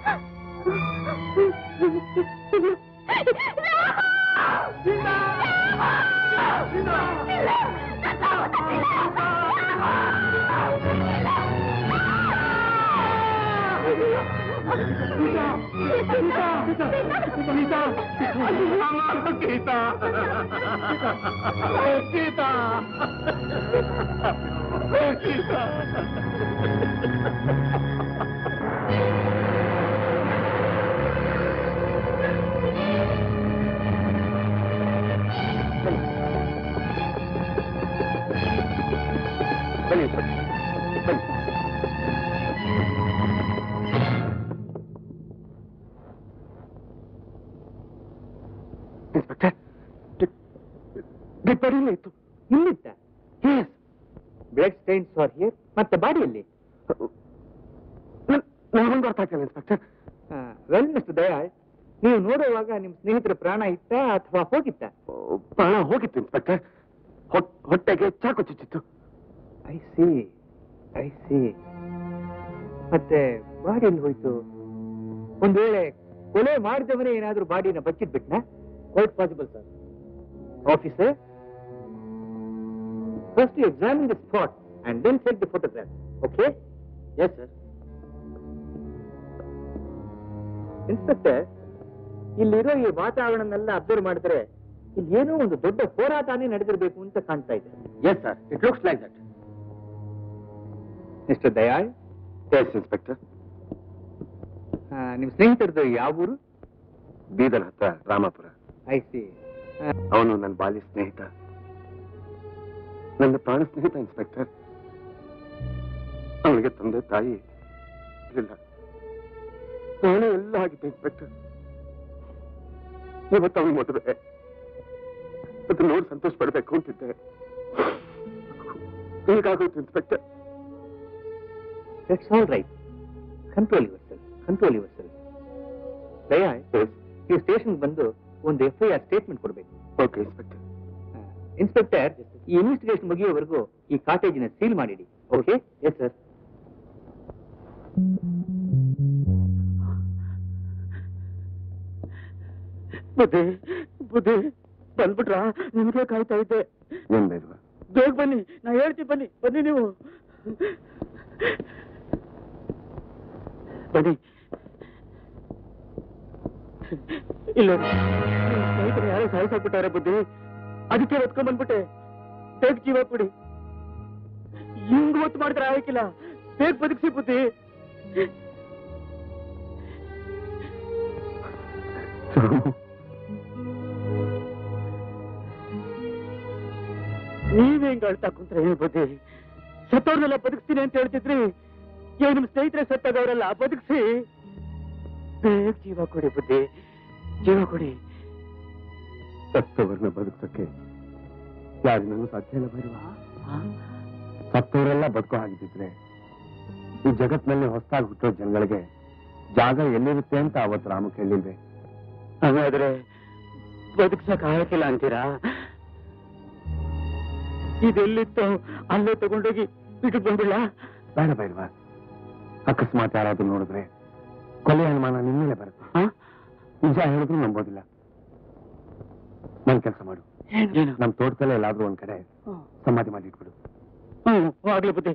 ಬನ್ನಿ ಬನ್ನಿ ಬನ್ನಿ ಇನ್ಸ್ಪೆಕ್ಟರ್ ಡೆಡ್ ಬಾಡಿ ಇತ್ತು ಇಲ್ಲಿತ್ತ yes blood stains for here ಮತ್ತೆ ಬಾಡಿಯಲ್ಲಿ ನನಗೊಂದು ಅರ್ಥ ಆಗ್ತಿಲ್ಲ ಇನ್ಸ್ಪೆಕ್ಟರ್ ವೆಲ್ ಮಿಸ್ಟರ್ ದಯಾಳ್ ನೀವು ನೋಡುವಾಗ ನಿಮ್ ಸ್ನೇಹಿತರ ಪ್ರಾಣ ಇತ್ತ ಅಥವಾ ಹೋಗಿತ್ತ ಪ್ರಾಣ ಹೋಗಿತ್ತು ಇನ್ಸ್ಪೆಕ್ಟರ್ ಹೊಟ್ಟೆಗೆ ಚಾಕು ಚುಚ್ಚಿತ್ತು ಐ ಸಿ ಐ ಸಿ ಮತ್ತೆ ಬಾಡಿ ಎಲ್ಲಿ ಹೋಯ್ತು ಒಂದ್ ವೇಳೆ ಕೊಲೆ ಮಾಡಿದವನೇ ಏನಾದ್ರೂ ಬಾಡಿನ ಬಚ್ಚಿಟ್ಬಿಟ್ನಾ quite possible sir officer first you examine the spot and then take the photograph okay yes sir inspector ಇಲ್ಲಿರೋ ಈ ವಾತಾವರಣನೆಲ್ಲ ಅಬ್ಸರ್ವ್ ಮಾಡಿದ್ರೆ ಇಲ್ಲಿ ಏನೋ ಒಂದು ದೊಡ್ಡ ಹೋರಾಟನೇ ನಡೆದಿರಬೇಕು ಅಂತ ಕಾಣ್ತಾ ಇದೆ yes sir it looks like that mister Dayal yes inspector ಆ, ನಿಮ್ ಸ್ನೇಹಿತರದು ಯಾವ ಊರು ಬೀದರ್ ಹತ್ರ ರಾಮಾಪುರ ಐ ಸಿ ಅವನು ನನ್ನ ಬಾಲ್ಯ ಸ್ನೇಹಿತ ನನ್ನ ಪ್ರಾಣ ಸ್ನೇಹಿತ ಇನ್ಸ್ಪೆಕ್ಟರ್ ಅವನಿಗೆ ತಂದೆ ತಾಯಿ ಇಲ್ಲ ನಾನೇ ಎಲ್ಲ ಆಗಿದ್ದೆ ಇನ್ಸ್ಪೆಕ್ಟರ್ ಇವತ್ತು ಅವನು ಮದುವೆ ಅದು ನೋಡಿ ಸಂತೋಷ ಪಡಬೇಕು ಅಂತಿದ್ದೆ ಹೀಗಾಗೋಯ್ತು inspector that's all right control yourself control yourself Dayal ನೀವು ಸ್ಟೇಷನ್ ಬಂದು ಒಂದು ಎಫ್ ಐ ಆರ್ ಸ್ಟೇಟ್ಮೆಂಟ್ ಕೊಡಬೇಕು ಓಕೆ ಇನ್ಸ್ಪೆಕ್ಟರ್ ಇನ್ಸ್ಪೆಕ್ಟರ್ ಈ ಇನ್ವೆಸ್ಟಿಗೇಷನ್ ಮುಗಿಯುವವರೆಗೂ ಈ ಕಾಟೇಜಿನ ಸೀಲ್ ಮಾಡಿಡಿ ಓಕೆ ಎಸ್ ಸರ್ ಬುದ್ಧಿ ಬುದ್ಧಿ ಬಂದ್ಬಿಟ್ರಾ ನಿಮ್ಗೆ ಕಾಯ್ತಾ ಇದ್ದೆ ಏನ್ ಬೇಡವಾ ಬೇಗ ಬನ್ನಿ ನಾ ಹೇಳ್ತೀನಿ ಬನ್ನಿ ಬನ್ನಿ ನೀವು ಬನ್ನಿ ಇಲ್ಲ ಸ್ನೇಹಿತರು ಯಾರೋ ಸಾಯಿಸಾಕ್ಬಿಟ್ಟಾರೆ ಬುದ್ಧಿ ಅದಕ್ಕೆ ಹೊತ್ಕೊಂಡ್ ಬಂದ್ಬಿಟ್ಟೆ ಬೇಗ ಜೀವ ಕೊಡಿ ಹಿಂಗ್ ಹೊತ್ತು ಮಾಡಿದ್ರೆ ಆಗಿಲ್ಲ ಬೇಗ ಬದುಕಿಸಿ ಬುದ್ಧಿ ನೀವೇ ಹಿಂಗ್ ಅಳ್ತಾ ಕುಂತ್ರೆ ಏನ್ ಬುದ್ಧಿ ಸತ್ತವ್ರನ್ನೆಲ್ಲ ಬದುಕ್ತೀನಿ ಅಂತ ಹೇಳ್ತಿದ್ರಿ ಇವಾಗ ನಿಮ್ ಸ್ನೇಹಿತರೆ ಸತ್ತಾಗವರೆಲ್ಲ ಬದುಕಿಸಿ ಬೇಗ ಜೀವ ಕೊಡಿ ಬುದ್ಧಿ ಜೀವ ಕೊಡಿ ಸತ್ತವರನ್ನ ಬದುಕಕ್ಕೆ ಯಾರಿನೂ ಸಾಧ್ಯ ಇಲ್ಲ ಬರುವ ಸತ್ತವರೆಲ್ಲ ಬದುಕೋ ಹಾಗಿದ್ದಿದ್ರೆ ಈ ಜಗತ್ನಲ್ಲಿ ಹೊಸದಾಗಿ ಹುಟ್ಟೋ ಜನಗಳಿಗೆ ಜಾಗ ಎಲ್ಲಿರುತ್ತೆ ಅಂತ ಅವತ್ತು ರಾಮ ಕೇಳಿಲ್ವೇ ಹಾಗಾದ್ರೆ ಬದುಕ್ಸಕ್ ಆಗಕ್ಕಿಲ್ಲ ಅಂತೀರಾ ಇದೆಲ್ಲಿತ್ತು ಅಲ್ಲೇ ತಗೊಂಡೋಗಿ ಬಿಟ್ಟು ಬಂದಿಲ್ಲ ಬೇಡ ಬೇಡವಾ ಅಕಸ್ಮಾತ್ ಯಾರಾದ್ರೂ ನೋಡಿದ್ರೆ ಕೊಲೆ ಅನುಮಾನ ನಿನ್ಮೇಲೆ ಬರುತ್ತೆ ನಿಜ ಹೇಳಿದ್ರು ನಂಬೋದಿಲ್ಲ ನನ್ ಕೆಲಸ ಮಾಡು ಏನು ನಮ್ ತೋಟದಲ್ಲೇ ಎಲ್ಲಾದ್ರೂ ಒಂದ್ ಕಡೆ ಸಮಾಧಿ ಮಾಡಿ ಇಟ್ಬಿಡು ಹ್ಮ್ ಆಗ್ಲಿ ಬುದ್ಧಿ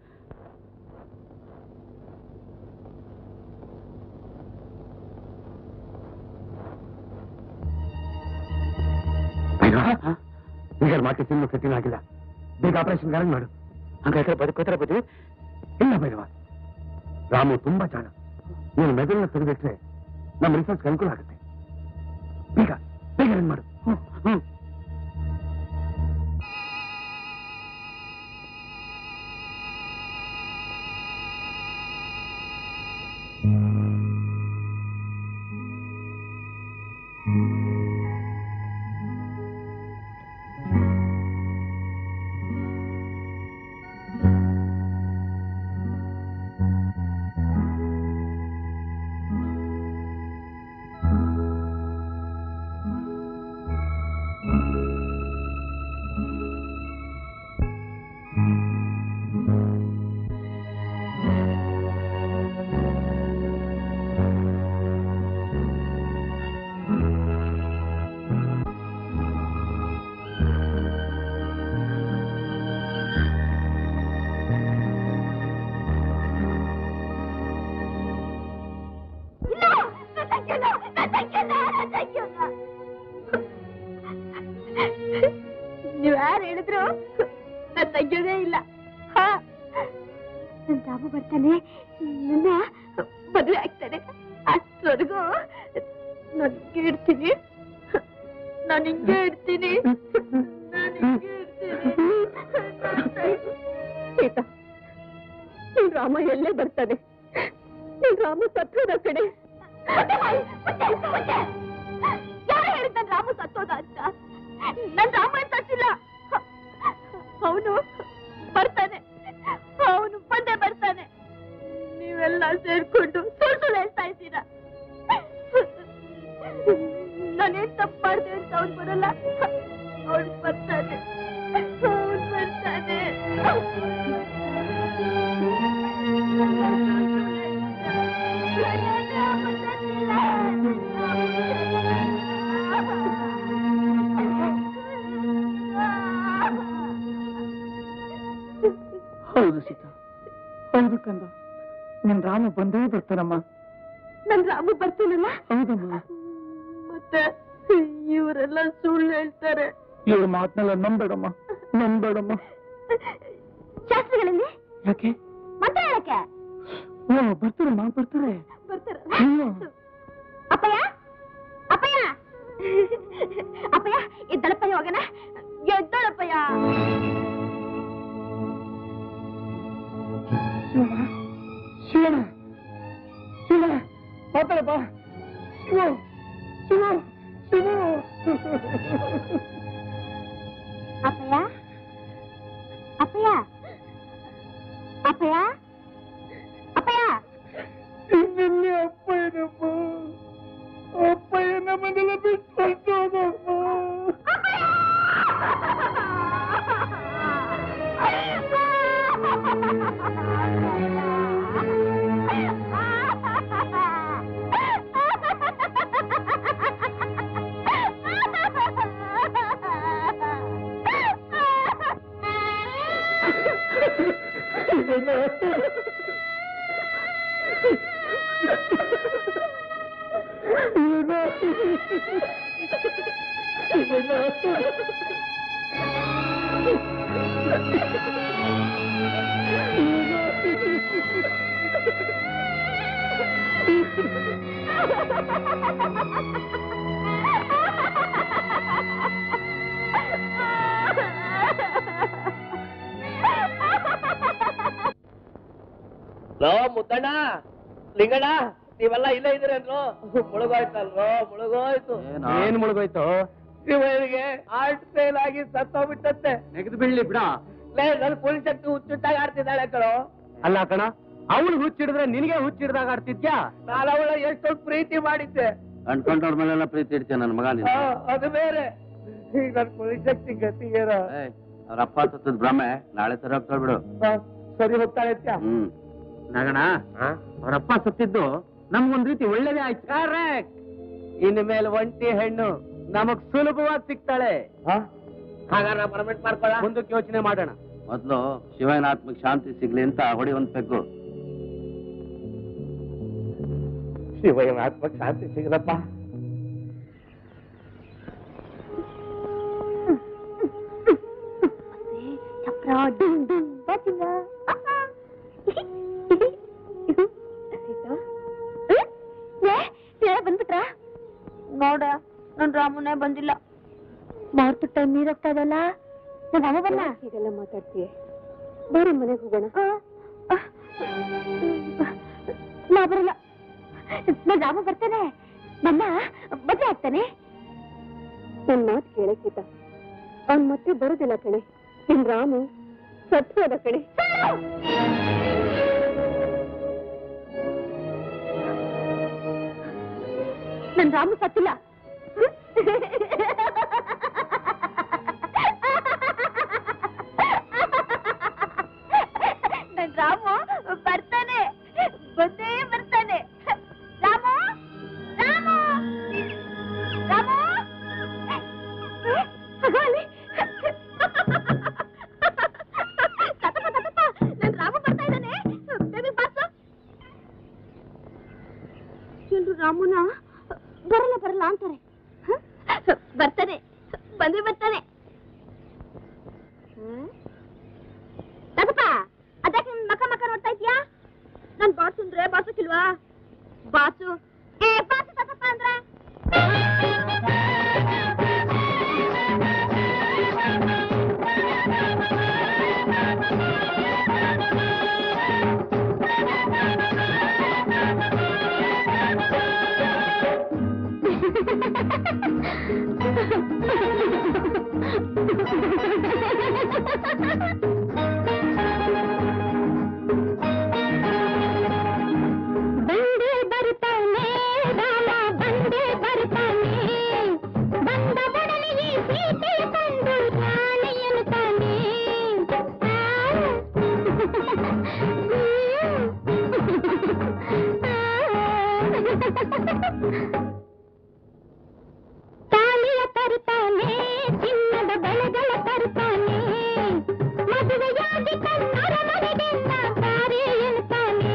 ಈಗ ಮಾರ್ಕೆಟ್ ಇನ್ನೂ ಸೆಟ್ಟಿಂಗ್ ಆಗಿಲ್ಲ ಬೇಗ ಆಪರೇಷನ್ ಅರೇಂಜ್ ಮಾಡು ಹಂಗಾದ್ರೆ ಬದುಕೋತ್ರ ಬುದ್ಧಿ ಇಲ್ಲ ಭೈರವ ರಾಮು ತುಂಬಾ ಜಾಣ ನೀನು ಮೆದುಳನ್ನ ತೆಗೆದಿಟ್ರೆ ನಮ್ಮ ರಿಸರ್ಚ್ ಅನುಕೂಲ ಆಗುತ್ತೆ ಬೇಗ ಬೇಗ ಅರೇಂಜ್ ಮಾಡು ಹ್ಮ್ ಬರ್ತಾನೆ ನನ್ನ ಮದುವೆ ಆಗ್ತಾನೆ ಅಷ್ಟವರೆಗೂ ನಾನು ಹಿಂಗೆ ಇಡ್ತೀನಿ ನಾನು ಹಿಂಗೆ ಇಡ್ತೀನಿ ನಾನು ಹಿಂಗೆ ಇಡ್ತೀನಿ ಸೀತಾ ನಿನ್ ರಾಮ ಎಲ್ಲೇ ಬರ್ತಾನೆ ನಿನ್ ರಾಮ ಸತ್ತೋದ ಕಡೆ ಯಾರು ಹೇಳಿದ್ ನನ್ ರಾಮು ಸತ್ತೋದ ಅಂತ ನನ್ ರಾಮ ಸತ್ತಿಲ್ಲ ಅವನು ಬರ್ತಾನೆ ಅವನು ಬಂದೇ ಬರ್ತಾನೆ ನೀವೆಲ್ಲ ಸೇರ್ಕೊಂಡು ಸುಳ್ಳು ಸುಳ್ಳು ಹೇಳ್ತಾ ಇದ್ದೀರಾ ನಾನೇನ್ ತಪ್ಪು ಮಾಡ್ದೆ ಅಂತ ಅವ್ನು ಬರಲ್ಲ ಅವ್ನು ಬರ್ತಾನೆ ಅವ್ನು ಬರ್ತಾನೆ ಹೌದು ಸೀತಾ ಹೌದು ಕಂದ ನಿನ್ ರಾಮ ಬಂದೇ ಬರ್ತಾನಮ್ಮ ನನ್ ರಾಮ ಬರ್ತಾನಲ್ಲ ಹೌದಮ್ಮ ಮತ್ತೆ ಇವರೆಲ್ಲ ಸುಳ್ಳು ಹೇಳ್ತಾರೆ ಇವ್ರ ಮಾತನ್ನೆಲ್ಲ ನಂಬೇಡಮ್ಮ ನಂಬೇಡಮ್ಮ ಶಾಸ್ತ್ರಿಗಳಲ್ಲಿ ಯಾಕೆ ಮಂತ್ರ ಹೇಳಕ್ಕೆ ಓ ಬರ್ತಾರಮ್ಮ ಬರ್ತಾರೆ ಬರ್ತಾರ ಹ್ಮ್. ಅಪ್ಪಯ್ಯ ಅಪ್ಪಯ್ಯ ಅಪ್ಪಯ್ಯ ಎದ್ದಳಪ್ಪಯ್ಯ ಹೋಗಣ ಎದ್ದಳಪ್ಪಯ್ಯ ಶಿವನ ಶಿವ ಮಾತಾಡಪ್ಪ ಶಿವ ಶಿವ ಶಿವ ಅಪ್ಪಯ್ಯ ಅಪ್ಪಯ್ಯ ಅಪ್ಪಯ್ಯ ಅಪ್ಪಯ್ಯ ಇನ್ನೆಲ್ಲಿ ಅಪ್ಪಯ್ಯನಪ್ಪ ಅಪ್ಪಯ್ಯ ನಮ್ಮನ್ನೆಲ್ಲ ಬಿಟ್ಟು ಹೊರ್ಟೋದಪ್ಪ. ಲೋ ಮುತ್ತಣ್ಣ ಲಿಂಗಣ್ಣ ನೀವೆಲ್ಲ ಇಲ್ಲೇ ಇದ್ದೀರೇನ್ರು ಮುಳುಗೋಯ್ತಲ್ರೋ ಮುಳುಗೋಯ್ತು ಏನ್ ಮುಳುಗೋಯ್ತು ಇವರಿಗೆ ಹಾರ್ಟ್ ಫೇಲ್ ಆಗಿ ಸತ್ತೋಗ್ಬಿಟ್ಟತ್ತೆ ನೆಗೆದು ಬೀಳ್ಲಿ ಬಿಡ ಲೇ ನನ್ ಪೊಲೀಸ್ ಶಕ್ತಿ ಹುಚ್ಚುಟ್ಟಾಗಿ ಆಡ್ತಿದ್ದಾಳೆ ಕಣೋ ಅಲ್ಲ ಕಣ ಅವಳು ಹುಚ್ಚಿಡಿದ್ರೆ ನಿನಗೆ ಹುಚ್ಚಿಡ್ದಾಗ ಆಡ್ತಿದ್ಯಾ ನಾನು ಅವಳ ಎಷ್ಟೊಂದು ಪ್ರೀತಿ ಮಾಡಿದ್ದೆ ಅನ್ಕೊಂಡವ್ರ ಮೇಲೆಲ್ಲ ಪ್ರೀತಿ ಇಡ್ತೀಯ ನನ್ನ ಮಗ ನೀನು ಆ, ಅದು ಬೇರೆ ಈಗ ನನ್ ಪೊಲೀಸ್ ಶಕ್ತಿ ಗತಿ ಏನೋ ಏಯ್, ಅವ್ರ ಅಪ್ಪ ಸತ್ತದ ಭ್ರಮೆ ನಾಳೆ ಸರಿ ಹೋಗ್ತಾಳ್ಬಿಡು ಆ, ಸರಿ ಹೋಗ್ತಾಳೆ ಅತ್ಯ. ಹ್ಮ್ ನಗಣ ಅವರಪ್ಪ ಸತ್ತಿದ್ದು ನಮ್ಗೊಂದ್ ರೀತಿ ಒಳ್ಳೇದೇ ಆಯ್ತು Correct. ಇನ್ನು ಮೇಲೆ ಒಂಟಿ ಹೆಣ್ಣು ನಮಗ್ ಸುಲಭವಾಗಿ ಸಿಗ್ತಾಳೆ ಹಾಗಾದ್ರೆ ಪರ್ಮೆಂಟ್ ಮಾಡ್ಕೊಳ್ಳ ಮುಂದಕ್ಕೆ ಯೋಚನೆ ಮಾಡೋಣ ಮೊದ್ಲು ಶಿವನ ಆತ್ಮಕ್ಕೆ ಶಾಂತಿ ಸಿಗ್ಲಿ ಅಂತ ಹೊಡಿ ಒಂದ್ ಪೆಗ್ಗು ಶಿವಯ್ಯನ ಆತ್ಮಕ್ಕೆ ಶಾಂತಿ ಸಿಗಲಪ್ಪ ಚಪ್ರ ಡುಂಗ್ ಡುಂಗ್ ಬಾಚಿಂಗ ಬಂದ್ಬಿಟ್ರ ನೋಡ ನನ್ ರಾಮನೇ ಬಂದಿಲ್ಲ ಮಾರ್ಬಿಟ್ಟ ನೀರ್ ಹೋಗ್ತಾ ಇದಲ್ಲ ನನ್ ರಾಮ ಬನ್ನ ಹೀಗೆಲ್ಲ ಮಾತಾಡ್ತೀಯ ಬೇರೆ ಮನೆಗೆ ಹೋಗೋಣ ನಾ ಬರಲ್ಲ ನನ್ ರಾಮ ಬರ್ತಾನೆ ನನ್ನ ಮದ್ವೆ ಆಗ್ತಾನೆ ನನ್ ಮಾತು ಕೇಳಕ್ಕಿತ ಅವ್ನ್ ಮತ್ತೆ ಬರೋದಿಲ್ಲ ಕಣೆ ನಿನ್ ರಾಮು ಸತ್ತು ಹೋದ ಕಣೆ ನನ್ ರಾಮು ಸತ್ತಿಲ್ಲ ನನ್ ರಾಮು ಬರ್ತಾನೆ ಬಂದೇ ಬರ್ತಾನೆ ರಾಮು ರಾಮು ರಾಮು ಏ, ಅಗೋ ಅಲ್ಲಿ. ತಾತಪ್ಪ, ತಾತಪ್ಪ, ನನ್ ರಾಮು ಬರ್ತಾ ಇದ್ದಾನೆ ಬೇಬಿ ಬಾಸು ಎಲ್ರು ರಾಮುನ ಬರಲ್ಲ ಬರಲ್ಲ ಅಂತಾರೆ ಹ? ಬರ್ತಾನೆ ಬಂದೇ ಬರ್ತಾನೆ ತಾತಪ್ಪ ಅದಕ್ಕೆ ನಿನ್ ಮಕ ಮಕ ನೋಡ್ತಾ ಇದ್ಯಾ ನನ್ ಬಾಸು ಅಂದ್ರೆ ಬಾಸಕ್ಕಿಲ್ವಾ ಬಾಸು ಏ ಬಾಸು ತಾತಪ್ಪ ಅಂದ್ರೆ ಬಂದೇ ಬರುತ್ತಾನೆ ರಾಮ ಬಂದೇ ಬರುತ್ತಾನೆ ಬಂದ ಬಡಲಿಗೆ ಸೀತೆ ತಂದು ತಾನೆ ಎನ್ನುತ್ತಾನೆ ತಾಳಿಯ ತರುತ್ತಾನೆ ಚಿನ್ನದ ಬಳೆಗಳ ತರುತ್ತಾನೆ ಮದುವೆಯಾಗಿ ಕನ್ನಡ ಮನೆಗೆಲ್ಲ ತಾರೆ ಎನ್ನುತ್ತಾನೆ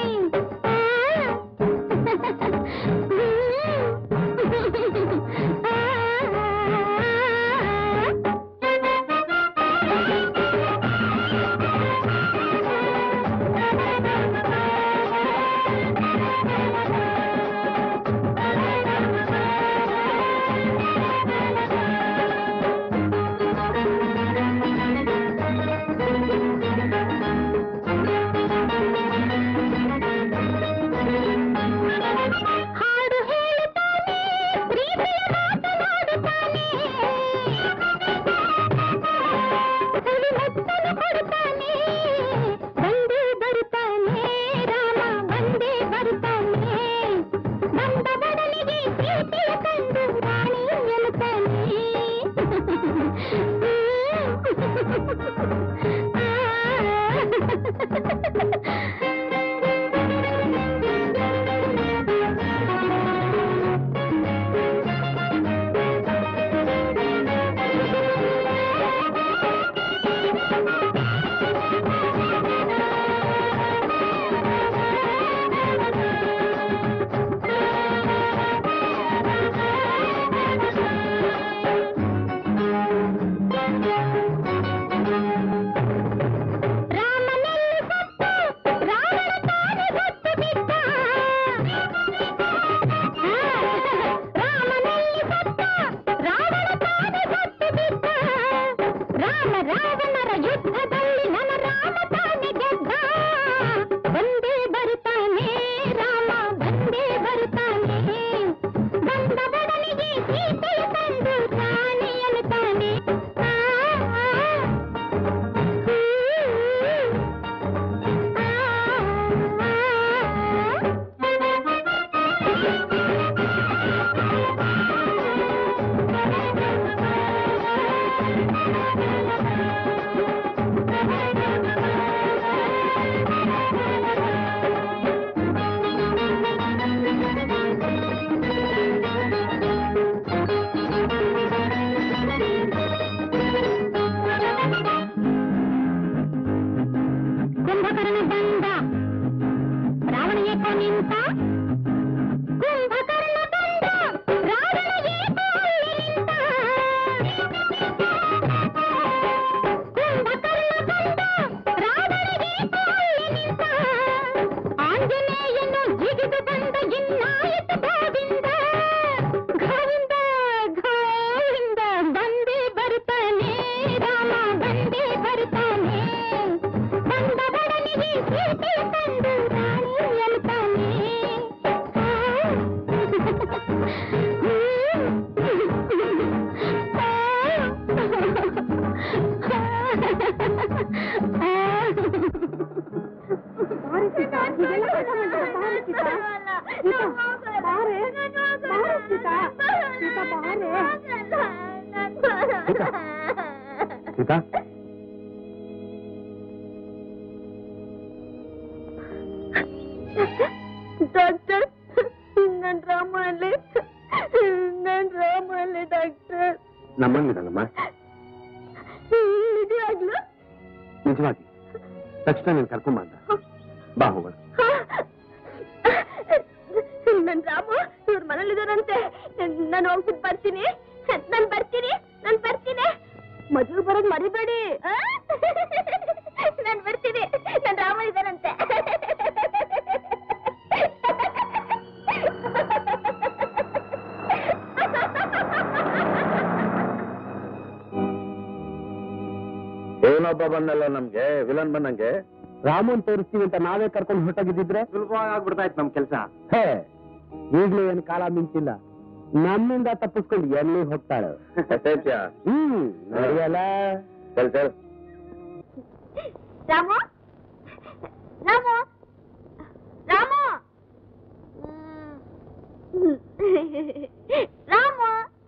ಹಾಡು ಹೇಳುತ್ತಾನೆ ಪ್ರೀತಿಯ ಮಾತನಾಡುತ್ತಾನೆ ಸವಿ ಮುತ್ತಲು ಕೊಡುತ್ತಾನೆ ಬಂದೇ ಬರುತ್ತಾನೆ ರಾಮ ಬಂದೇ ಬರುತ್ತಾನೆ ಬಂದ ಬಡಲಿಗೆ ಸೀತೆಯ ತಂದು ರಾಣಿ ರಾಮನಲ್ಲಿ ಸತ್ತ ರಾವಣ ತಾನೇ ಸತ್ತು ಬಿದ್ದ ರಾಮನಲ್ಲಿ ಸತ್ತ ರಾವಣ ತಾನೇ ಸತ್ತು ಬಿದ್ದ ರಾಮ ರಾವಣರ ಯುದ್ಧದಲ್ಲಿ ನನ್ನ ರಾಮ ತಾನೇ ಗೆದ್ದ ಬಂದೇ ಬರುತ್ತಾನೆ ರಾಮ ಬಂದೇ ಬರುತ್ತಾನೆ ಬಂದ ಬಡಲಿಗೆ ಸೀತೆಯ ತಂದು ತಾನೇ ಎನ್ನುತ್ತಾನೆ ಆ, ಆ. ಕುಂಭಕರ್ಣ ಬಂದ ರಾವಣ ಏಕೋ ನಿಂತ ಕುಂಭಕರ್ಣ ಬಂದ ರಾವಣ ಏಕೋ ಅಲ್ಲಿ ನಿಂತ ಕುಂಭಕರ್ಣ ಬಂದ ರಾವಣ ಏಕೋ ಅಲ್ಲಿ ನಿಂತ ಆಂಜನೇಯನು ಜಿಗಿದು ಬಂದ ಇನ್ನಾಯಿತು ಗೋವಿಂದ ಗೋವಿಂದ ಗೋವಿಂದ ಬಂದೇ ಬರುತ್ತಾನೆ ರಾಮ ಬಂದೇ ಬರುತ್ತಾನೆ ಬಂದ ಬಡಲಿಗೆ ಸೀತೆ ತಂದು ರಾಣಿ ಎನ್ನುತ್ತಾನೆ ಸೀತಾ ಡಾಕ್ಟರ್ ನನ್ ರಾಮ ಅಲ್ಲಿ ನನ್ ರಾಮ ಅಲ್ಲಿ ಡಾಕ್ಟರ್ ನಮ್ಮಂಗಿದಲ್ಲಮ್ಮ ನಿಜವಾಗ್ಲು ನಿಜವಾಗಿ ತಕ್ಷಣ ನೀನು ಕರ್ಕೊಂಬಂದ ಬಾ ಹೋಗೋಣ ನನ್ ರಾಮು ಇವ್ರ ಮನೇಲಿದಾರಂತೆ ನಾನು ಹೋಗ್ಬಿಟ್ಟು ಬರ್ತೀನಿ ನಾನ್ ಬರ್ತೀನಿ ನಾನ್ ಬರ್ತೀನಿ ಮದುವೆ ಬರೋದ್ ಮರಿಬೇಡಿ ಆ? ನಾನ್ ಬರ್ತೀನಿ ನನ್ ರಾಮ ಇದಾರಂತೆ ಒಬ್ಬ ಬಂದಲ್ಲ ನಮ್ಗೆ ವಿಲನ್ ಬಂದಂಗೆ ರಾಮನ್ ತೋರಿಸ್ತೀವಿ ಅಂತ ನಾವೇ ಕರ್ಕೊಂಡು ಹೊರಟೋಗಿದ್ದಿದ್ರೆ ಸುಲಭವಾಗಿ ಆಗ್ಬಿಡ್ತಾ ಇತ್ತು ನಮ್ ಕೆಲಸ ಹೇ ಈಗ್ಲೂ ಏನು ಕಾಲ ಮಿಂಚಿಲ್ಲ ನಮ್ಮಿಂದ ತಪ್ಪಿಸ್ಕೊಂಡು ಎಲ್ಲಿ ಹೋಗ್ತಾಳೆ ಹ್ಮ್ ನಡೆಯಲ್ಲ ಚಲ್ ಚಲ್ ರಾಮು ರಾಮು ರಾಮು ಹ್ಮ್. ರಾಮು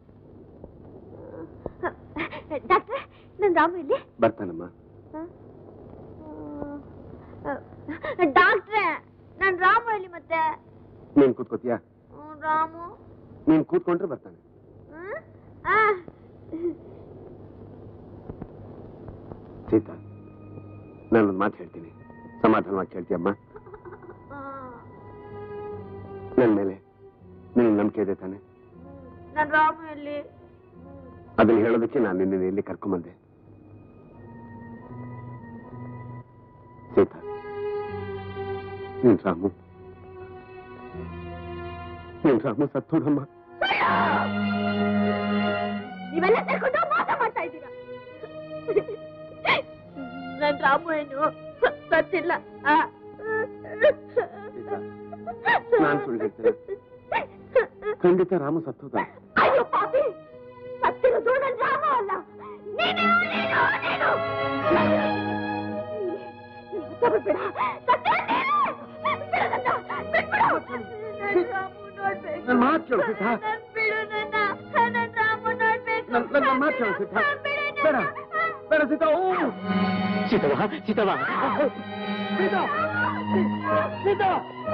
ಡಾಕ್ಟ್ರೆ ನನ್ ರಾಮು ಇಲ್ಲಿ ಬರ್ತಾನಮ್ಮ ಡಾಕ್ಟ್ರೆ ನನ್ ರಾಮು ಇಲ್ಲಿ ಮತ್ತೆ ನೀನ್ ಕೂತ್ಕೋತೀಯಾ ಹ್ಮ್, ರಾಮು ನೀನ್ ಕೂತ್ಕೊಂಡ್ರೆ ಬರ್ತಾನೆ ಹ್ಮ್? ಆ. ಸೀತಾ ನಾನೊಂದು ಮಾತು ಹೇಳ್ತೀನಿ ಸಮಾಧಾನವಾಗಿ ಕೇಳ್ತೀಯಮ್ಮ ಆ. ನನ್ನ ಮೇಲೆ ನಿನಗೆ ನಂಬಿಕೆ ಇದೆ ತಾನೆ ನನ್ ರಾಮು ಎಲ್ಲಿ ಅದನ್ನ ಹೇಳೋದಕ್ಕೆ ನಾನು ನಿನ್ನ ಇಲ್ಲಿ ಕರ್ಕೊಂಬಂದೆ ಸೀತಾ ನಿನ್ ರಾಮು ನಿನ್ ರಾಮು ಸತ್ತೋದಮ್ಮ ನೀವೆಲ್ಲ ಸೇರ್ಕೊಂಡು ಮೋಸ ಮಾಡ್ತಾ ಇದ್ದೀರಾ ನನ್ ರಾಮು ಏನು ಸತ್ತಿಲ್ಲ ಆ. ನಾನ್ ಸುಳ್ಳು ಹೇಳ್ತೇನೆ ಖಂಡಿತ ರಾಮು ಸತ್ತೋದ ಅಯ್ಯೋ ಪಾಪಿ ಸತ್ತಿರೋದು ನನ್ ರಾಮ ಅಲ್ಲ ನೀನು ನೀನು ನೀನು ನೀವು ತಗೊಳ್ಬೇಡ ಸತ್ತಿರೋದು ನೀನು. ಬಿಡು ನನ್ನ, ಬಿಟ್ಬಿಡು. ನನ್ ರಾಮು ನೋಡ್ಬೇಕು. ನನ್ ಮಾತ್ ಕೇಳು ಸೀತಾ. ನನ್ ಬಿಡು ನನ್ನ. ನನ್ ರಾಮು ನೋಡ್ಬೇಕು. ನನ್- ನನ್- ನನ್ ಮಾತ್ ಕೇಳು ಸೀತಾ. ಬಿಡು ನನ್ನ. ಬೇಡ. ಬೇಡ ಸೀತಾ ಓ ಸೀತವ ಸೀತವ ಸೀತಾ ಸೀತಾ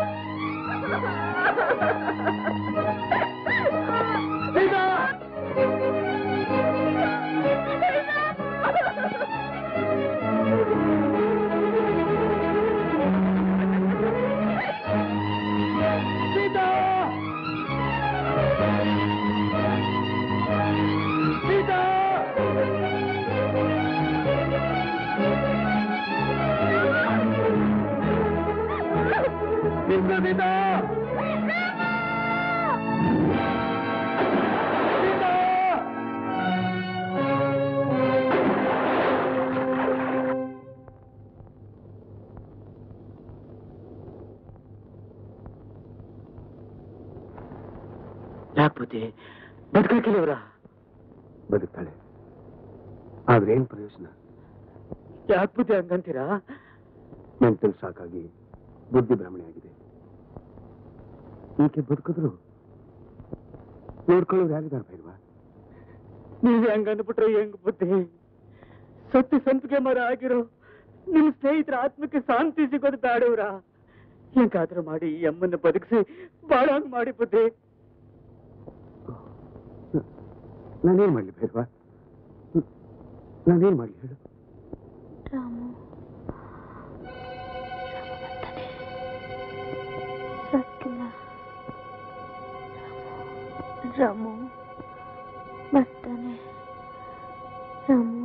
ಸೀತಾ ಸೀತಾ ಸೀತಾ ನಿನ್ನ ನಿನ್ನ ಸೀತಾ ಯಾಕೆ ಬುದ್ಧಿ ಬದುಕಿಲ್ಲವ್ರ ಬದುಕ್ತಾಳೆ ಆದ್ರೆ ಏನ್ ಪ್ರಯೋಜನ ಯಾಕೆ ಬುದ್ಧಿ ಹಂಗಂತೀರಾ ಮೆಂಟಲ್ ಶಾಕ್ ಆಗಿ ಬುದ್ಧಿ ಭ್ರಮಣೆ ಆಗಿದೆ ಈಕೆ ಬದುಕಿದ್ರು ನೋಡ್ಕೊಳ್ಳೋರು ಯಾರಿದಾರ ಭೈರವ ನೀವ್ ಹೆಂಗ್ ಅಂದ್ಬಿಟ್ರೆ ಹೆಂಗ್ ಬುದ್ಧಿ ಸತ್ಯ ಸಂಪಿಗೆ ಮರ ಆಗಿರೋ ನಿಮ್ ಸ್ನೇಹಿತರ ಆತ್ಮಕ್ಕೆ ಶಾಂತಿ ಸಿಗೋದು ಬೇಡವ್ರ ಹೆಂಗಾದ್ರೂ ಮಾಡಿ ಈ ಅಮ್ಮನ್ನ ಬದುಕಿಸಿ ಬಾಳಂಗ್ ಮಾಡಿ ಬುದ್ಧಿ ನಾನೇನ್ ಮಾಡ್ಲಿ ಭೈರವ ನಾನೇನ್ ಮಾಡ್ಲಿ ಹೇಳು ರಾಮು ಸತ್ತಿಲ್ಲ ರಾಮು ಬರ್ತಾನೆ ರಾಮು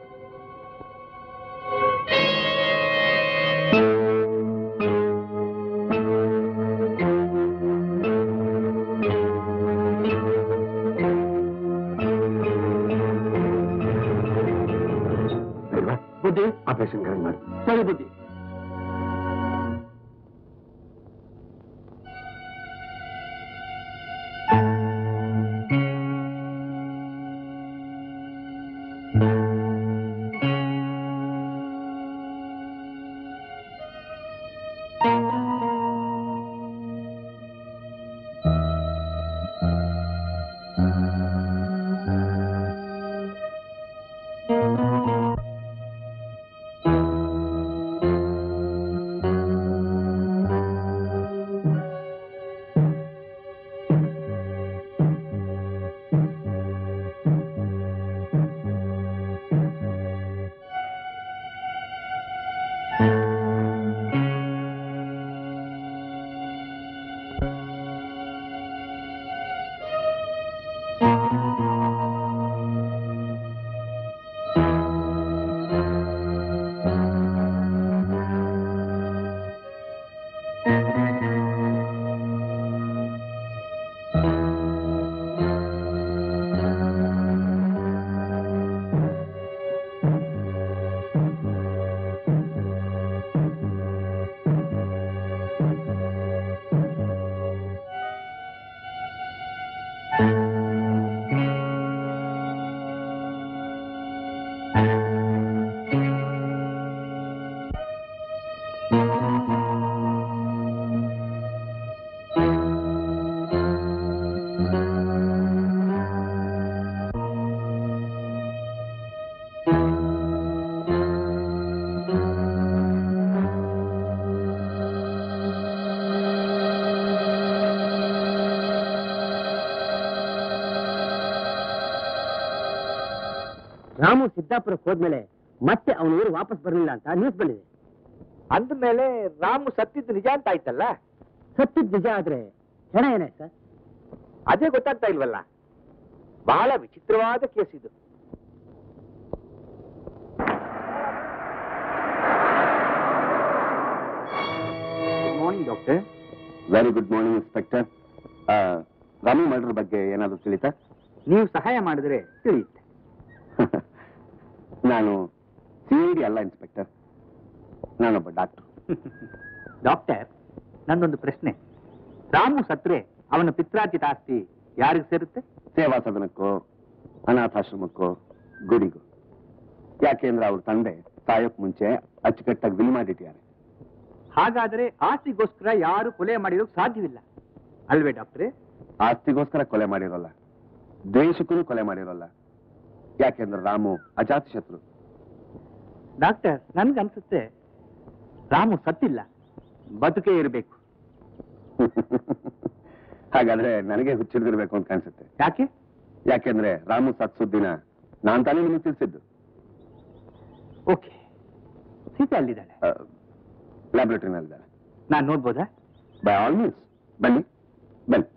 ಭೈರವ ಬುದ್ಧಿ ಆಪರೇಷನ್ ಗಾಳಿ ಮಾಡಿ ಸರಿ ಬುದ್ಧಿ ಆ ರಾಮು ಸಿದ್ದಾಪುರಕ್ಕೆ ಹೋದ್ಮೇಲೆ ಮತ್ತೆ ಅವನ ಊರು ವಾಪಸ್ ಬರಲಿಲ್ಲ ಅಂತ ನ್ಯೂಸ್ ಬಂದಿದೆ ಅಂದ್ಮೇಲೆ ರಾಮು ಸತ್ತಿದ್ದು ನಿಜ ಅಂತ ಆಯ್ತಲ್ಲ ಸತ್ತಿದ್ ನಿಜ ಆದ್ರೆ ಹೆಣ ಏನಾಯ್ತು ಸರ್ ಅದೇ ಗೊತ್ತಾಗ್ತಾ ಇಲ್ವಲ್ಲ ಬಹಳ ವಿಚಿತ್ರವಾದ ಕೇಸ್ ಇದು good morning doctor very good morning inspector Ramu murder ಬಗ್ಗೆ ಏನಾದರೂ ತಿಳಿತಾ ನೀವು ಸಹಾಯ ಮಾಡಿದ್ರೆ ತಿಳಿಯುತ್ತೆ ನಾನು ಸಿ ಐ ಡಿ ಅಲ್ಲ ಇನ್ಸ್ಪೆಕ್ಟರ್ ನಾನೊಬ್ಬ ಡಾಕ್ಟರ್ ಡಾಕ್ಟರ್ ನಂದೊಂದು ಪ್ರಶ್ನೆ ರಾಮು ಸತ್ರೆ ಅವನ ಪಿತ್ರಾರ್ಜಿತ ಆಸ್ತಿ ಯಾರಿಗೆ ಸೇರುತ್ತೆ ಸೇವಾ ಸದನಕ್ಕೋ ಅನಾಥಾಶ್ರಮಕ್ಕೋ ಗುಡಿಗೋ ಯಾಕೆಂದ್ರೆ ಅವ್ರ ತಂದೆ ಸಾಯೋಕ್ ಮುಂಚೆ ಅಚ್ಚುಕಟ್ಟಾಗಿ ವಿಲ್ ಮಾಡಿಟ್ಟಿದ್ದಾರೆ ಹಾಗಾದರೆ ಆಸ್ತಿಗೋಸ್ಕರ ಯಾರು ಕೊಲೆ ಮಾಡಿರೋಕ್ ಸಾಧ್ಯವಿಲ್ಲ ಅಲ್ವೇ ಡಾಕ್ಟ್ರೇ ಆಸ್ತಿಗೋಸ್ಕರ ಕೊಲೆ ಮಾಡಿರೋಲ್ಲ ದ್ವೇಷಕ್ಕೂ ಕೊಲೆ ಮಾಡಿರೋಲ್ಲ ಯಾಕೆಂದ್ರೆ ರಾಮು ಅಜಾತ ಶತ್ರು ಡಾಕ್ಟರ್ ನನ್ಗನ್ಸುತ್ತೆ ರಾಮು ಸತ್ತಿಲ್ಲ ಬದುಕೇ ಇರಬೇಕು ಹಾಗಾದ್ರೆ ನನಗೆ ಹುಚ್ಚಿಡ್ದಿರ್ಬೇಕು ಅಂತ ಕಾಣಿಸುತ್ತೆ ಯಾಕೆ ಯಾಕೆಂದ್ರೆ ರಾಮು ಸತ್ ಸುದ್ದಿನ ನಾನ್ ತಾನೇ ನಿಮಗೆ ತಿಳಿಸಿದ್ದು ಓಕೆ ಸೀತೆ ಅಲ್ಲಿದ್ದಾಳೆ ಲ್ಯಾಬ್ರೇಟರಿನಲ್ಲಿದ್ದಾರೆ ನಾನು ನೋಡ್ಬೋದಾ ಬೈ ಆಲ್ ಮೀನ್ಸ್ ಬನ್ನಿ ಬನ್ನಿ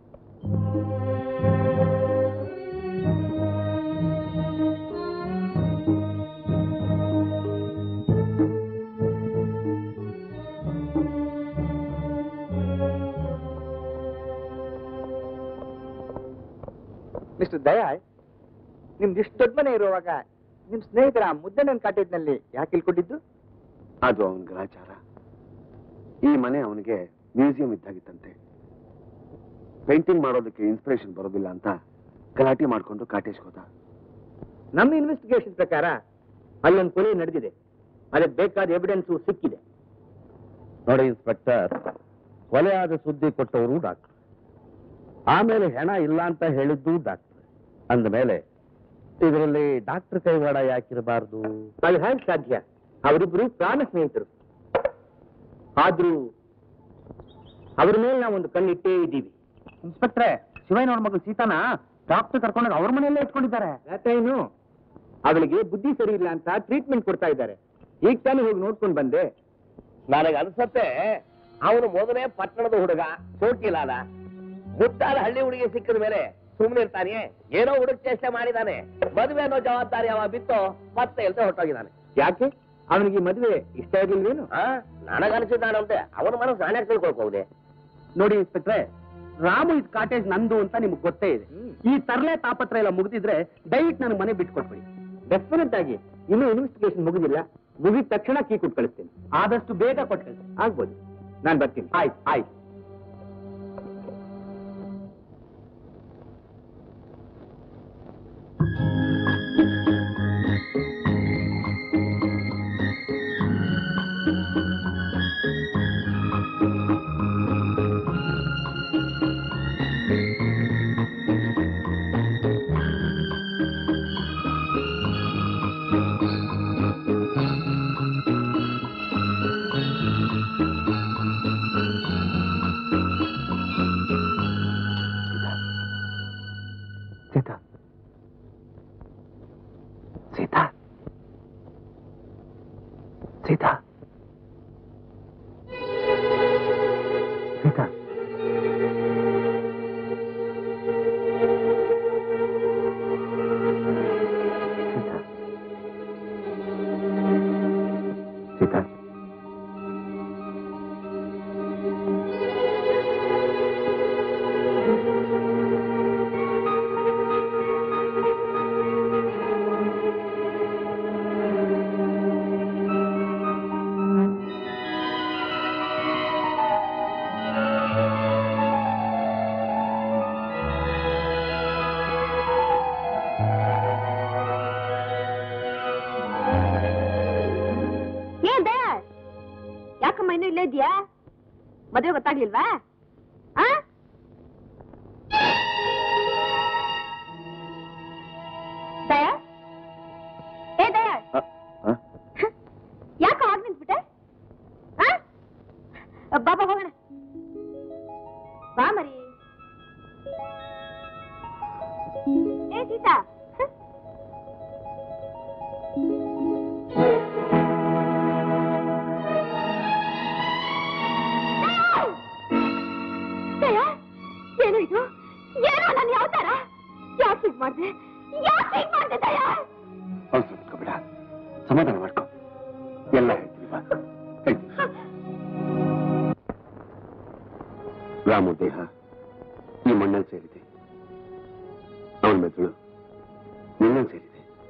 ಮಿಸ್ಟರ್ ದಯಾಳ್ ನಿಮ್ದು ಇಷ್ಟು ದೊಡ್ಡ ಮನೆ ಇರುವಾಗ ನಿಮ್ ಸ್ನೇಹಿತರ ಮುದ್ದಣ್ಣನ ಕಾಟೇಜ್ನಲ್ಲಿ ಯಾಕೆ ಇಲ್ಕೊಂಡಿದ್ದು ಅದು ಅವನ ಗ್ರಹಚಾರ ಈ ಮನೆ ಅವನಿಗೆ ಮ್ಯೂಸಿಯಂ ಇದ್ದಾಗಿತ್ತಂತೆ ಪೇಂಟಿಂಗ್ ಮಾಡೋದಕ್ಕೆ ಇನ್ಸ್ಪಿರೇಷನ್ ಬರೋದಿಲ್ಲ ಅಂತ ಗಲಾಟೆ ಮಾಡ್ಕೊಂಡು ಕಾಟೇಜ್ ಹೋದ ನಮ್ಮ ಇನ್ವೆಸ್ಟಿಗೇಷನ್ ಪ್ರಕಾರ ಅಲ್ಲೊಂದು ಕೊಲೆ ನಡೆದಿದೆ ಅದಕ್ಕೆ ಬೇಕಾದ ಎವಿಡೆನ್ಸು ಸಿಕ್ಕಿದೆ ನೋಡಿ ಇನ್ಸ್ಪೆಕ್ಟರ್ ಕೊಲೆ ಆದ ಸುದ್ದಿ ಕೊಟ್ಟವರು ಡಾಕ್ಟರ್ ಆಮೇಲೆ ಹೆಣ ಇಲ್ಲ ಅಂತ ಹೇಳಿದ್ದು ಡಾಕ್ಟರ್ ಅಂದಮೇಲೆ ಇದರಲ್ಲಿ ಡಾಕ್ಟರ್ ಕೈವಾಡ ಯಾಕಿರಬಾರ್ದು ಅದು ಹೇಗೆ ಸಾಧ್ಯ ಅವರಿಬ್ರು ಪ್ರಾಣ ಸ್ನೇಹಿತರು ಆದ್ರೂ ಅವ್ರ ಮೇಲೆ ನಾವೊಂದು ಕಣ್ಣಿಟ್ಟೇ ಇದ್ದೀವಿ ಇನ್ಸ್ಪೆಕ್ಟ್ರೆ ಶಿವಯ್ಯನವ್ರ ಮಗಳು ಸೀತಾನ ಡಾಕ್ಟರ್ ಕರ್ಕೊಂಡೋಗಿ ಅವ್ರ ಮನೆಯಲ್ಲೇ ಇಟ್ಕೊಂಡಿದ್ದಾರೆ ಯಾಕೇನು ಅವಳಿಗೆ ಬುದ್ಧಿ ಸರಿ ಇಲ್ಲ ಅಂತ ಟ್ರೀಟ್ಮೆಂಟ್ ಕೊಡ್ತಾ ಇದ್ದಾರೆ ಈಗ ತಾನೇ ಹೋಗಿ ನೋಡ್ಕೊಂಡು ಬಂದೆ ನನಗೆ ಅನ್ಸತ್ತೆ ಅವನು ಮೊದಲೇ ಪಟ್ಟಣದ ಹುಡುಗ ಸೋಟಿಲಾದ ಮುಟ್ಟಾದ ಹಳ್ಳಿ ಹುಡುಗಿ ಸಿಕ್ಕಿದ ಮೇಲೆ ಸುಮ್ಮನೆ ಇರ್ತಾನೆ ಏನೋ ಹುಡುಗ ಚೇಷ್ಟೆ ಮಾಡಿದಾನೆ ಮದುವೆ ಅನ್ನೋ ಜವಾಬ್ದಾರಿ ಅವ ಬಿತ್ತು ಮತ್ತೆ ಎಲ್ತೆ ಹೊರಟೋಗಿದ್ದಾನೆ ಯಾಕೆ ಅವನಿಗೆ ಈ ಮದುವೆ ಇಷ್ಟ ಆಗಿಲ್ವೇನು ಆ ನನಗನ್ಸಿದ್ದಾನಂತೆ ಅವನ ಮನಸ್ಸು ನಾನೇ ತಿಳ್ಕೊಳ್ಕೋದೆ ನೋಡಿ ಇನ್ಸ್ಪೆಕ್ಟ್ರೆ ರಾಮು ಇದ್ ಕಾಟೇಜ್ ನಂದು ಅಂತ ನಿಮ್ಗೆ ಗೊತ್ತೇ ಇದೆ ಈ ತರಲೆ ತಾಪತ್ರ ಎಲ್ಲ ಮುಗಿದಿದ್ರೆ ದಯವಿಟ್ಟು ನಾನು ಮನೆ ಬಿಟ್ಟು ಕೊಟ್ಬಿಡಿ ಡೆಫಿನೆಟ್ ಆಗಿ ಇನ್ನೂ ಇನ್ವೆಸ್ಟಿಗೇಷನ್ ಮುಗಿದಿಲ್ಲ ಮುಗಿದ ತಕ್ಷಣ ಕೀ ಕೊಟ್ಟು ಕಳಿಸ್ತೇನೆ ಆದಷ್ಟು ಬೇಗ ಕೊಟ್ಟು ಆಗ್ಬೋದು ನಾನು ಬರ್ತೀನಿ ಆಯ್ತು ಆಯ್ತು ಸೀತಾ ಸೀತಾ ಸೀತಾ ಸೀತಾ ಸೀತಾ ಸೀತಾ ಏ ದಯಾಳ್ ಯಾಕಮ್ಮ ಇನ್ನೂ ಇಲ್ಲೇ ಇದೆಯಾ ಮದುವೆ ಗೊತ್ತಾಗ್ಲಿಲ್ವಾ ಆ ದಯಾಳ್ ಏ ದಯಾಳ್ ಹ? ಹ? ಯಾಕೋ ಆಗ್ ನಿಂತ್ಬಿಟ್ಟೆ ಆ ಬಾಬಾ ಹೋಗೋಣ ಬಾ ಮರಿ ಏ ಸೀತಾ ಇದು ಏನೋ ನಾನು ಯಾವ ತರ ಯಾಕೆ ಹೀಗ್ ಮಾಡ್ದೆ ಯಾಕೆ ಹೀಗ್ ಮಾಡ್ದೆ ದಯಾ ಅವಸರ ಪಟ್ಕೋಬೇಡ ಸಮಾಧಾನ ಮಾಡ್ಕೊ ಎಲ್ಲ ಹೇಳ್ತೀವಿ ಬಾ ಹೇಳ್ತೀನಿ. ರಾಮು ದೇಹ ಈ ಮಣ್ಣಲ್ಲಿ ಸೇರಿದೆ ಅವನ ಮೆದುಳು ನಿನ್ನಲ್ಲಿ ಸೇರಿದೆ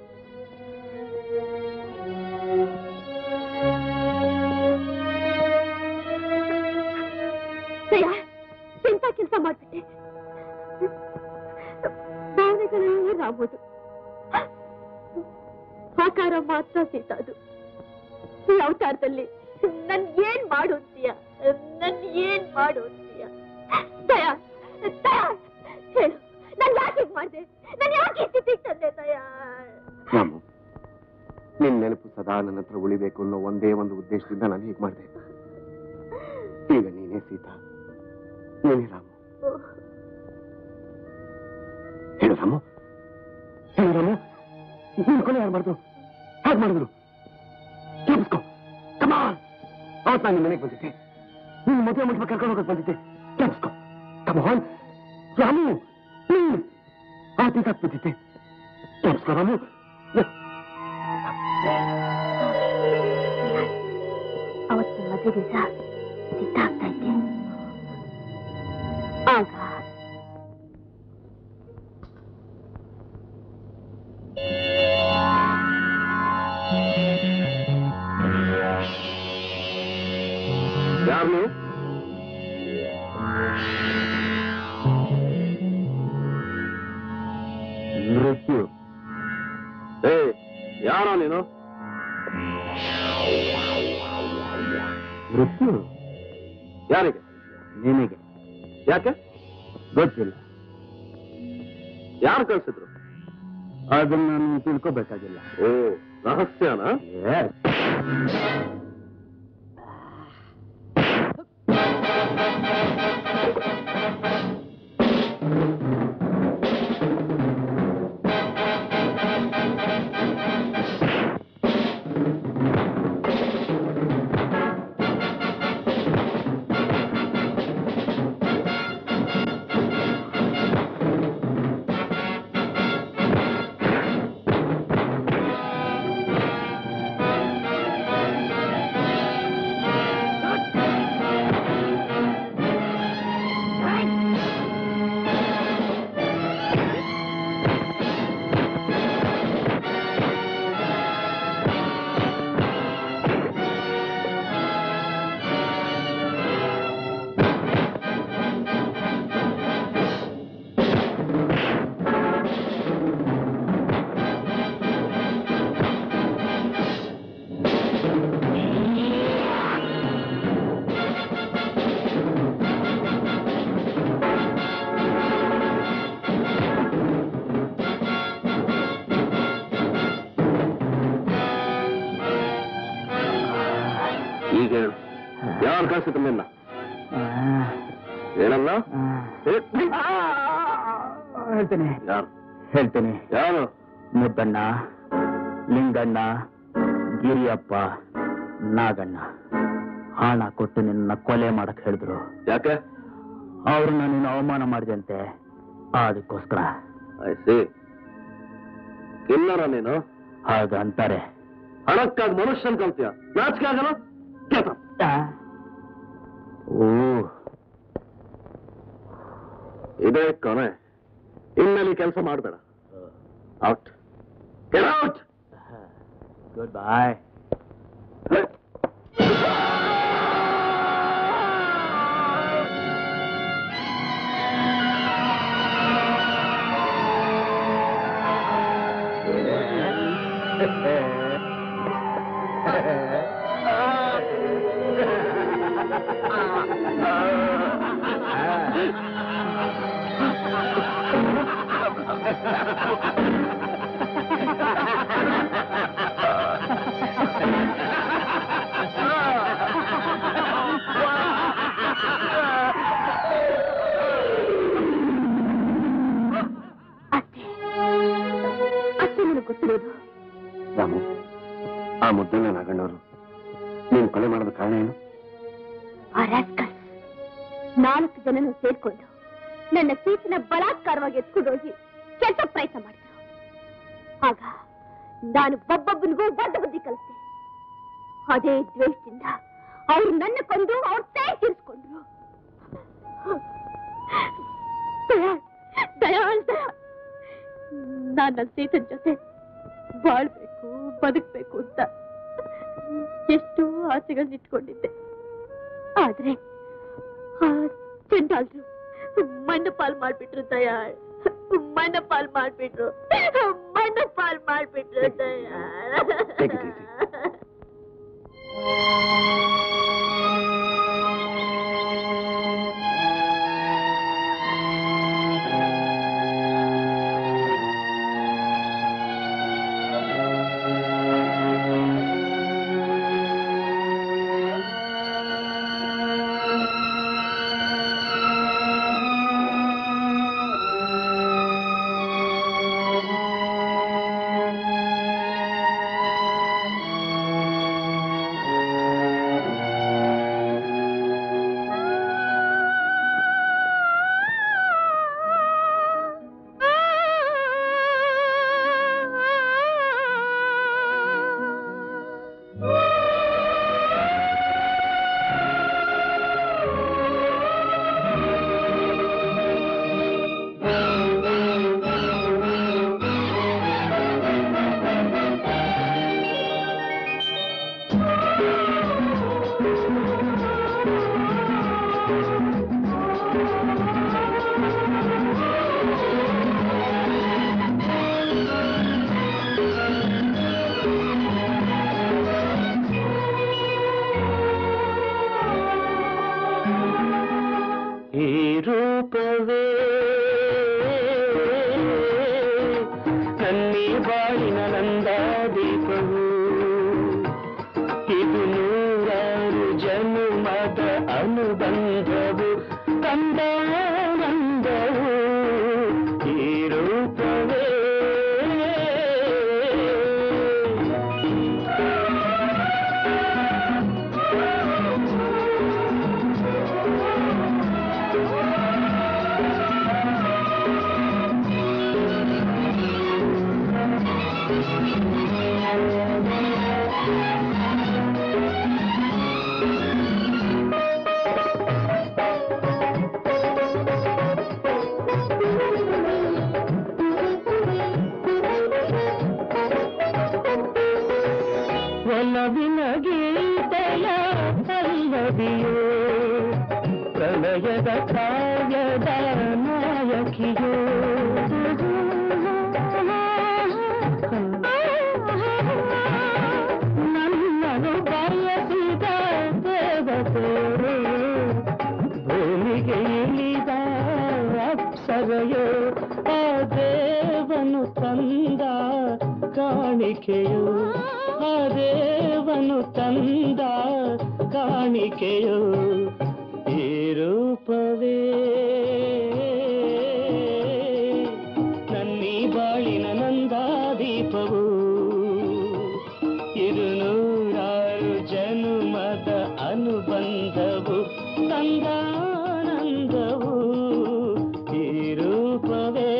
ದಯಾ ಎಂತ ಕೆಲಸ ಮಾಡ್ಬಿಟ್ಟೆ ಭಾವನೆಗಳೆಲ್ಲ ರಾಮೋದು ಆಕಾರ ಮಾತ್ರ ಸೀತಾದು ಈ ಅವತಾರದಲ್ಲಿ ನನ್ ಏನ್ ಮಾಡು ಅಂತೀಯ ನನ್ ಏನ್ ಮಾಡು ಅಂತೀಯ ದಯಾ ದಯಾ ಹೇಳು ನನ್ ಯಾಕೆ ಹೀಗ್ ಮಾಡ್ದೆ ನನ್ ಯಾಕೆ ಈ ಸ್ಥಿತಿಗೆ ತಂದೆ ದಯಾ ರಾಮು ನಿನ್ ನೆನಪು ಸದಾ ನನ್ನ ಹತ್ರ ಉಳಿಬೇಕು ಅನ್ನೋ ಒಂದೇ ಒಂದು ಉದ್ದೇಶದಿಂದ ನಾನು ಹೀಗೆ ಮಾಡಿದೆ ಈಗ ನೀನೇ ಸೀತಾ ನೀನೇ ರಾಮು ಹೇಳು ರಾಮು ಹೇಳು ರಾಮು ನೀನು ಕೊಲೆ ಯಾರು ಮಾಡಿದ್ರು ಹೇಗೆ ಮಾಡಿದ್ರು ಕೇಳಿಸ್ಕೊ ಕಮಾನ್ ಅವತ್ತು ನಾನು ನಿಮ್ಮ ಮನೆಗೆ ಬಂದಿದ್ದೆ ನಿನ್ನ ಮದುವೆ ಮಂಟಪ ಕರ್ಕೊಂಡು ಹೋಗಕ್ಕೆ ಬಂದಿದ್ದೆ ಕೇಳಿಸ್ಕೊ ಕಮಾನ್ ರಾಮು ಪ್ಲೀಸ್ ಆತೀಗ ಬಿದ್ದಿದ್ದೆ ಕೇಳಿಸ್ಕೊ ರಾಮು ಅವತ್ತಿನ ಮದುವೆ ದಿವಸ ಸಿದ್ಧ ಆಗ್ತಾ ಇದ್ದೆ ಆಗ ಯಾರು ನೀವು ಮೃತ್ಯು ಏ ಯಾರೋ ನೀನು ಮೃತ್ಯು ಯಾರಿಗೆ ನಿನಗೆ ಯಾಕೆ ಗೊತ್ತಿಲ್ಲ ಯಾರು ಕಳ್ಸಿದ್ರು ಅದನ್ನ ನೀನು ತಿಳ್ಕೋಬೇಕಾಗಿಲ್ಲ ಓ ರಹಸ್ಯನಾ ಈಗ ಹೇಳು ಯಾರು ಕಳ್ಸಿದ್ರು ನಿನ್ನ ಹೇಳಲ್ಲ ಹೇಳ್ತೇನೆ ಯಾರು ಹೇಳ್ತೇನೆ ಯಾರು ಮುದ್ದಣ್ಣ ಲಿಂಗಣ್ಣ ಗಿರಿಯಪ್ಪ ನಾಗಣ್ಣ ಹಣ ಕೊಟ್ಟು ನಿನ್ನ ಕೊಲೆ ಮಾಡಕ್ ಹೇಳಿದ್ರು ಯಾಕೆ ಅವ್ರನ್ನ ನೀನು ಅವಮಾನ ಮಾಡಿದಂತೆ ಅದಕ್ಕೋಸ್ಕರ ಐ ಸಿ ಕಿಲ್ಲರ ನೀನು ಹಾಗಂತಾರೆ ಹಣಕ್ಕಾಗಿ ಮನುಷ್ಯನ್ ಕಲ್ತೀಯ ನಾಚಿಕೆ ಆಗಲ್ಲ ಕೇತ ಓ ಇದೇ ಕೊನೆ ಇನ್ಮೇಲೆ ಕೆಲಸ ಮಾಡಬೇಡ ಔಟ್ ಔಟ್ ಗುಡ್ ಬಾಯ್ ಅಷ್ಟೇ ಅಷ್ಟೇ ನನಗೆ ಗೊತ್ತಿರೋದು ರಾಮು ಆ ಮುದ್ದಣ್ಣ ನಾಗಣ್ಣವರು ನೀನು ಕೊಲೆ ಮಾಡೋದ ಕಾರಣ ಏನು ಆ ರಾಸ್ಕಲ್ಸ್ ನಾಲ್ಕು ಜನನು ಸೇರ್ಕೊಂಡು ನನ್ನ ಸೀಟಿನ ಬಲಾತ್ಕಾರವಾಗಿ ಎತ್ಕೊಂಡೋಗಿ ಕೆಟ್ಟ ಪ್ರಯತ್ನ ಮಾಡಿದ್ರು ಆಗ ನಾನು ಒಬ್ಬೊಬ್ಬನಿಗೂ ಬದ್ಧ ಬುದ್ಧಿ ಕಲಿಸ್ದೆ ಅದೇ ದ್ವೇಷದಿಂದ ಅವ್ರು ನನ್ನ ಕೊಂದು ಅವ್ರ ತೈ ತೀರಿಸ್ಕೊಂಡ್ರು ದಯಾಳ್ ದಯಾಳ್ ದಯಾಳ್ ನಾನು ನನ್ನ ಸೀತನ್ ಜೊತೆ ಬಾಳ್ಬೇಕು ಬದುಕ್ಬೇಕು ಅಂತ ಎಷ್ಟೋ ಆಸೆಗಳನ್ನ ಇಟ್ಕೊಂಡಿದ್ದೆ ಆದ್ರೆ ಆ ಚಂಡಾಲ್ರು ಮಣ್ಣು ಪಾಲ್ ಮಾಡ್ಬಿಟ್ರು ದಯಾಳ್ ಮಣ್ಣು ಪಾಲ್ ಮಾಡ್ಬಿಟ್ರು ಮಣ್ಣು ಪಾಲ್ ಮಾಡ್ಬಿಟ್ರು Take it easy. ದಯಾಳ್ ಈ ರೂಪವೇ ನನ್ನಿ ಬಾಳಿನ ನಂದಾದೀಪವು ಇದು ನೂರಾರು ಜನ್ಮದ ಅನುಬಂಧವು ಕಂದಾನಂದವು ಈ ರೂಪವೇ ಒಲವಿನ ಗೀತೆಯ ಪಲ್ಲವಿಯೋ ಪ್ರಣಯದ ಕಾವ್ಯದ ನಾಯಕಿಯೋ ನನ್ನನು ಬಯಸಿದ ದೇವತೆಯೋ ಭೂಮಿಗೆ ಇಳಿದ ಅಪ್ಸರೆಯೋ ಆ ದೇವನು ತಂದ ಕಾಣಿಕೆಯೋ ಆ ದೇವನು ತಂದ ಕಾಣಿಕೆಯೋ ಈ ರೂಪವೇ ನನ್ನೀ ಬಾಳಿನ ನಂದಾದೀಪವು ಇದು ನೂರಾರು ಜನುಮದ ಅನುಬಂಧವು ಸಂಗಾನಂದವು ಈ ರೂಪವೇ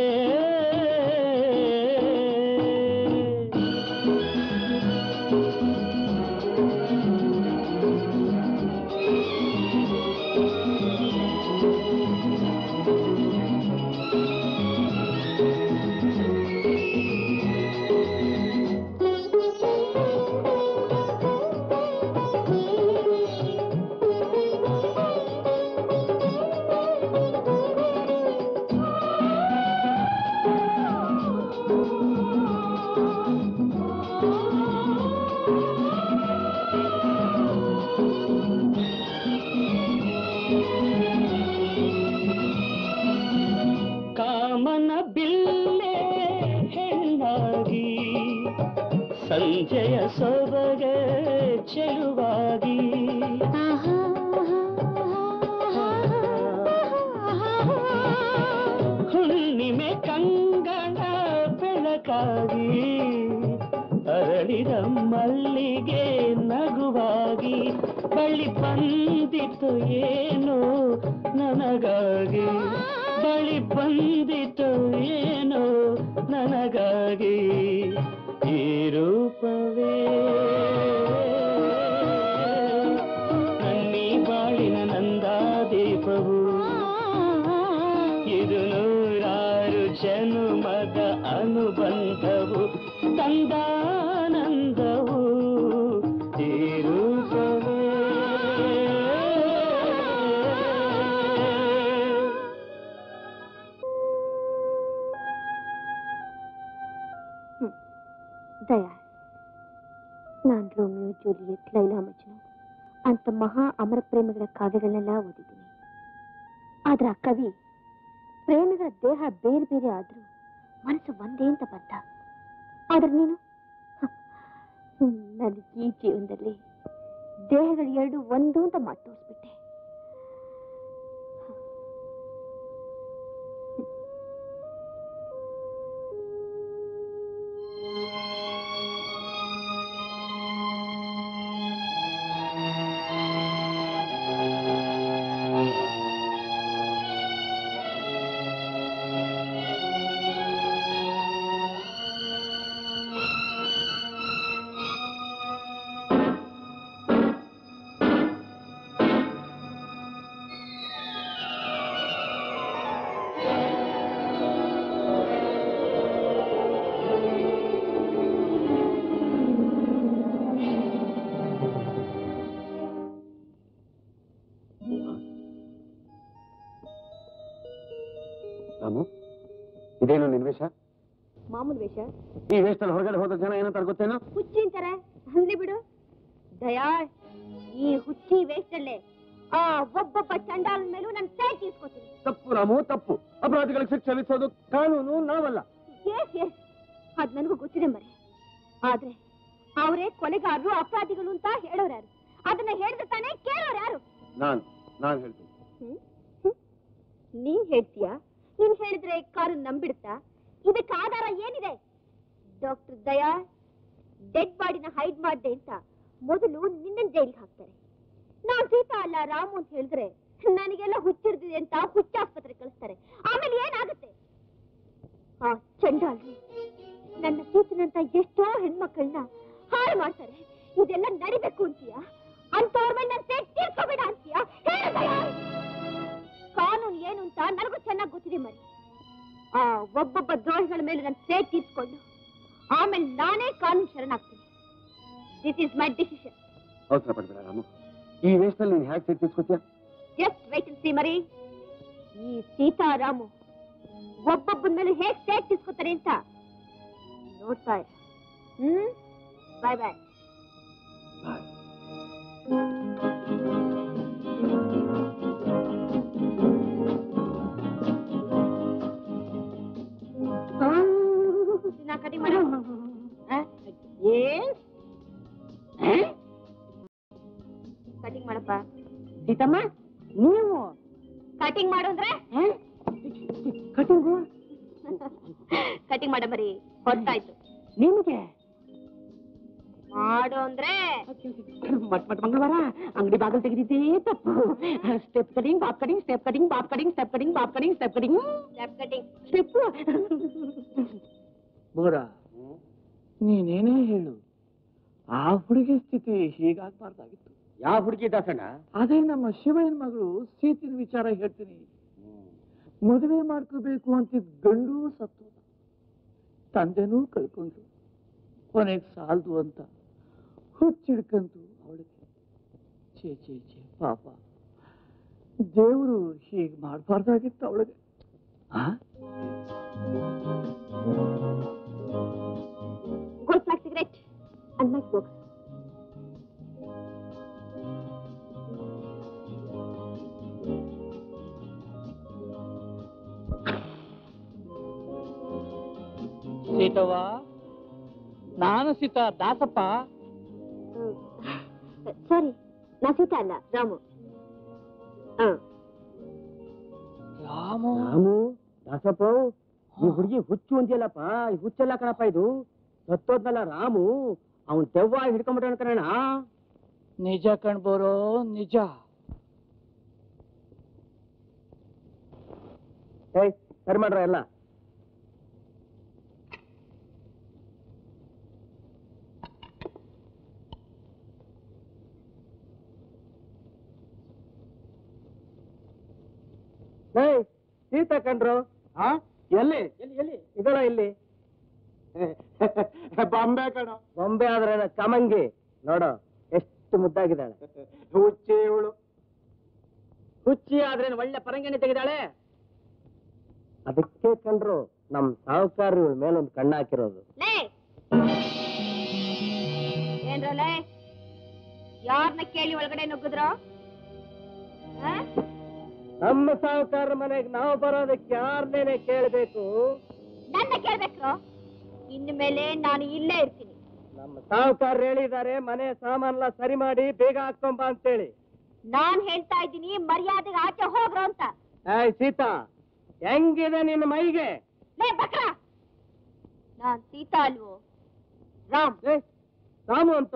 ಕಾಮನ ಬಿಲ್ಲೆ ಹೆಣ್ಣಾಗಿ ಸಂಜೆಯ ಸೊಬಗೆ ಚೆಲುವಾಗಿ ಹುಣ್ಣಿಮೆ ಕಂಗಣ ಬೆಳಕಾಗಿ ಅರಳಿದ ಮಲ್ಲಿಗೆ ನಗುವಾಗಿ ಬಳಿ ಬಂದಿತ್ತು ಏನೋ ನನಗಾಗಿ ಬಳಿ ಗಾಳಿ ಬಂದಿತು ಏನೋ ನನಗಾಗಿ ಈ ರೂಪವೇ ನನ್ನಿ ಬಾಳಿನ ನಂದಾದೀಪವು ಇದು ನೂರಾರು ಜನುಮದ ಅನುಬಂಧವು ಕಂದಾನಂದವು ಈ ರೂಪವೇ ದಯಾ ನಾನ್ ರೋಮಿಯೋ ಜೂಲಿಯಟ್ ಲೈಲಾ ಮಜ್ನು ಅಂತ ಮಹಾ ಅಮರ ಪ್ರೇಮಿಗಳ ಕಾವ್ಯಗಳನ್ನೆಲ್ಲ ಓದಿದ್ದೀನಿ ಆದ್ರೆ ಆ ಕವಿ ಪ್ರೇಮಿಗಳ ದೇಹ ಬೇರೆ ಬೇರೆ ಆದ್ರೂ ಮನಸ್ಸು ಒಂದೇ ಅಂತ ಬದ್ಧ ಆದ್ರೆ ನೀನು ಹ, ನನಗೆ ಈ ಜೀವನದಲ್ಲಿ ದೇಹಗಳು ಎರಡು ಒಂದು ಅಂತ ಮಾತು ತೋರಿಸ್ಬಿಟ್ಟೆ ರಾಮು ಇದೇನು ನಿನ್ ವೇಷ ಮಾಮೂಲು ವೇಷ ಈ ವೇಷದಲ್ಲಿ ಹೊರಗಡೆ ಹೋದ ಜನ ಏನಂತ ಗೊತ್ತೇನು ಹುಚ್ಚಿ ಅಂತಾರೆ ಅಲ್ಲಿ ಬಿಡು ದಯಾ ಈ ಹುಚ್ಚಿ ವೇಷದಲ್ಲೇ ಆ ಒಬ್ಬೊಬ್ಬ ಚಂಡಾಲ ಮೇಲೂ ನಾನು ಸೇಟ್ ಇಸ್ಕೋತೀನಿ ತಪ್ಪು ರಾಮು ತಪ್ಪು ಅಪರಾಧಿಗಳಿಗೆ ಶಿಕ್ಷೆ ವಿಧಿಸೋದು ಕಾನೂನು ನಾವಲ್ಲ ಎಸ್ ಎಸ್ ಅದ್ ನನಗೂ ಗೊತ್ತಿದೆ ಮರೆ ಆದ್ರೆ ಅವರೇ ಕೊಲೆಗಾರರು ಅಪರಾಧಿಗಳು ಅಂತ ಹೇಳೋರು ಯಾರು ಅದನ್ನ ಹೇಳಿದ್ರೆ ತಾನೇ ಕೇಳೋರು ಯಾರು ನಾನು ನಾನು ಹೇಳ್ತೀನಿ ಹ್ಮ್? ಹ್ಮ್. ನೀನ್ ಹೇಳ್ತೀಯಾ ನೀನ್ ಹೇಳಿದ್ರೆ ಕಾರು ನಂಬಿಡುತ್ತಾ ಇದಕ್ಕೆ ಆಧಾರ ಏನಿದೆ ಡಾಕ್ಟರ್ ದಯಾ ಡೆಡ್ ಬಾಡಿನ ಹೈಡ್ ಮಾಡ್ದೆ ಅಂತ ಮೊದಲು ನಿನ್ನ ಜೈಲಿಗೆ ಹಾಕ್ತಾರೆ ನಾನ್ ಸೀತಾ ಅಲ್ಲ ರಾಮು ಅಂತ ಹೇಳಿದ್ರೆ ನನಗೆಲ್ಲ ಹುಚ್ಚಿಡ್ದಿದೆ ಅಂತ ಹುಚ್ಚಾಸ್ಪತ್ರೆ ಕಳಿಸ್ತಾರೆ ಆಮೇಲೆ ಏನಾಗುತ್ತೆ ಆ ಚಂಡಾಲ್ರು ನನ್ನ ಸೀತಿನಂತ ಎಷ್ಟೋ ಹೆಣ್ಮಕ್ಳನ್ನ ಹಾಳು ಮಾಡ್ತಾರೆ ಇದೆಲ್ಲ ನಡಿಬೇಕು ಅಂತೀಯ ಅಂತವ್ರ ಮೇಲೆ ನನ್ನ ಸೇಟ್ ತೀರ್ಕೋಬೇಡ ಅಂತೀಯ ಹೇಳು ದಯಾ. ಕಾನೂನು ಏನು ಅಂತ ನನಗೂ ಚೆನ್ನಾಗಿ ಗೊತ್ತಿದೆ ಮರಿ ಆ ಒಬ್ಬೊಬ್ಬ ದ್ರೋಹಿಗಳ ಮೇಲೆ ನನ್ನ ಸೇಟ್ ತೀರ್ಸ್ಕೊಂಡು ಆಮೇಲೆ ನಾನೇ ಕಾನೂನು ಶರಣಾಗ್ತೀನಿ ದಿಸ್ ಇಸ್ ಮೈ ಡಿಸಿಷನ್ ಅವಸರ ಪಡ್ಬೇಡ ರಾಮು ಈ ವೇಷದಲ್ಲಿ ನೀನ್ ಹ್ಯಾಕ್ ಸೇಟ್ ತಿಳ್ಸ್ಕೊತೀಯ ಜಸ್ಟ್ ವೈಟ್ ಅಂಡ್ ಸಿ ಮರಿ ಈ ಸೀತಾರಾಮು ಒಬ್ಬೊಬ್ಬನ ಮೇಲೆ ಹೇಗ್ ಸೇಟ್ ತಿಸ್ಕೋತಾರೆ ಅಂತ ನೋಡ್ತಾ ಇರು ಹ್ಮ್ ಬಾಯ್ ಬಾಯ್ ಕಟಿಂಗ್ ಮಾಡು ಏನ್ ಕಟಿಂಗ್ ಮಾಡಪ್ಪ ಸೀತಮ್ಮ ನೀವು ಕಟಿಂಗ್ ಮಾಡು ಅಂದ್ರೆ ಕಟಿಂಗು ಕಟಿಂಗ್ ಮಾಡ ಬರೀ ಹೊತ್ತಾಯ್ತು ನಿಮಗೆ ಮಾಡು ಅಂದ್ರೆ ಮಟ್ ಮಟ್ ಮಂಗಳವಾರ ಅಂಗಡಿ ಬಾಗಿಲು ತೆಗೆದಿದ್ದೇ ತಪ್ಪು step cutting bob cutting step cutting bob cutting step cutting bob cutting step cutting step cutting step ಬೋರ ನೀನೇನೇ ಹೇಳು ಆ ಹುಡುಗಿ ಸ್ಥಿತಿ ಹೀಗಾಗ್ಬಾರ್ದಾಗಿತ್ತು ಯಾವ ಹುಡುಗಿ ದಾಸಣ್ಣ ಅದೇ ನಮ್ಮ ಶಿವಯ್ಯನ ಮಗಳು ಸೀತಿನ ವಿಚಾರ ಹೇಳ್ತೀನಿ ಮದುವೆ ಮಾಡ್ಕೋಬೇಕು ಅಂತಿದ್ ಗಂಡು ಸತ್ತು ತಂದೆನೂ ಕಳ್ಕೊಂಡ್ರು ಕೊನೆಗೆ ಸಾಲದು ಅಂತ ಹುಚ್ಚಿಡ್ಕಂತು ಅವಳಿಗೆ ಛೇ ಛೇ ಛೇ ಪಾಪ ದೇವರು ಹೀಗೆ ಮಾಡಬಾರ್ದಾಗಿತ್ತು ಅವಳಿಗೆ ಆ Gold Flake cigarette and my box Sitavva ನಾನು ಸೀತ ದಾಸಪ್ಪ ಸಾರಿ ನಾ ಸೀತಾ ಅಲ್ಲ ರಾಮು ಹ ರಾಮು ರಾಮು ದಾಸಪ್ಪ ಈ ಹುಡುಗಿ ಹುಚ್ಚು ಅಂತೀಯಲ್ಲಪ್ಪ ಈ ಹುಚ್ಚಲ್ಲ ಕಣಪ್ಪ ಇದು ಸತ್ತೋದ್ನಲ್ಲ ರಾಮು ಅವನ್ ದೆವ್ವ ಹಿಡ್ಕೊಂಡ್ಬಿಟ್ಟ ಕಣ ನಿಜ ಕಣ್ಬೋರೋ ನಿಜ ಏಯ್ ಸರಿ ಮಾಡ್ರ ಎಲ್ಲ ಏಯ್ ಸೀತಾ ಕಂಡ್ರು ಹಾ ಎಲ್ಲಿ ಎಲ್ಲಿ ಎಲ್ಲಿ ಇದಳ ಇಲ್ಲಿ ಬಾಂಬೆ ಕಣ ಬಾಂಬೆ ಆದ್ರೆ ಏನ ಕಮಂಗಿ ನೋಡು ಎಷ್ಟು ಮುದ್ದಾಗಿದ್ದಾಳೆ ಹುಚ್ಚಿ ಇವಳು ಹುಚ್ಚಿ ಆದ್ರೆ ಒಳ್ಳೆ ಪರಂಗಿಣಿ ತೆಗೆದಾಳೆ ಅದಕ್ಕೆ ಕಂಡ್ರು ನಮ್ ಸಾಹುಕಾರ ಇವಳ ಮೇಲೊಂದು ಕಣ್ಣು ಹಾಕಿರೋದು ಲೇ ಏನ್ರಲೇ ಯಾರನ್ನ ಕೇಳಿ ಒಳಗಡೆ ನುಗ್ಗಿದ್ರು ಆ? ನಮ್ಮ ಸಾಹುಕಾರ ಮನೆಗೆ ನಾವು ಬರೋದಕ್ಕೆ ಯಾರನ್ನೇನೆ ಕೇಳಬೇಕು ನನ್ನ ಕೇಳ್ಬೇಕು ಇನ್ನು ಮೇಲೆ ನಾನು ಇಲ್ಲೇ ಇರ್ತೀನಿ ನಮ್ಮ ಸಾಹುಕಾರ ಹೇಳಿದ್ದಾರೆ ಮನೆ ಸಾಮಾನೆಲ್ಲ ಸರಿ ಮಾಡಿ ಬೇಗ ಹಾಕೊಂಬ ಅಂತೇಳಿ ನಾನ್ ಹೇಳ್ತಾ ಇದ್ದೀನಿ ಮರ್ಯಾದೆಗೆ ಆಚೆ ಹೋಗ್ರು ಅಂತ ಏಯ್ ಸೀತಾ ಹೆಂಗಿದೆ ನಿನ್ನ ಮೈಗೆ ಲೇ ಬಕ್ರ ನಾನ್ ಸೀತಾ ಅಲ್ವೋ ರಾಮ್ ಏಯ್, ರಾಮು ಅಂತ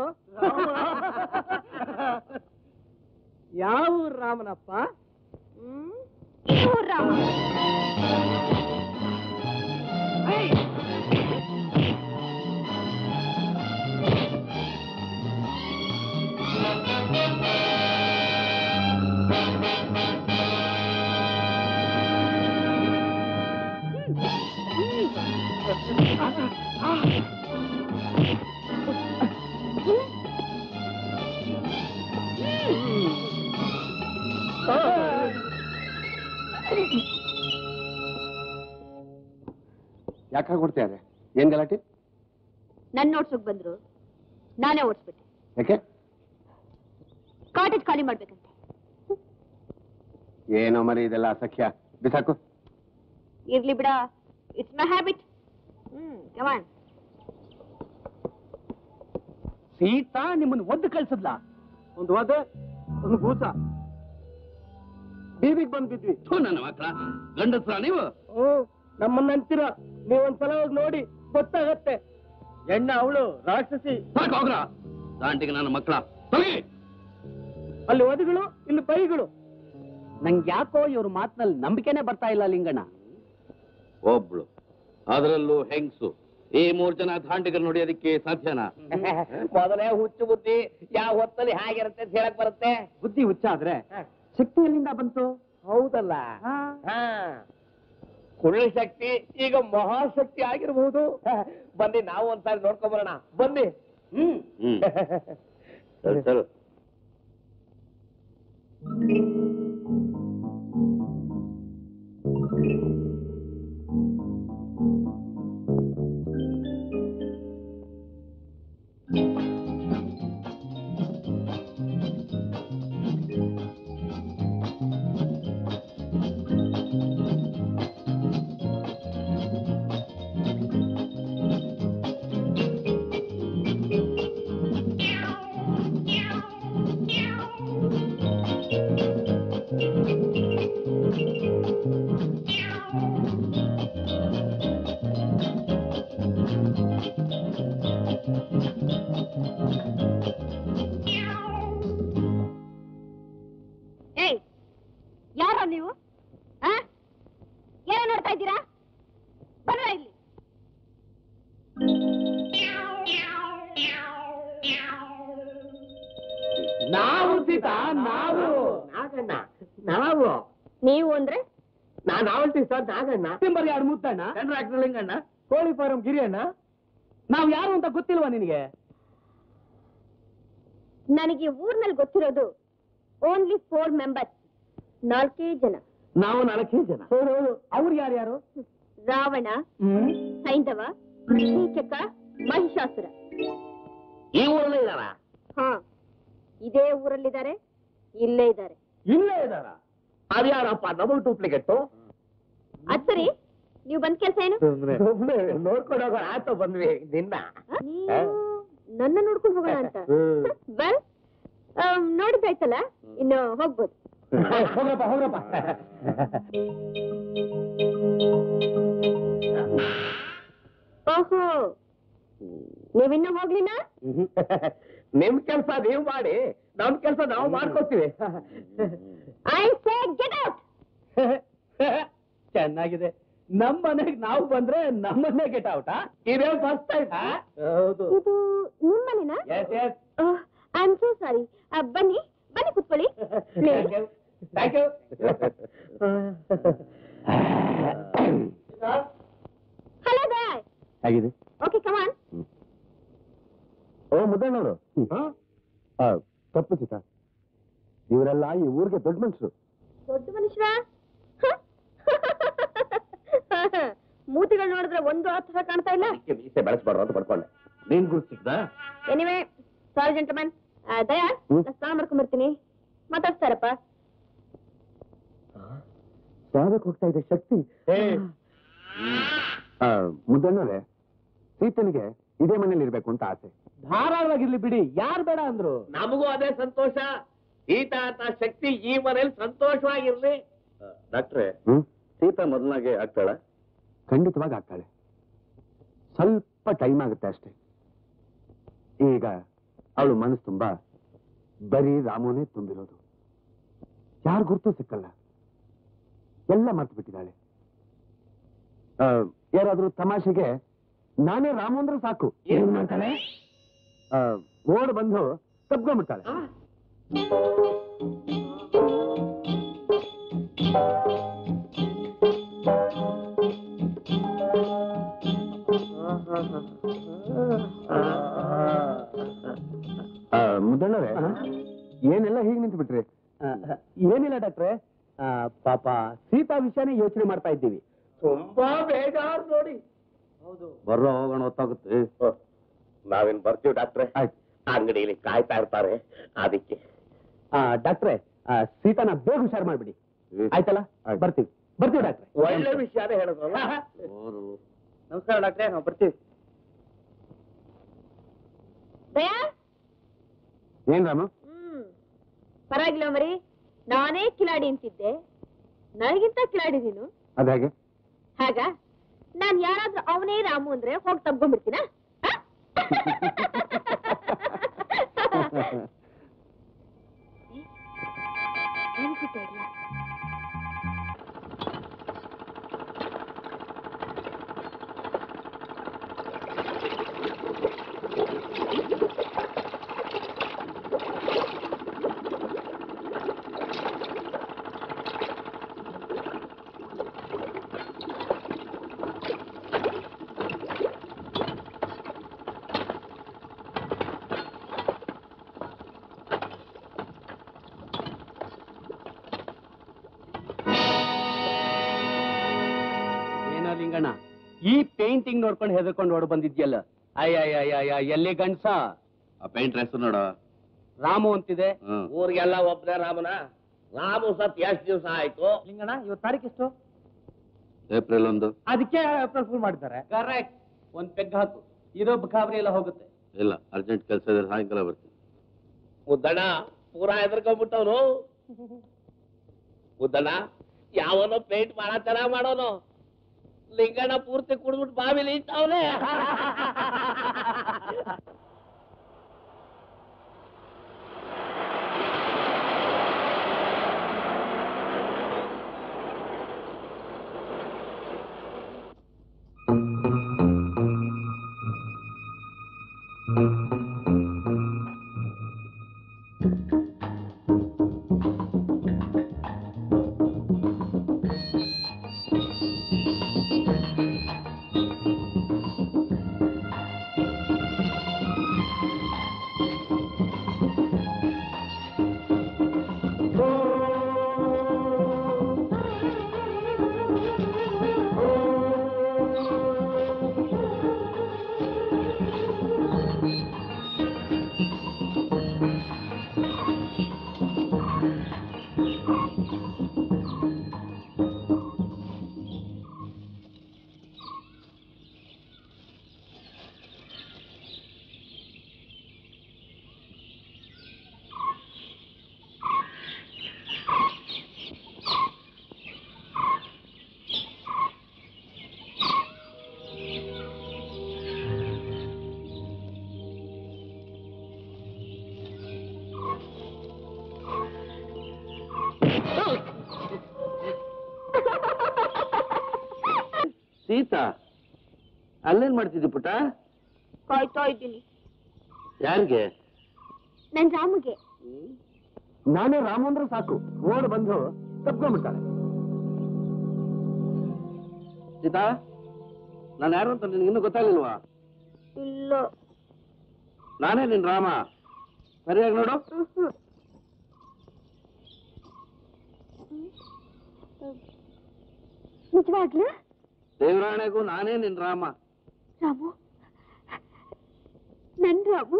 ಯಾವ ರಾಮನಪ್ಪ ಹ್ಮ್ ಇವ್ರು ರಾಮ ಯಾಕೆ ಕೊಡ್ತಾರೆ ಏನ್ ಗಲಾಟೆ ನನ್ ಓಡ್ಸೋಕ್ ಬಂದ್ರು ನಾನೇ ಓಡಿಸ್ಬಿಟ್ಟೆ ಯಾಕೆ ಕಾಟೇಜ್ ಖಾಲಿ ಮಾಡ್ಬೇಕಂತೆ ಏನೋ ಮರಿ ಇದೆಲ್ಲ ಅಸಖ್ಯ ಬಿಸಾಕು ಇರ್ಲಿ ಬಿಡ it's my habit hmm come on Sita ನಿಮ್ಮನ್ನ ಒದ್ದು ಕಳ್ಸದ್ಲ ಒಂದು ಒದೆ ಒಂದು ಗೂಸ ಬೀದಿಗೆ ಬಂದ್ ಬಿದ್ವಿ ನನ್ನ ಮಕ್ಕಳ ಗಂಡಸ್ರ ನೀವು ಓ ನಮ್ಮನ್ನ ಅಂತೀರ ನೀವೊಂದ್ಸಲ ಹೋಗಿ ನೋಡಿ ಗೊತ್ತಾಗತ್ತೆ ಎಣ್ಣ ಅವಳು ರಾಕ್ಷಸಿ ಸಾಕು ಹೋಗ್ರ ದಾಂಟಿಗೆ ನನ್ನ ಮಕ್ಕಳ ತೊಲಗಿ ಅಲ್ಲಿ ಒದಗಳು ಇಲ್ಲಿ ಬೈಗಳು ನಂಗೆ ಯಾಕೋ ಇವ್ರ ಮಾತಿನಲ್ಲಿ ನಂಬಿಕೆನೆ ಬರ್ತಾ ಇಲ್ಲ ಲಿಂಗಣ್ಣ ಒಬ್ಳು ಅದರಲ್ಲೂ ಹೆಂಗ್ಸು ಈ ಮೂರ್ ಜನ ದಾಂಟಿಗರು ನೋಡಿಯೋದಕ್ಕೆ ಸಾಧ್ಯನಾ ಮೊದಲೇ ಹುಚ್ಚು ಬುದ್ಧಿ ಯಾವ ಹೊತ್ತಲ್ಲಿ ಹೇಗಿರುತ್ತೆ ಅಂತ ಹೇಳಕ್ ಬರುತ್ತೆ ಬುದ್ಧಿ ಹುಚ್ಚಾದ್ರೆ ಶಕ್ತಿ ಎಲ್ಲಿಂದ ಬಂತು ಹೌದಲ್ಲ ಹಾ ಕುಳ್ಳ ಶಕ್ತಿ ಈಗ ಮಹಾಶಕ್ತಿ ಆಗಿರಬಹುದು ಬನ್ನಿ ನಾವು ಒಂದ್ಸಾರಿ ನೋಡ್ಕೊಂಡ್ ಬರೋಣ ಬನ್ನಿ ಹ್ಮ್ ಹ್ಮ್ ಸರಿ ಸರಿ ಏಯ್ ಯಾರೋ ನೀವು ಆ ಏನೋ ನೋಡ್ತಾ ಇದ್ದೀರಾ ಬನ್ರ ಇಲ್ಲಿ ನಾವು ಸೀತಾ ನಾವು ನಾಗಣ್ಣ ನಾವು ನೀವು ಅಂದ್ರೆ ನಾನು ಅವಳ್ತಿ ಸರ್ ನಾಗಣ್ಣ ಡಿಸೆಂಬರ್ ಎರಡು ಮುತ್ತಣ್ಣ ಲಿಂಗಣ್ಣ ಕೋಳಿ ಫಾರಂ ಗಿರಿಯಣ್ಣ ನಾವ್ ಯಾರು ಅಂತ ಗೊತ್ತಿಲ್ವಾ ನಿನಗೆ ನನಗೆ ಊರ್ನಲ್ಲಿ ಗೊತ್ತಿರೋದು ಓನ್ಲಿ ಫೋರ್ ಮೆಂಬರ್ಸ್ ನಾಲ್ಕೇ ಜನ ನಾವು ನಾಲ್ಕೇ ಜನ ಅವ್ರು ಯಾರ್ಯಾರು ರಾವಣ ಸೈಂಧವ ಕೀಚಕ ಮಹಿಷಾಸುರ ಈ ಊರಲ್ಲೇ ಇದಾರ ಹಾ ಇದೇ ಊರಲ್ಲಿದ್ದಾರೆ ಇಲ್ಲೇ ಇದ್ದಾರೆ ಇಲ್ಲೇ ಇದಾರ ಅದ್ಯಾರಪ್ಪ ಡಬಲ್ ಡೂಪ್ಲಿಕೇಟ್ ಅದ್ ಸರಿ ನೀವು ಬಂದ್ ಕೆಲ್ಸ ಏನು ನೋಡ್ಕೊಂಡು ಹೋಗೋಣ ಆತ ಬಂದ್ವಿ ನಿನ್ನ ನೀವು ನನ್ನ ನೋಡ್ಕೊಂಡು ಹೋಗೋಣ ಅಂತ ವೆಲ್ ನೋಡಿದ್ದಾಯ್ತಲ್ಲ ಇನ್ನು ಹೋಗ್ಬೋದು ಹೋಗ್ರಪ್ಪ ಹೋಗ್ರಪ್ಪ ಓಹೋ ನೀವಿನ್ನೂ ಹೋಗ್ಲಿಲ್ಲ ನಿಮ್ ಕೆಲ್ಸ ನೀವು ಮಾಡಿ ನಮ್ ಕೆಲ್ಸ ನಾವು ಮಾಡ್ಕೋತೀವಿ ಐ ಸೇ ಗೆಟ್ ಔಟ್ ಚೆನ್ನಾಗಿದೆ ನಮ್ ಮನೆಗ್ ನಾವು ಬಂದ್ರೆ ನಮ್ಮನ್ನೇ ಗೆಟ್ ಔಟ್ ಇದೇ ಫಸ್ಟ್ ಟೈಮ್ ಹೌದು ಇದು ನಿಮ್ ಮನೆನಾ yes yes I am so sorry ಬನ್ನಿ ಬನ್ನಿ ಕುತ್ಕೊಳ್ಳಿ Please. Thank you hello guy ಹೇಗಿದೆ ಓಕೆ ಕಮಾನ್ ಓ ಮುದ್ದಣ್ಣವರು ತಪ್ಪು ಸೀತಾ ಇವರೆಲ್ಲ ಈ ಊರಿಗೆ ದೊಡ್ಡ ಮನುಷ್ಯರು ದೊಡ್ಡ ಮನುಷ್ಯ ಮೂತಿಗಳು ನೋಡಿದ್ರೆ ಒಂದು ಆ ಥರ ಕಾಣ್ತಾ ಇಲ್ಲ ಮೀಸೆ ಬೆಳೆಸ್ಬಾರ್ದು ಅಂತ ಪಡ್ಕೊಂಡೆ ನೀನ್ ಗುರುತಿಸಿದ ಎನಿವೆ ಸಾರಿ ಜೆಂಟಮನ್ ದಯಾ ಹ್ಮ್. ನಾ ಸ್ನಾನ ಮಾಡ್ಕೊಂಡ್ ಬರ್ತೀನಿ ಮಾತಾಡ್ತಾರಪ್ಪ ಸ್ನಾನಕ್ಕೆ ಹೋಗ್ತಾ ಇದೆ ಶಕ್ತಿ ಮುದ್ದಣ್ಣವ್ರೆ ಸೀತನಿಗೆ ಇದೇ ಮನೇಲಿ ಇರ್ಬೇಕು ಅಂತ ಆಸೆ ಧಾರಾಳವಾಗಿರ್ಲಿ ಬಿಡಿ ಯಾರು ಬೇಡ ಅಂದ್ರು ನಮಗೂ ಅದೇ ಸಂತೋಷ ಸೀತಾ ಅಂತ ಶಕ್ತಿ ಈ ಮನೇಲಿ ಸಂತೋಷವಾಗಿರ್ಲಿ ಡಾಕ್ಟ್ರೆ ಹ್ಮ್ ಸೀತಾ ಮೊದಲಾಗೆ ಆಗ್ತಾಳ ಖಂಡಿತವಾಗಿ ಆಗ್ತಾಳೆ ಸ್ವಲ್ಪ ಟೈಮ್ ಆಗುತ್ತೆ ಅಷ್ಟೇ ಈಗ ಅವಳು ಮನಸ್ಸು ತುಂಬಾ ಬರೀ ರಾಮುನೇ ತುಂಬಿರೋದು ಯಾರು ಗುರ್ತು ಸಿಕ್ಕಲ್ಲ ಎಲ್ಲ ಮರ್ತು ಬಿಟ್ಟಿದ್ದಾಳೆ ಆ, ಯಾರಾದ್ರೂ ತಮಾಷೆಗೆ ನಾನೇ ರಾಮು ಅಂದ್ರೆ ಸಾಕು ಏನ್ ಮಾಡ್ತಾಳೆ ಆ, ಓಡ್ ಬಂದು ತಪ್ಕೊಂಡ್ಬಿಡ್ತಾಳೆ ಆ, ಮುದ್ದಣ್ಣವ್ರೆ ಏನೆಲ್ಲ ಹೀಗೆ ನಿಂತು ಬಿಟ್ರಿ ಏನಿಲ್ಲ ಡಾಕ್ಟ್ರೆ ಆ, ಪಾಪ ಸೀತಾ ವಿಷಯನೇ ಯೋಚನೆ ಮಾಡ್ತಾ ಇದ್ದೀವಿ ತುಂಬಾ ಬೇಜಾರು ನೋಡಿ ಬರ್ರೋ ಹೋಗೋಣ ಹೊತ್ತಾಗುತ್ತೆ ನಾವೇನ್ ಬರ್ತೀವಿ ಡಾಕ್ಟ್ರೆ ಆಯ್ತು ಅಂಗಡಿಯಲ್ಲಿ ಕಾಯ್ತಾ ಇರ್ತಾರೆ ಅದಕ್ಕೆ ಆ, ಡಾಕ್ಟ್ರೆ ಆ, ಸೀತಾನ ಬೇಗ ಹುಷಾರ್ ಮಾಡ್ಬಿಡಿ ಆಯ್ತಲ್ಲ ಆಯ್ತು. ಬರ್ತೀವಿ ಬರ್ತೀವಿ ಡಾಕ್ಟ್ರೆ ಒಳ್ಳೆ ವಿಷಯನೇ ಹೇಳಿದ್ರಲ್ಲ ನಮಸ್ಕಾರ ಡಾಕ್ಟ್ರೆ ನಾವು ಬರ್ತೀವಿ ದಯಾ ಏನ್ ರಾಮು ಹ್ಮ್ ಪರವಾಗಿಲ್ಲ ಮರಿ ನಾನೇ ಕಿಲಾಡಿ ಅಂತಿದ್ದೆ ನನಗಿಂತ ಕಿಲಾಡಿ ನೀನು ಅದಾಗೆ ಹಾಗ ನಾನ್ ಯಾರಾದ್ರೂ ಅವನೇ ರಾಮು ಅಂದ್ರೆ ಹೋಗಿ ತಬ್ಕೊಂಡ್ಬಿಡ್ತೀನ ಏನೋ ಲಿಂಗಣ್ಣ ಈ ಪೇಂಟಿಂಗ್ ನೋಡ್ಕೊಂಡು ಹೆದರ್ಕೊಂಡು ಓಡ್ ಬಂದಿದ್ಯಲ್ಲ ಅಯ್ಯ ಎಲ್ಲಿ ಗಂಡ್ಸ ಆ ಪೇಂಟ್ ಹೆಸರು ನೋಡ ರಾಮು ಅಂತಿದೆ ಊರಿಗೆಲ್ಲ ಒಬ್ಬನೇ ರಾಮನ ರಾಮು ಸತ್ ಎಷ್ಟ್ ದಿವಸ ಆಯ್ತು ಲಿಂಗಣ್ಣ ಇವತ್ತು ತಾರೀಕು ಎಷ್ಟು ಏಪ್ರಿಲ್ ಒಂದು ಅದಕ್ಕೆ ಏಪ್ರಿಲ್ ಫುಲ್ ಮಾಡಿದ್ದಾರೆ ಕರೆಕ್ಟ್ ಒಂದ್ ಪೆಗ್ ಹಾಕು ಇರೋ ಗಾಬರಿ ಎಲ್ಲ ಹೋಗುತ್ತೆ ಇಲ್ಲ ಅರ್ಜೆಂಟ್ ಕೆಲಸ ಇದ್ರೆ ಸಾಯಂಕಾಲ ಬರ್ತೀನಿ ಮುದ್ದಣ್ಣ ಪೂರಾ ಹೆದರ್ಕೊಂಡ್ಬಿಟ್ಟವ್ರು ಮುದ್ದಣ್ಣ ಯಾವನೋ ಪೇಂಟ್ ಮಾಡೋ ಚೆನ್ನಾಗ್ ಮಾಡೋನು ಲಿಂಗಣ್ಣ ಪೂರ್ತಿ ಕುಡ್ಬಿಟ್ಟು ಬಾವಿಲಿ ಇಟ್ಟವನೇ ಆ ಸೀತಾ ಅಲ್ಲೇನ್ ಮಾಡ್ತಿದ್ದಿ ಪುಟ್ಟ ಕಾಯ್ತಾ ಇದ್ದೀನಿ ಯಾರಿಗೆ ನನ್ ರಾಮಗೆ ನಾನೇ ರಾಮ ಅಂದ್ರೆ ಸಾಕು ಓಡ್ ಬಂದು ತಪ್ಕೊಂಡ್ಬಿಡ್ತಾಳೆ ಸೀತಾ ನಾನು ಯಾರು ಅಂತ ನಿನ್ಗೆ ಇನ್ನೂ ಗೊತ್ತಾಗ್ಲಿಲ್ವಾ ಇಲ್ಲ ನಾನೇ ನಿನ್ ರಾಮ ಸರಿಯಾಗಿ ನೋಡು ನಿಜವಾಗ್ಲೂ ದೇವರಾಣೆಗೂ ನಾನೇ ನಿನ್ ರಾಮ ರಾಮು ನನ್ ರಾಮು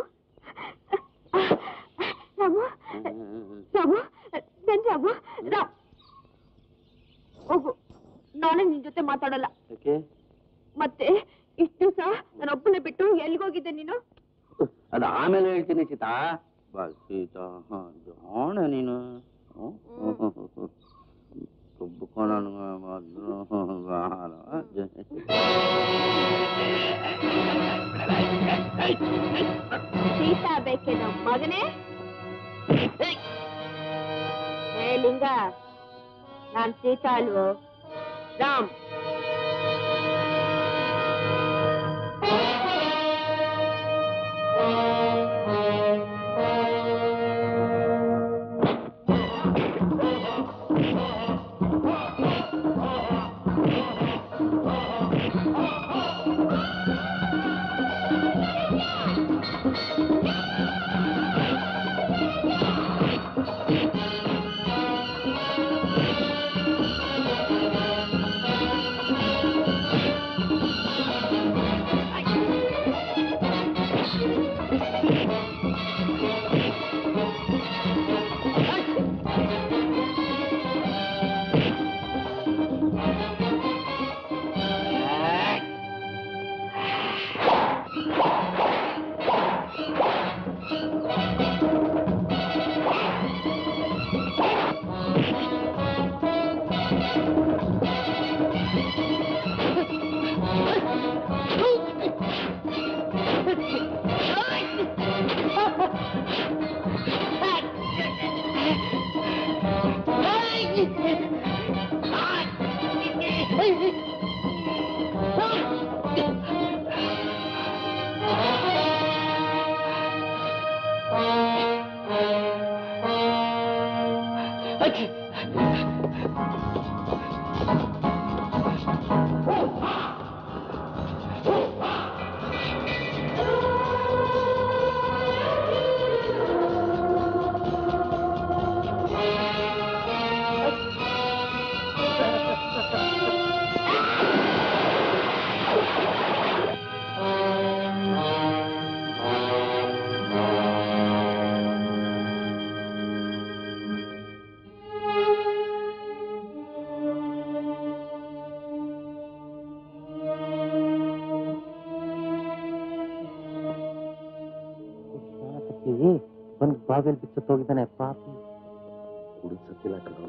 ರಾಮು ರಾಮು ನನ್ ರಾಮು ರಾಮ್ ಹೋಗು ನಾಳೆ ನಿನ್ ಜೊತೆ ಮಾತಾಡಲ್ಲ ಯಾಕೆ ಮತ್ತೆ ಇಷ್ಟು ದಿವಸ ನನ್ನ ಒಬ್ಬನೇ ಬಿಟ್ಟು ಎಲ್ಲಿಗೋಗಿದ್ದೆ ನೀನು ಅದು ಆಮೇಲೆ ಹೇಳ್ತೀನಿ ಸೀತಾ ಬಾ ಸೀತಾ ಹ, ಜಾಣ ನೀನು ಹ್ಮ್? ತುಬ್ಬುಕೊ ನನ್ಗೆ ಮೊದ್ಲು ಗಾಳ. ಸೀತಾ ಬೇಕೆ ನಮ್ ಮಗನೇ ಹೇ ಲಿಂಗ ನಾನ್ ಸೀತಾ ಅಲ್ವೋ ರಾಮ್ ಬಂದು ಬಾವಿಯಲ್ಲಿ ಬಿಚ್ಚೋಗಿದ್ದಾನೆ ಪಾಪಿ ಹುಡುಗ ಸತ್ತಿಲ್ಲ ಕಣೋ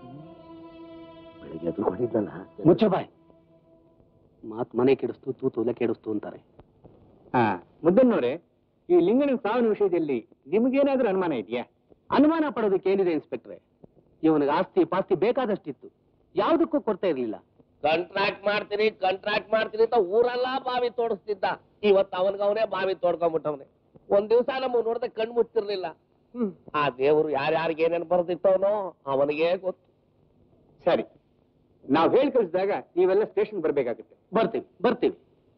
ಬೆಳಿಗ್ಗೆ ಎದುರು ಹೊಡಿದ್ನಲ್ಲ ಮುಚ್ಚ ಬಾಯ್ ಮಾತ್ ಮನೆ ಕೆಡಿಸ್ತು ತೂತು ಒಲೆ ಕೆಡಿಸ್ತು ಅಂತಾರೆ ಹಾ ಮುದ್ದನ್ನೋರೆ ಈ ಲಿಂಗನ ಸಾವಿನ ವಿಷಯದಲ್ಲಿ ನಿಮ್ಗೇನಾದ್ರೂ ಅನುಮಾನ ಇದೆಯಾ ಅನುಮಾನ ಪಡೋದಕ್ಕೆ ಏನಿದೆ ಇನ್ಸ್ಪೆಕ್ಟ್ರೆ ಇವನಿಗೆ ಆಸ್ತಿ ಪಾಸ್ತಿ ಬೇಕಾದಷ್ಟಿತ್ತು ಯಾವುದಕ್ಕೂ ಕೊರತೆ ಇರಲಿಲ್ಲ ಕಾಂಟ್ರಾಕ್ಟ್ ಮಾಡ್ತೀನಿ ಕಾಂಟ್ರಾಕ್ಟ್ ಮಾಡ್ತೀನಿ ಅಂತ ಊರೆಲ್ಲ ಬಾವಿ ತೋಡಿಸ್ತಿದ್ದ ಇವತ್ತು ಅವನ್ಗ ಅವನೇ ಬಾವಿ ತೋಡ್ಕೊಂಡ್ಬಿಟ್ಟವನೆ ಒಂದ್ ದಿವಸ ನಮಗ್ ನೋಡ್ದೆ ಕಣ್ ಮುಚ್ಚಿರ್ಲಿಲ್ಲ ಆ ದೇವರು ಯಾರ್ಯಾರಿಗೆ ಏನೇನ್ ಬರ್ದಿತ್ತವನೋ ಅವನಿಗೆ ಗೊತ್ತು ಸರಿ ನಾವ್ ಹೇಳಿ ಕಳಿಸಿದಾಗ ನೀವೆಲ್ಲ ಸ್ಟೇಷನ್ ಬರ್ಬೇಕಾಗುತ್ತೆ ಬರ್ತೀವಿ ಬರ್ತೀವಿ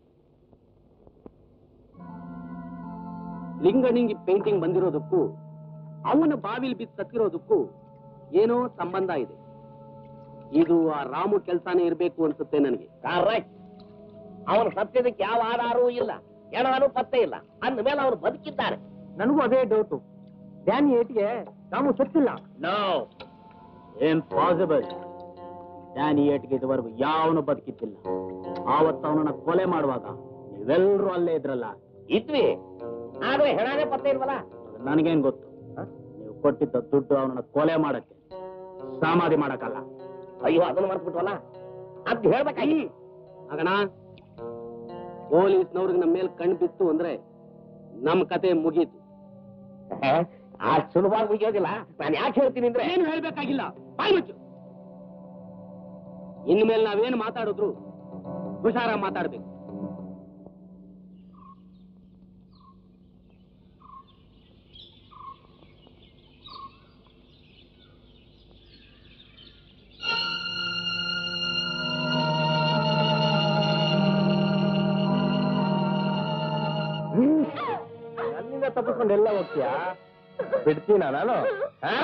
ಲಿಂಗನಿಂಗಿ ಪೇಂಟಿಂಗ್ ಬಂದಿರೋದಕ್ಕೂ ಅವನ ಬಾವಿಲಿ ಬಿದ್ದು ಸತ್ತಿರೋದಕ್ಕೂ ಏನೋ ಸಂಬಂಧ ಇದೆ ಇದು ಆ ರಾಮು ಕೆಲಸನೇ ಇರ್ಬೇಕು ಅನ್ಸುತ್ತೆ ನನಗೆ ಕರೆಕ್ಟ್ ಅವನ ಸತ್ಯದಕ್ಕೆ ಯಾವ ಆಧಾರವೂ ಇಲ್ಲ ಎಣನು ಪತ್ತೆ ಇಲ್ಲ ಅಂದ ಮೇಲೆ ಅವನು ಬದುಕಿದ್ದಾನೆ ನನಗೂ ಅದೇ ಡೌಟು ಡ್ಯಾನಿ ಏಟ್ಗೆ ರಾಮು ಸತ್ತಿಲ್ಲ ನೋ ಇಂಪಾಸಿಬಲ್ ಡ್ಯಾನಿ ಏಟ್ಗೆ ಇದುವರೆಗೂ ಯಾವನು ಬದುಕಿದ್ದಿಲ್ಲ ಆವತ್ತು ಅವನನ್ನ ಕೊಲೆ ಮಾಡುವಾಗ ನೀವೆಲ್ಲರೂ ಅಲ್ಲೇ ಇದ್ರಲ್ಲ ಇದ್ವಿ ಆದ್ರೆ ಹೆಣನೇ ಪತ್ತೆ ಇಲ್ವಲ್ಲ ಅದು ನನಗೇನ್ ಗೊತ್ತು ನೀವು ಕೊಟ್ಟಿದ್ದ ದುಡ್ಡು ಅವನನ್ನ ಕೊಲೆ ಮಾಡಕ್ಕೆ ಸಮಾಧಿ ಮಾಡಕ್ಕಲ್ಲ ಅಯ್ಯೋ ಅದನ್ನು ಮರ್ತ್ಬಿಟ್ವಲ್ಲ ಅಂತ ಹೇಳ್ಬೇಕಾಗಿ ಮಗನ ಪೊಲೀಸ್ನವ್ರಿಗೆ ನಮ್ಮ ಮೇಲೆ ಕಣ್ ಬಿತ್ತು ಅಂದ್ರೆ ನಮ್ ಕತೆ ಮುಗೀತು ಆ ಸುಲಭವಾಗಿ ಮುಗಿಯೋದಿಲ್ಲ ನಾನು ಯಾಕೆ ಹೇಳ್ತೀನಿ ಅಂದ್ರೆ ಏನು ಹೇಳ್ಬೇಕಾಗಿಲ್ಲ ಬಾಯ್ ಮುಚ್ಚು ಇನ್ಮೇಲೆ ನಾವೇನು ಮಾತಾಡಿದ್ರು ಹುಷಾರ ಮಾತಾಡ್ಬೇಕು ನನ್ನಿಂದ ತಪ್ಪಿಸ್ಕೊಂಡು ಎಲ್ಲ ಹೋಗ್ತೀಯಾ ಬಿಡ್ತೀನ ನಾನು ಆ?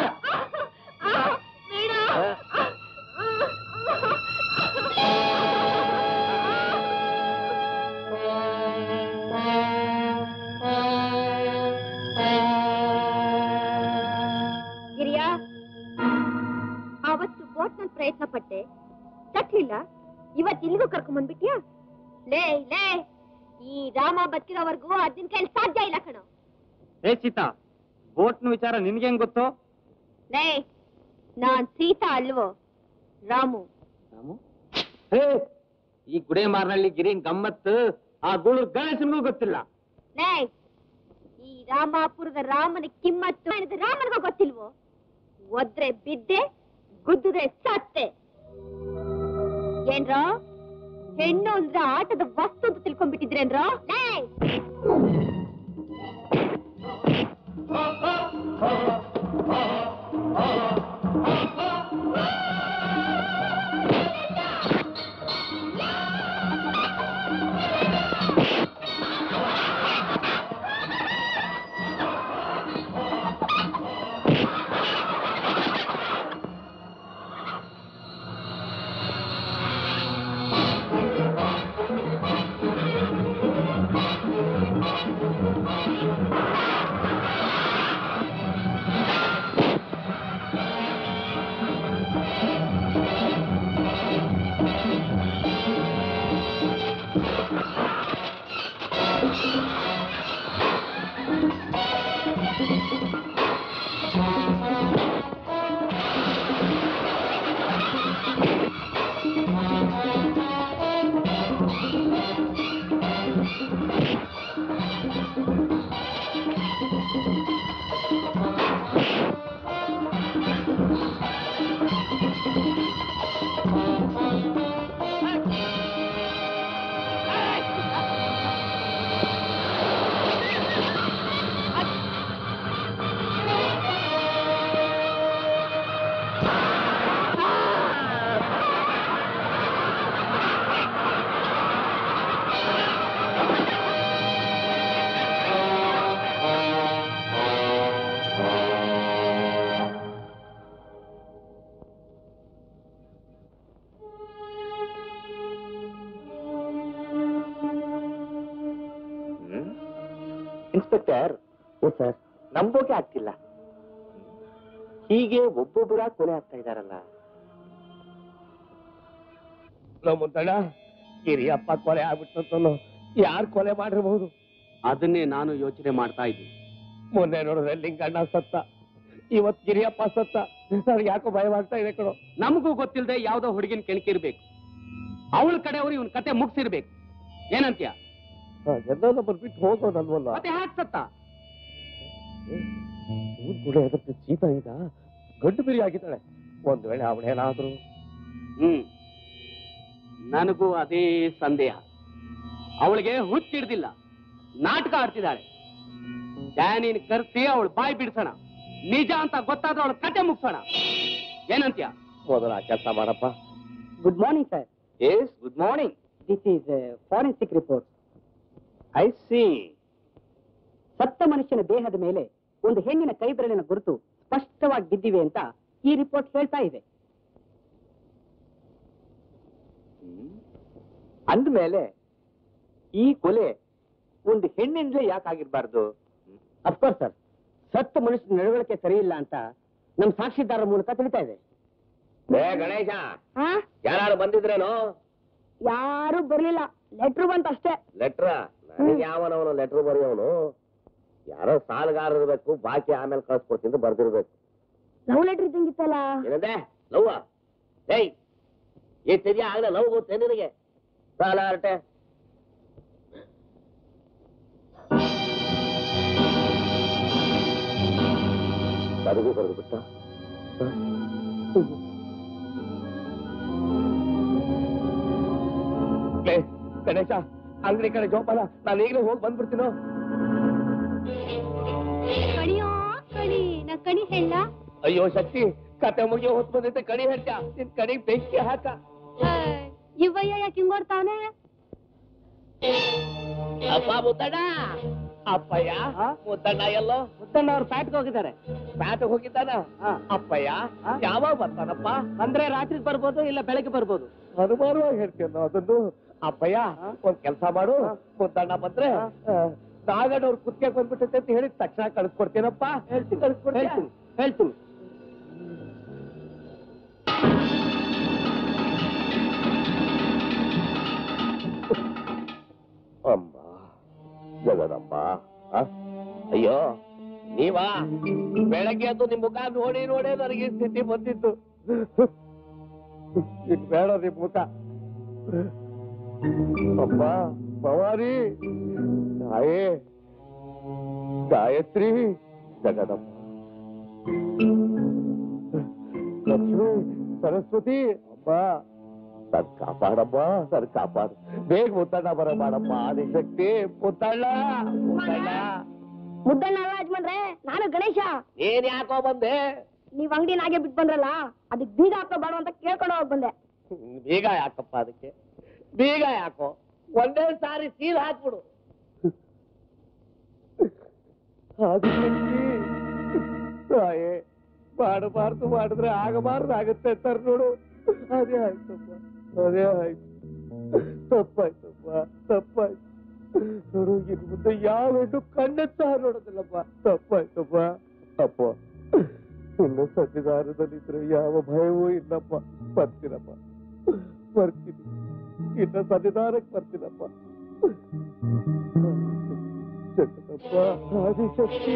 ಗಿರಿಯಾ ಅವತ್ತು ಬೋಟ್ ನಲ್ಲಿ ಪ್ರಯತ್ನ ಪಟ್ಟೆ ತಟ್ಲಿಲ್ಲ ಇವತ್ ಇಲ್ಲಿಗೂ ಕರ್ಕೊಂಡ್ ಬಂದ್ಬಿಟ್ಯಾ ಲೇ ಲೇ ಈ ರಾಮ ಬದುಕಿರೋವರೆಗೂ ಅದಿನ ಕೈಲಿ ಸಾಧ್ಯ ಇಲ್ಲ ಕಣೋ ಏ ಸೀತಾ ಬೋಟ್ನ ವಿಚಾರ ನಿನ್ಗೆ ಹೆಂಗ್ ಗೊತ್ತು ಲೇ ನಾನ್ ಸೀತಾ ಅಲ್ವೋ ರಾಮು ಹೇ ಈ ಗುಡೆ ಮಾರ್ನಳ್ಳಿ ಗಿರಿನ್ ಗಮ್ಮತ್ತು ಆ ಗುಳು ಗಣೇಶನ್ಗೂ ಗೊತ್ತಿಲ್ಲ ಲೇ ಈ ರಾಮಾಪುರದ ರಾಮನ ಕಿಮ್ಮತ್ತು ಏನಿದೆ ರಾಮನಿಗೂ ಗೊತ್ತಿಲ್ವೋ ಒದ್ರೆ ಬಿದ್ದೆ ಗುದ್ದುದ್ರೆ ಸತ್ತೆ ಏನ್ರೋ ಹೆಣ್ಣು ಅಂದ್ರೆ ಆಟದ ವಸ್ತು ಅಂತ ತಿಳ್ಕೊಂಡ್ಬಿಟ್ಟಿದ್ರೇನ್ರೋ ಲೇ ಇನ್ಸ್ಪೆಕ್ಟರ್ ಎಸ್ ಸರ್ ನಂಬೋಕೆ ಆಗ್ತಿಲ್ಲ ಹೀಗೆ ಒಬ್ಬೊಬ್ಬರ ಕೊಲೆ ಆಗ್ತಾ ಇದಾರಲ್ಲ ಮುಂತಣ್ಣ ಗಿರಿಯಪ್ಪ ಕೊಲೆ ಆಗ್ಬಿಟ್ಟು ಯಾರು ಕೊಲೆ ಮಾಡಿರ್ಬಹುದು ಅದನ್ನೇ ನಾನು ಯೋಚನೆ ಮಾಡ್ತಾ ಇದ್ದೀನಿ ಮೊನ್ನೆ ನೋಡಿದ್ರೆ ಲಿಂಗಣ್ಣ ಸತ್ತ ಇವತ್ ಗಿರಿಯಪ್ಪ ಸತ್ತ ನನಗೆ ಯಾಕೋ ಭಯವಾಗ್ತಾ ಇದೆ ಕಣೋ ನಮಗೂ ಗೊತ್ತಿಲ್ಲದೆ ಯಾವ್ದೋ ಹುಡುಗಿನ ಕೆಣಕಿರ್ಬೇಕು ಅವಳ ಕಡೆಯವರು ಇವನ್ ಕತೆ ಮುಗಿಸಿರ್ಬೇಕು ಏನಂತ್ಯ ಎಲ್ಲೋ ಬಿಟ್ಟು ಹೋಗೋದಲ್ವಲ್ಲ ಮತ್ತೆ ಹ್ಯಾಕ್ ಸತ್ತ ಊರ್ ಕೂಡ ಎದುರ್ತ ಸೀತಾ ಈಗ ಗಂಡು ಬಿರಿ ಆಗಿದ್ದಾಳೆ ಒಂದ್ ವೇಳೆ ಅವಳೇನಾದ್ರೂ ಹ್ಮ್ ನನಗೂ ಅದೇ ಸಂದೇಹ ಅವಳಿಗೆ ಹುಚ್ಚಿಡ್ದಿಲ್ಲ ನಾಟಕ ಆಡ್ತಿದ್ದಾಳೆ ಡ್ಯಾನಿನ್ ಕರ್ಸಿ ಅವಳು ಬಾಯಿ ಬಿಡ್ಸೋಣ ನಿಜ ಅಂತ ಗೊತ್ತಾದ್ರೆ ಅವಳ ಕತೆ ಮುಗ್ಸೋಣ ಏನಂತ್ಯ ಮೊದಲ ಕೆಲಸ ಮಾಡಪ್ಪ good morning sir yes good morning this is forensic report I see ಸತ್ತ ಮನುಷ್ಯನ ದೇಹದ ಮೇಲೆ ಒಂದು ಹೆಣ್ಣಿನ ಕೈಬೆರಳಿನ ಗುರುತು ಸ್ಪಷ್ಟವಾಗಿ ಬಿದ್ದಿವೆ ಅಂತ ಈ ರಿಪೋರ್ಟ್ ಹೇಳ್ತಾ ಇದೆ ಅಂದ್ಮೇಲೆ ಈ ಕೊಲೆ ಒಂದು ಹೆಣ್ಣಿಂದಲೇ ಯಾಕಾಗಿರ್ಬಾರ್ದು ಅಫ್ಕೋರ್ಸ್ ಸರ್ ಸತ್ತ ಮನುಷ್ಯನ ನಡವಳಿಕೆ ಸರಿ ಇಲ್ಲ ಅಂತ ನಮ್ಮ ಸಾಕ್ಷಿದಾರರ ಮೂಲಕ ತಿಳಿತಾ ಇದೆ ಏ ಗಣೇಶ ಹಾ ಯಾರು ಬಂದಿದ್ರೇನೋ ಯಾರು ಬರ್ಲಿಲ್ಲ ಲೆಟ್ರು ಬಂತ ಅಷ್ಟೇ ಲೆಟ್ರ ನನಗೆ ಯಾವನವನು ಲೆಟ್ರ್ ಬರೆಯೋನು ಯಾರೋ ಸಾಲಗಾರ ಇರ್ಬೇಕು ಬಾಕಿ ಆಮೇಲೆ ಕಳ್ಸ್ಕೊಡ್ತೀನಿ ಅಂತ ಬರ್ದಿರ್ಬೇಕು ಲವ್ ಲೆಟ್ರ್ ಇದ್ದಂಗಿತ್ತಲ್ಲ ಏನಂದೆ ಲವ್ವ ಏಯ್ ಎಷ್ಟಿದ್ಯಾ ಆಗ್ಲೇ ಲವ್ ಗೊತ್ತೇ ನಿನಗೆ ಸಾಲ ಹರಟೆ ಬರೆದು ಬರೆದು ಬಿಟ್ಟ ಲೇ, ಗಣೇಶ ಅಂಗಡಿ ಕಡೆ ಜೋಪಾನ ನಾನು ಈಗಲೇ ಹೋಗಿ ಬಂದ್ಬಿಡ್ತೀನೋ ಕಣಿಯೋ ಕಣಿ ನಾ ಕಣಿ ಹೇಳ ಅಯ್ಯೋ ಶಕ್ತಿ ಕತೆ ಮುಗಿಯೋ ಹೊತ್ತು ಬಂದೈತೆ ಕಣಿ ಹೇಳ್ತ ನಿನ್ ಕಣಿಗ್ ಬೆಂಕಿ ಹಾಕ ಇವಯ್ಯ ಯಾಕೆ ಹಿಂಗೋಡ್ತಾವನೆ ಅಪ್ಪ ಮುದ್ದಣ್ಣ ಅಪ್ಪಯ್ಯ ಮುದ್ದಣ್ಣ ಎಲ್ಲೋ ಮುದ್ದಣ್ಣ ಅವ್ರು ಫ್ಯಾಟ್ಗೆ ಹೋಗಿದ್ದಾರೆ ಬ್ಯಾಟ್ ಹೋಗಿದ್ದಾನ ಹಾ. ಅಪ್ಪಯ್ಯ ಹಾ? ಯಾವಾಗ ಬರ್ತಾನಪ್ಪ ಅಂದ್ರೆ ರಾತ್ರಿ ಬರ್ಬೋದು ಇಲ್ಲ ಬೆಳಗ್ಗೆ ಬರ್ಬೋದು ಅನುಮಾನವಾಗಿ ಹೇಳ್ತೀಯ ಅದೊಂದು ಅಪ್ಪಯ್ಯ ಒಂದ್ ಕೆಲಸ ಮಾಡು ಮುದ್ದಣ್ಣ ಬಂದ್ರೆ ನಾಗಣ್ಣ ಅವ್ರ ಕುತ್ತಿಗೆ ಬಂದ್ಬಿಟ್ಟೈತೆ ಅಂತ ಹೇಳಿ ತಕ್ಷಣ ಕಳಿಸ್ಕೊಡ್ತೀನಪ್ಪ ಹೇಳ್ತೀನಿ ಕಳಿಸ್ಕೊಡ್ತೀಯ? ಹೇಳ್ತೀನಿ ಹೇಳ್ತೀನಿ ಅಮ್ಮ ಜಗದಮ್ಮ ಆ? ಅಯ್ಯೋ ನೀವಾ ಬೆಳಗ್ಗೆ ಅದು ನಿಮ್ ಮುಖ ನೋಡಿ ನೋಡಿ ನನಗೆ ಈ ಸ್ಥಿತಿ ಬಂದಿತ್ತು ಇಟ್ ಬೇಡ ನಿಮ್ ಮುಖ ಅಮ್ಮ ಭವಾನಿ ತಾಯೇ ಗಾಯತ್ರಿ ಜಗದಮ್ಮ ಲಕ್ಷ್ಮಿ ಸರಸ್ವತಿ ಅಮ್ಮ ಸರ್ ಕಾಪಾಡಮ್ಮ ಸರ್ ಕಾಪಾಡು ಬೇಗ ಮುತ್ತಣ್ಣ ಬರ ಮಾಡಮ್ಮ ಆದಿಶಕ್ತಿ ಮುತ್ತಣ್ಣ ಮುತ್ತಣ್ಣ ಮುದ್ದಣ್ಣ ಅಲ್ಲ ಯಜಮಾನ್ರೆ ನಾನು ಗಣೇಶ ಏನ್ ಯಾಕೋ ಬಂದೆ ನೀವ್ ಅಂಗಡಿನ ಹಾಗೆ ಬಿಟ್ಟು ಬಂದ್ರಲ್ಲ ಅದಕ್ಕೆ ಬೀಗ ಹಾಕೋ ಬೇಡ ಅಂತ ಕೇಳ್ಕೊಂಡು ಹೋಗ್ ಬಂದೆ ಬೀಗ ಯಾಕಪ್ಪ ಅದಕ್ಕೆ ಬೀಗ ಯಾಕೋ ಒಂದೇ ಸಾರಿ ಸೀಲ್ ಹಾಕ್ಬಿಡು ಆದಿಶಕ್ತಿ ತಾಯೇ ಮಾಡಬಾರ್ದು ಮಾಡಿದ್ರೆ ಆಗಬಾರ್ದು ಆಗುತ್ತೆ ಅಂತಾರೆ ನೋಡು ಅದೇ ಆಯ್ತಪ್ಪ ಅದೇ ಆಯ್ತು ತಪ್ಪಾಯ್ತಪ್ಪ ತಪ್ಪಾಯ್ತು ನೋಡು ಇನ್ ಮುಂದೆ ಯಾವ ಹೆಣ್ಣು ಕಣ್ಣೆತ್ತ ನೋಡೋದಿಲ್ಲಪ್ಪ ತಪ್ಪಾಯ್ತಪ್ಪ ಅಪ್ಪ ಇನ್ನು ಸನ್ನಿಧಾನದಲ್ಲಿದ್ರೆ ಯಾವ ಭಯವೂ ಇಲ್ಲಪ್ಪ ಬರ್ತೀನಪ್ಪ ಬರ್ತೀನಿ ಇನ್ನು ಸನ್ನಿಧಾನಕ್ಕೆ ಬರ್ತೀನಪ್ಪ ಜಗದಪ್ಪ ಆದಿಶಕ್ತಿ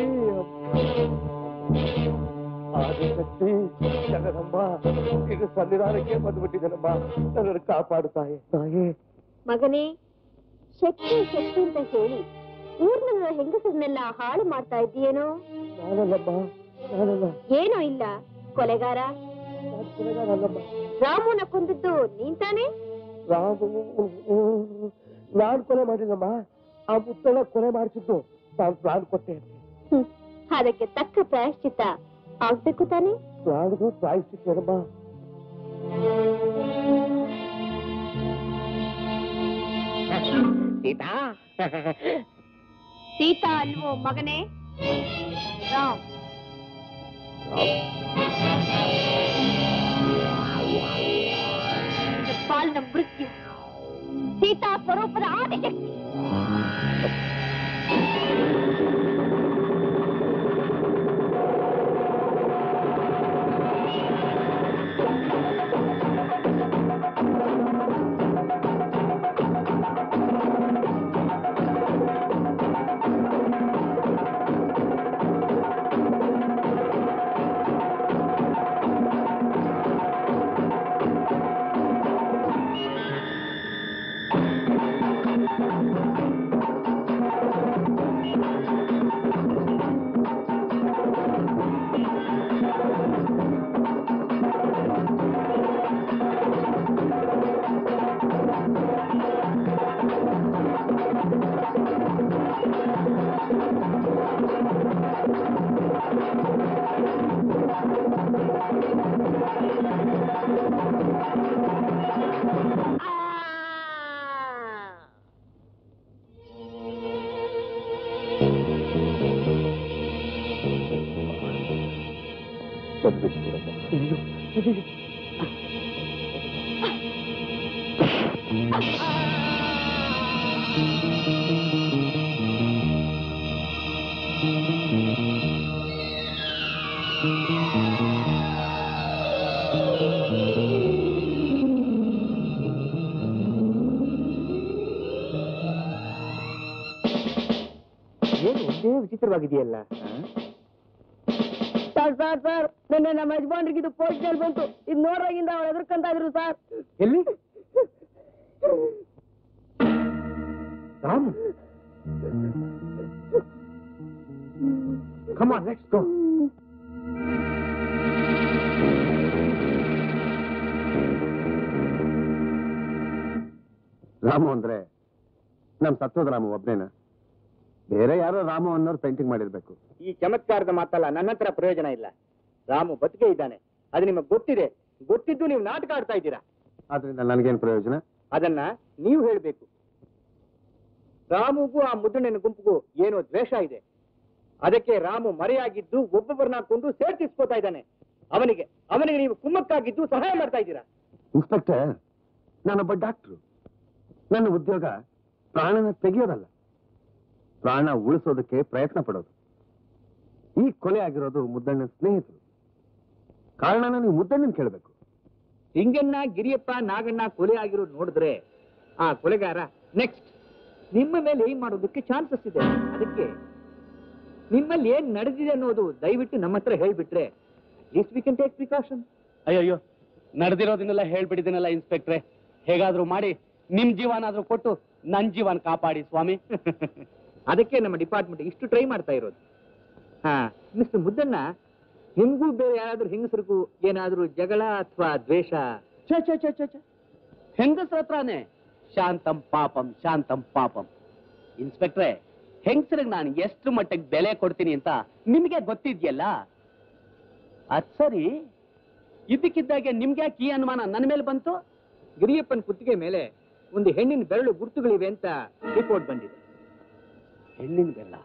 ಆದಿಶಕ್ತಿ ಜಗದಮ್ಮ ಈಗ ಸನ್ನಿಧಾನಕ್ಕೆ ಬಂದ್ಬಿಟ್ಟಿದ್ದೇನಮ್ಮ ನನ್ನನ್ನು ಕಾಪಾಡು ತಾಯಿ ತಾಯಿ ಮಗನೇ ಶಕ್ತಿ ಶಕ್ತಿ ಅಂತ ಹೇಳಿ ಊರ್ನ ಹೆಂಗಸರನ್ನೆಲ್ಲ ಹಾಳು ಮಾಡ್ತಾ ಇದ್ದೀಯೇನೋ ನಾನಲ್ಲಮ್ಮ ನಾನಲ್ಲ ಏನೋ ಇಲ್ಲ ಕೊಲೆಗಾರ ನಾನ್ ಕೊಲೆಗಾರನಲ್ಲಮ್ಮ. ರಾಮುನ ಕೊಂದದ್ದು ನೀನ್ ತಾನೇ ರಾಮು ನಾನ್ ಕೊಲೆ ಮಾಡಿಲ್ಲಮ್ಮ ಆ ಮುತ್ತಳ ಕೊಲೆ ಮಾಡಿಸಿದ್ದು ನಾನು ಪ್ರಾಣ ಕೊಟ್ಟೆ ಹ್ಮ್. ಅದಕ್ಕೆ ತಕ್ಕ ಪ್ರಾಯಶ್ಚಿತ್ತ ಆಗ್ಬೇಕು ತಾನೇ ಪ್ರಾಣಗೂ ಪ್ರಾಯಿಸಿದ್ದೇನಮ್ಮ ಸೀತಾ ಸೀತಾ ಅಲ್ವೋ ಮಗನೇ ರಾಮ್ ಇದು ಪಾಲಿನ ಮೃತ್ಯು ಸೀತಾ ಸ್ವರೂಪದ ಆದಿಶಕ್ತಿ ಏನು ಒಂದೇ ವಿಚಿತ್ರವಾಗಿದೆಯಲ್ಲ ಸರ್ ಸರ್ ಸರ್ ನಿನ್ನೆ ನಮ್ಮ ಯಜಮಾನ್ರಿಗೆ ಇದು ಪೋಸ್ಟಲ್ ಬಂತು ಇದು ನೋಡ್ರಾಗಿಂದ ಅವ್ರು ಎದುರ್ಕೊಂತ ಇದ್ರು ಸರ್ ಎಲ್ಲಿ Ram Come on, let's go. Ramu ಅಂದ್ರೆ ನಮ್ ಸತ್ತೋದ ರಾಮು ಒಬ್ನೇನ ಬೇರೆ ಯಾರೋ ರಾಮು ಅನ್ನೋರು ಪೇಂಟಿಂಗ್ ಮಾಡಿರ್ಬೇಕು ಈ ಚಮತ್ಕಾರದ ಮಾತಲ್ಲ ನನ್ನ ಹತ್ರ ಪ್ರಯೋಜನ ಇಲ್ಲ ರಾಮು ಬದುಕೇ ಇದ್ದಾನೆ ಅದು ನಿಮಗೆ ಗೊತ್ತಿದೆ ಗೊತ್ತಿದ್ದು ನೀವು ನಾಟಕ ಆಡ್ತಾ ಇದ್ದೀರಾ ಆದ್ರಿಂದ ನನಗೇನ್ ಪ್ರಯೋಜನ ಅದನ್ನ ನೀವು ಹೇಳ್ಬೇಕು ರಾಮುಗೂ ಆ ಮುದ್ದಣ್ಣನ ಗುಂಪಿಗೂ ಏನೋ ದ್ವೇಷ ಇದೆ ಅದಕ್ಕೆ ರಾಮು ಮರೆಯಾಗಿದ್ದು ಒಬ್ಬೊಬ್ಬರನ್ನ ಕೊಂಡು ಸೇರ್ತಿಸ್ಕೋತಾ ಇದ್ದಾನೆ ಅವನಿಗೆ ಅವನಿಗೆ ನೀವು ಕುಮ್ಮಕ್ಕಾಗಿದ್ದು ಸಹಾಯ ಮಾಡ್ತಾ ಇದ್ದೀರಾ ಇನ್ಸ್ಪೆಕ್ಟರ್ ನಾನೊಬ್ಬ ಡಾಕ್ಟ್ರು ನನ್ನ ಉದ್ಯೋಗ ಪ್ರಾಣನ ತೆಗೆಯೋದಲ್ಲ ಪ್ರಾಣ ಉಳಿಸೋದಕ್ಕೆ ಪ್ರಯತ್ನ ಪಡೋದು ಈ ಕೊಲೆ ಆಗಿರೋದು ಮುದ್ದಣ್ಣನ ಸ್ನೇಹಿತರು ಕಾರಣನ ನೀವು ಮುದ್ದಣ್ಣನ ಕೇಳಬೇಕು ಹಿಂಗನ್ನ ಗಿರಿಯಪ್ಪ ನಾಗಣ್ಣ ಕೊಲೆ ಆಗಿರೋದು ನೋಡಿದ್ರೆ ಆ ಕೊಲೆಗಾರ ನೆಕ್ಸ್ಟ್ ನಿಮ್ಮ ಮೇಲೆ ಏನ್ ಮಾಡೋದಕ್ಕೆ ಚಾನ್ಸಸ್ ಇದೆ ಅದಕ್ಕೆ ನಿಮ್ಮಲ್ಲಿ ಏನ್ ನಡೆದಿದೆ ಅನ್ನೋದು ದಯವಿಟ್ಟು ನಮ್ಮ ಹತ್ರ ಹೇಳ್ಬಿಟ್ರೆ at least we can take precaution ಅಯ್ಯಯ್ಯೋ ನಡೆದಿರೋದನ್ನೆಲ್ಲ ಹೇಳ್ಬಿಟ್ಟಿದ್ದೀನಲ್ಲ ಇನ್ಸ್ಪೆಕ್ಟ್ರೆ ಹೇಗಾದ್ರೂ ಮಾಡಿ ನಿಮ್ ಜೀವನಾದ್ರೂ ಕೊಟ್ಟು ನನ್ ಜೀವನ ಕಾಪಾಡಿ ಸ್ವಾಮಿ ಅದಕ್ಕೆ ನಮ್ಮ ಡಿಪಾರ್ಟ್ಮೆಂಟ್ ಇಷ್ಟು ಟ್ರೈ ಮಾಡ್ತಾ ಇರೋದು ಹಾ ಮಿಸ್ಟರ್ ಮುದ್ದಣ್ಣ ನಿಮ್ಗೂ ಬೇರೆ ಯಾರಾದ್ರೂ ಹೆಂಗಸರಿಗೂ ಏನಾದ್ರೂ ಜಗಳ ಅಥವಾ ದ್ವೇಷ ಛೆ, ಛೆ, ಛೆ, ಛೆ, ಛೆ. ಹೆಂಗಸ್ರ ಹತ್ರನೇ ಶಾಂತಂ ಪಾಪಂ ಶಾಂತಂ ಪಾಪಂ ಇನ್ಸ್ಪೆಕ್ಟ್ರೆ ಹೆಂಗಸರಿಗೆ ನಾನು ಎಷ್ಟು ಮಟ್ಟಿಗೆ ಬೆಲೆ ಕೊಡ್ತೀನಿ ಅಂತ ನಿಮ್ಗೆ ಗೊತ್ತಿದ್ಯಲ್ಲ ಅದ್ ಸರಿ ಇದಕ್ಕಿದ್ದಾಗೆ ನಿಮ್ಗೆ ಯಾಕೆ ಈ ಅನುಮಾನ ನನ್ನ ಮೇಲೆ ಬಂತು ಗಿರಿಯಪ್ಪನ ಕುತ್ತಿಗೆ ಮೇಲೆ ಒಂದು ಹೆಣ್ಣಿನ ಬೆರಳು ಗುರುತುಗಳಿವೆ ಅಂತ ರಿಪೋರ್ಟ್ ಬಂದಿದೆ ಹೆಣ್ಣಿನ ಬೆಲ್ಲ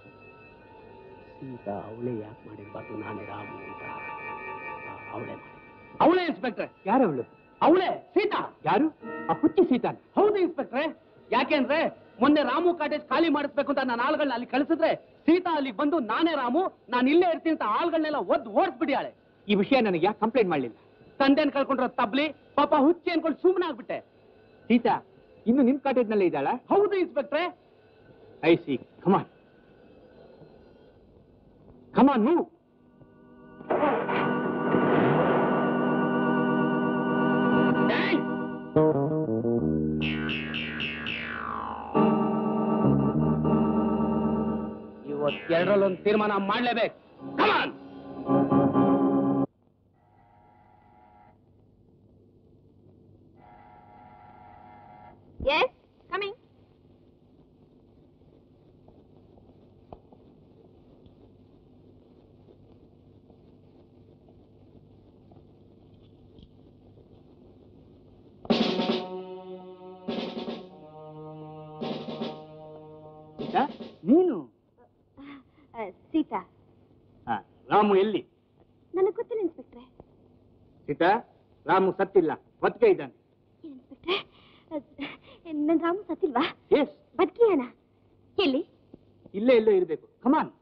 ಸೀತಾ ಅವಳೇ ಯಾಕೆ ಮಾಡಿರ್ಬಾರ್ದು ನಾನೇ ರಾಮು ಅಂತ ಅವಳೇ ಮಾಡಿ ಅವಳೇ ಇನ್ಸ್ಪೆಕ್ಟ್ರೆ ಯಾರವಳು ಅವಳೇ ಸೀತಾ ಯಾರು ಆ ಹುಚ್ಚಿ ಸೀತಾನ ಹೌದು ಇನ್ಸ್ಪೆಕ್ಟ್ರೆ ಯಾಕೆಂದ್ರೆ ಮೊನ್ನೆ ರಾಮು ಕಾಟೇಜ್ ಖಾಲಿ ಮಾಡಿಸ್ಬೇಕು ಅಂತ ನಾನು ಆಳ್ಗಳನ್ನ ಅಲ್ಲಿ ಕಳಿಸಿದ್ರೆ ಸೀತಾ ಅಲ್ಲಿಗೆ ಬಂದು ನಾನೇ ರಾಮು ನಾನು ಇಲ್ಲೇ ಇರ್ತೀನಿ ಅಂತ ಆಳ್ಗಳನ್ನೆಲ್ಲ ಒದ್ದು ಓಡಿಸ್ಬಿಡಿಯಾಳೆ ಈ ವಿಷಯ ನನಗೆ ಯಾಕೆ ಕಂಪ್ಲೇಂಟ್ ಮಾಡಲಿಲ್ಲ ತಂದೆನ್ ಕಳ್ಕೊಂಡ್ರ ತಬ್ಲಿ ಪಾಪ ಹುಚ್ಚಿ ಅನ್ಕೊಂಡು ಸುಮ್ಮನೆ ಆಗ್ಬಿಟ್ಟೆ ಸೀತಾ ಇನ್ನು ನಿಮ್ ಕಾಟೇಜ್ ನಲ್ಲೇ ಇದ್ದಾಳ ಹೌದು ಇನ್ಸ್ಪೆಕ್ಟ್ರೆ I see come on come on move ಇವತ್ತೆರಡರಲ್ಲೊಂದು ತೀರ್ಮಾನ ಮಾಡ್ಲೇಬೇಕು ಕಮಾನ್ ಎಸ್ ಕಮಿಂಗ್ ಸೀತಾ ನೀನು ಸೀತಾ ಹಾ, ರಾಮು ಎಲ್ಲಿ ನನಗೆ ಗೊತ್ತಿಲ್ಲ ಇನ್ಸ್ಪೆಕ್ಟ್ರೆ ಸೀತಾ ರಾಮು ಸತ್ತಿಲ್ಲ ಬದುಕೆ ಇದ್ದಾನೆ ಇನ್ಸ್ಪೆಕ್ಟ್ರೆ ನನ್ನ ರಾಮು ಸತ್ತಿಲ್ವಾ ಎಸ್ ಬದುಕಿಯಾನ ಎಲ್ಲಿ ಇಲ್ಲೇ ಎಲ್ಲೋ ಇರಬೇಕು ಕಮಾನ್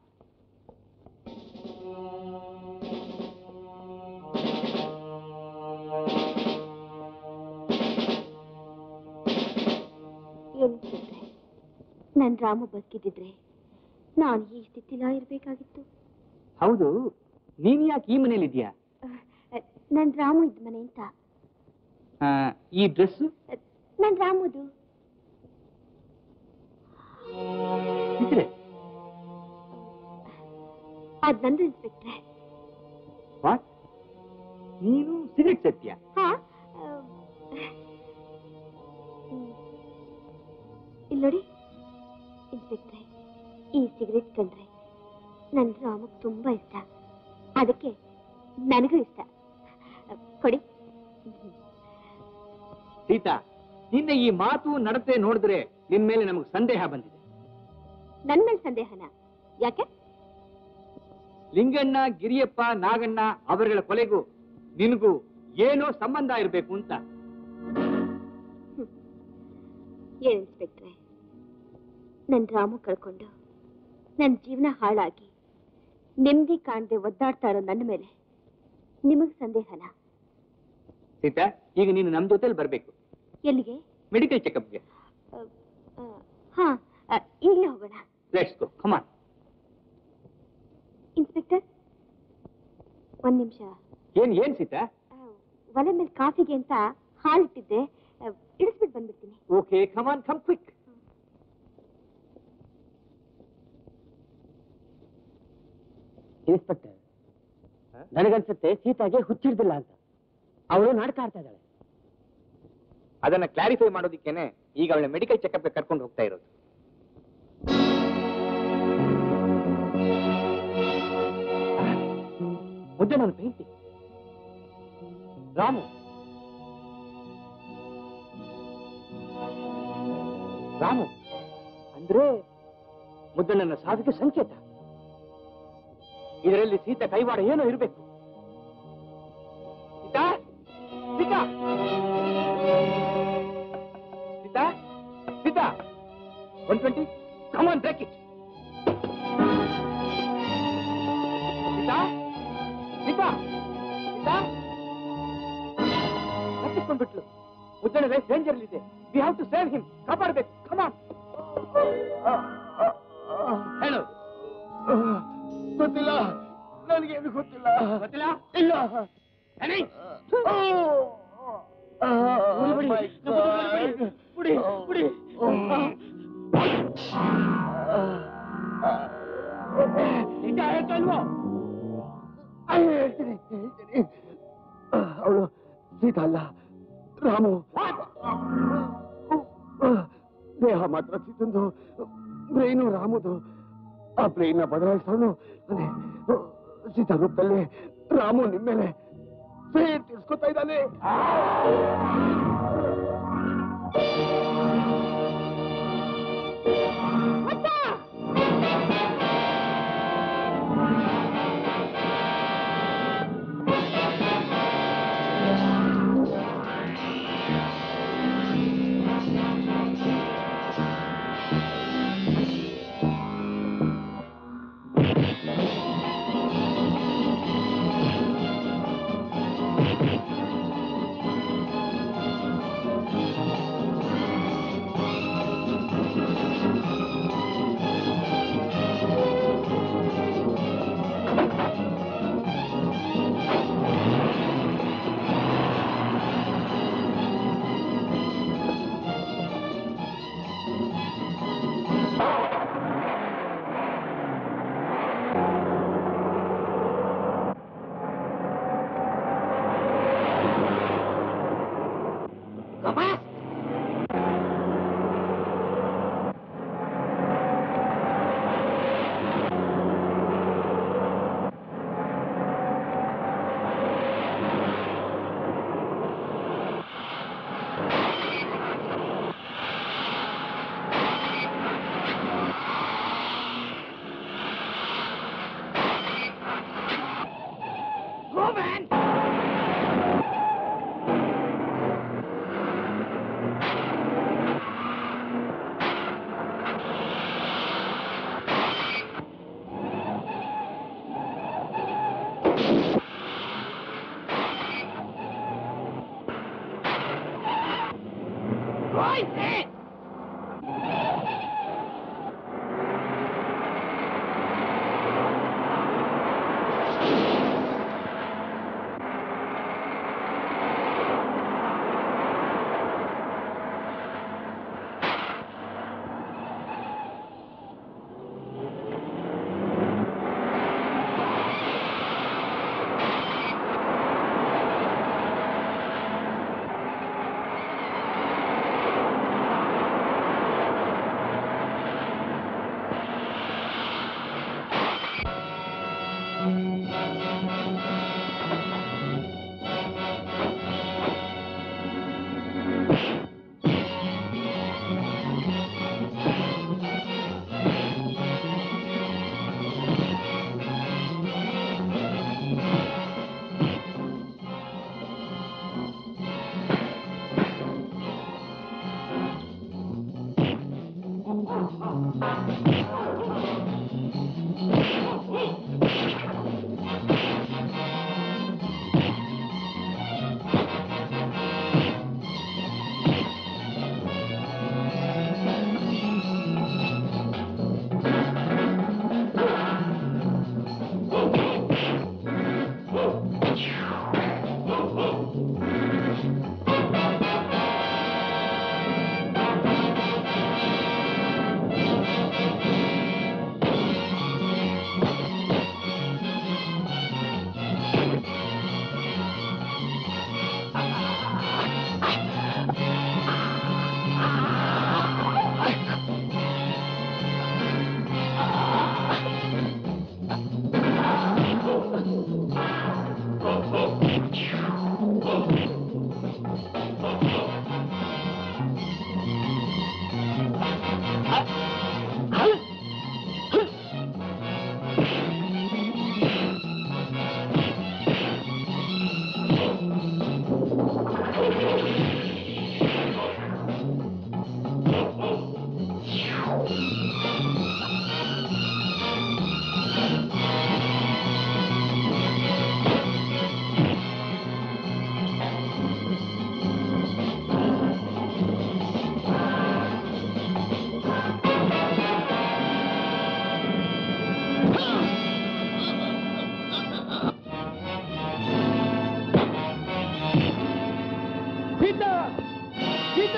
ಏನು ಇನ್ಸ್ಪೆಕ್ಟ್ರೆ ನನ್ನ ರಾಮು ಬದುಕಿದ್ದಿದ್ರೆ ನಾನು ಈ ಸ್ಥಿತಿಲ ಇರಬೇಕಾಗಿತ್ತು ಹೌದು ನೀನ್ ಯಾಕೆ ಈ ಮನೇಲಿ ಇದೆಯಾ ನನ್ನ ರಾಮು ಇದ್ದ ಮನೆ ಅಂತ ಈ ಡ್ರೆಸ್ ನನ್ನ ರಾಮುದು ಇದ್ರೆ ಅದ್ ನಂದು ಇನ್ಸ್ಪೆಕ್ಟ್ರೆ ವಾಟ್ ನೀನು ಸಿಗರೇಟ್ ಸತ್ಯ ಹಾ ಆ, ಹ್ಮ್. ಇಲ್ಲ್ ನೋಡಿ ಇನ್ಸ್ಪೆಕ್ಟ್ರೆ ಈ ಸಿಗರೆಟ್ ಕಂಡ್ರೆ ನನ್ ರಾಮಕ್ ತುಂಬಾ ಇಷ್ಟ ಅದಕ್ಕೆ ನನಗೂ ಇಷ್ಟ ಆ, ಕೊಡಿ ಸೀತಾ ನಿನ್ನ ಈ ಮಾತು ನಡತೆ ನೋಡಿದ್ರೆ ನಿನ್ ಮೇಲೆ ನಮಗೆ ಸಂದೇಹ ಬಂದಿದೆ ನನ್ ಮೇಲೆ ಸಂದೇಹನ ಯಾಕೆ ಲಿಂಗಣ್ಣ ಗಿರಿಯಪ್ಪ ನಾಗಣ್ಣ ಅವರುಗಳ ಕೊಲೆಗೂ ನಿನಗೂ ಏನೋ ಸಂಬಂಧ ಇರಬೇಕು ಅಂತ ಏನ್ ಇನ್ಸ್ಪೆಕ್ಟ್ರೆ ನನ್ ರಾಮು ಕಳ್ಕೊಂಡು ನನ್ ಜೀವನ ಹಾಳಾಗಿ ನೆಮ್ಮದಿ ಕಾಣದೆ ಒದ್ದಾಡ್ತಾ ಇರೋ ನನ್ನ ಮೇಲೆ ನಿಮಗ್ ಸಂದೇಹನ ಸೀತಾ ಈಗ ನೀನು ನಮ್ ಜೊತೆಲಿ ಬರ್ಬೇಕು ಎಲ್ಲಿಗೆ ಮೆಡಿಕಲ್ ಚೆಕಪ್ಗೆ ಆ, ಆ, ಹಾ ಆ, ಈಗ್ಲೇ ಹೋಗೋಣ ಲೆಟ್ಸ್ ಗೋ ಕಮಾನ್ ಇನ್ಸ್ಪೆಕ್ಟರ್ ಒಂದ್ ನಿಮಿಷ ಏನ್ ಏನ್ ಸೀತಾ ಒಲೆ ಮೇಲೆ ಕಾಫಿಗೆ ಅಂತ ಹಾಲಿಟ್ಟಿದ್ದೆ ಆ, ಇಳಿಸ್ಬಿಟ್ಟು ಬಂದ್ಬಿಡ್ತೀನಿ okay come on come quick inspector ನನಗನ್ಸುತ್ತೆ ಸೀತಾಗೆ ಹುಚ್ಚಿಡ್ದಿಲ್ಲ ಅಂತ ಅವಳು ನಾಟಕ ಆಡ್ತಾ ಇದ್ದಾಳೆ ಅದನ್ನ ಕ್ಲಾರಿಫೈ ಮಾಡೋದಿಕ್ಕೇನೆ ಈಗ ಅವಳ ಮೆಡಿಕಲ್ ಚೆಕಪ್ಗೆ ಕರ್ಕೊಂಡು ಹೋಗ್ತಾ ಇರೋದು ಮುದ್ದೆ ನನ್ನ ಪ್ರೀತಿ ರಾಮು ರಾಮು ಅಂದ್ರೆ ಮುದ್ದಣ್ಣನ ಸಾವಿಗೆ ಸಂಕೇತ ಇದರಲ್ಲಿ ಸೀತ ಕೈವಾಡ ಏನೋ ಇರಬೇಕು Sita Sita Sita Sita one twenty come on break it Sita Sita Sita ತಪ್ಪಿಸ್ಕೊಂಡ್ಬಿಟ್ಲು ಮುದ್ದಣ್ಣ ಲೈಫ್ ಡೇಂಜರ್ ಇದೆ we have to save him ಕಾಪಾಡಬೇಕು ಕಮಾನ್ ಹೇಳು ಗೊತ್ತಿಲ್ಲ ನನಗೇನು ಗೊತ್ತಿಲ್ಲ ಗೊತ್ತಿಲ್ಲ ಇಲ್ಲ Henning! ಬಿಡಿ, ಬಿಡಿ, ಬಿಡಿ. ನಿಜ ಹೇಳ್ತಾ ಇಲ್ವೋ ಹೇಳ್ತೀನಿ ಹೇಳ್ತೀನಿ ಅವಳು ಸೀತಾ ಅಲ್ಲ ರಾಮು ದೇಹ ಮಾತ್ರ ಸೀತಂದು ಬ್ರೈನು ರಾಮುದು ಆ ಬ್ರೈನ್ ಬದಲಾಯಿಸೋನು ಸೀತಾ ರೂಪದಲ್ಲಿ ರಾಮು ನಿಮ್ಮೇಲೆ ಸೇರ್ ತಿರ್ಸ್ಕೊತಾ ಇದ್ದಾನೆ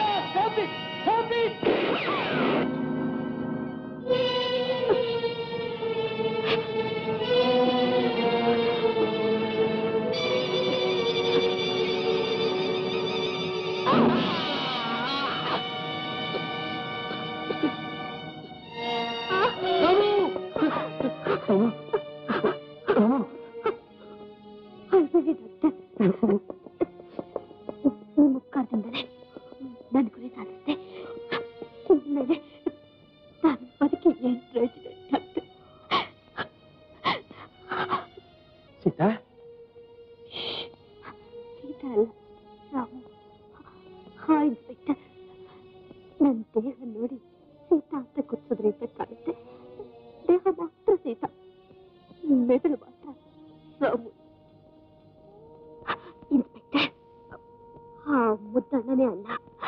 ಅಳ್ಬೇಡಿ ಡಾಕ್ಟರ್ ನಿಮ್ಮ ಉಪಕಾರದಿಂದಲೇ ನನ್ನ ಗುರಿ ಸಾಧಿಸಿದೆ ಇನ್ಮೇಲೆ ನಾನು ಬದುಕಿ ಏನ್ ಪ್ರಯೋಜನ ಡಾಕ್ಟರ್ ಸೀತಾ ಸೀತಾ ಅಲ್ಲ ರಾಮು ಹಾ ಇನ್ಸ್ಪೆಕ್ಟರ್ ನನ್ನ ದೇಹ ನೋಡಿ ಸೀತಾ ಅಂತ ಗುರ್ಸಿದ್ರಿಂದ ಕಾಣುತ್ತೆ ದೇಹ ಮಾತ್ರ ಸೀತಾ ಮೆದುಳು ಮಾತ್ರ ರಾಮು ಇನ್ಸ್ಪೆಕ್ಟರ್ ಆ ಮುದ್ದಣ್ಣನೇ ಅಲ್ಲ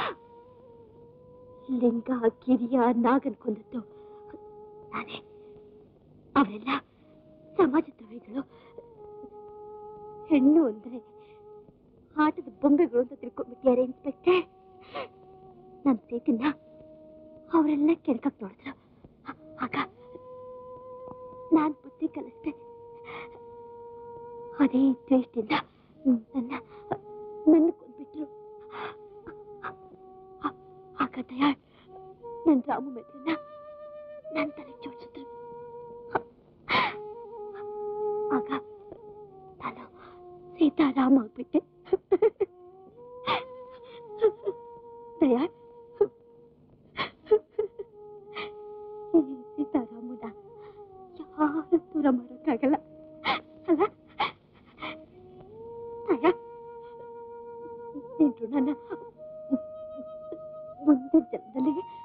ಲಿಂಗ ಕಿರಿಯ ನಾಗನ್ ಕೊಂದದ್ದು ನಾನೇ ಅವರೆಲ್ಲ ಸಮಾಜ ದ್ರೋಹಿಗಳು ಹೆಣ್ಣು ಅಂದ್ರೆ ಆಟದ ಬೊಂಬೆಗಳು ಅಂತ ತಿಳ್ಕೊಂಡ್ಬಿಟ್ಟಿದ್ದಾರೆ ಇನ್ಸ್ಪೆಕ್ಟರ್ ನನ್ ಸೀಟನ್ನ ಅವರೆಲ್ಲ ಕೆಣಕಕ್ ನೋಡಿದ್ರು ಆಗ ನಾನ್ ಬುದ್ಧಿ ಕಲಿಸ್ದೆ ಅದೇ ದ್ವೇಷದಿಂದ ನನ್ನ ನನ್ನ ಕೊಂದ್ಬಿಟ್ರು ಆಗ ದಯಾಳ್ ನನ್ ರಾಮು ಮೆದ್ರನ್ನ ನನ್ ತಲೆ ಜೋಡಿಸಿದ್ರು ಆಗ ನಾನು ಸೀತಾರಾಮ್ ಆಗ್ಬಿಟ್ಟೆ ದಯಾಳ್ ಈ ಸೀತಾರಾಮನ ಯಾರು ದೂರ ಮಾಡೋಕ್ಕಾಗಲ್ಲ ಅಲ್ಲ ದಯಾಳ್ ನಿನ್ ಋಣನ ಮುಂದಿನ ಜನ್ಮದಲ್ಲಿ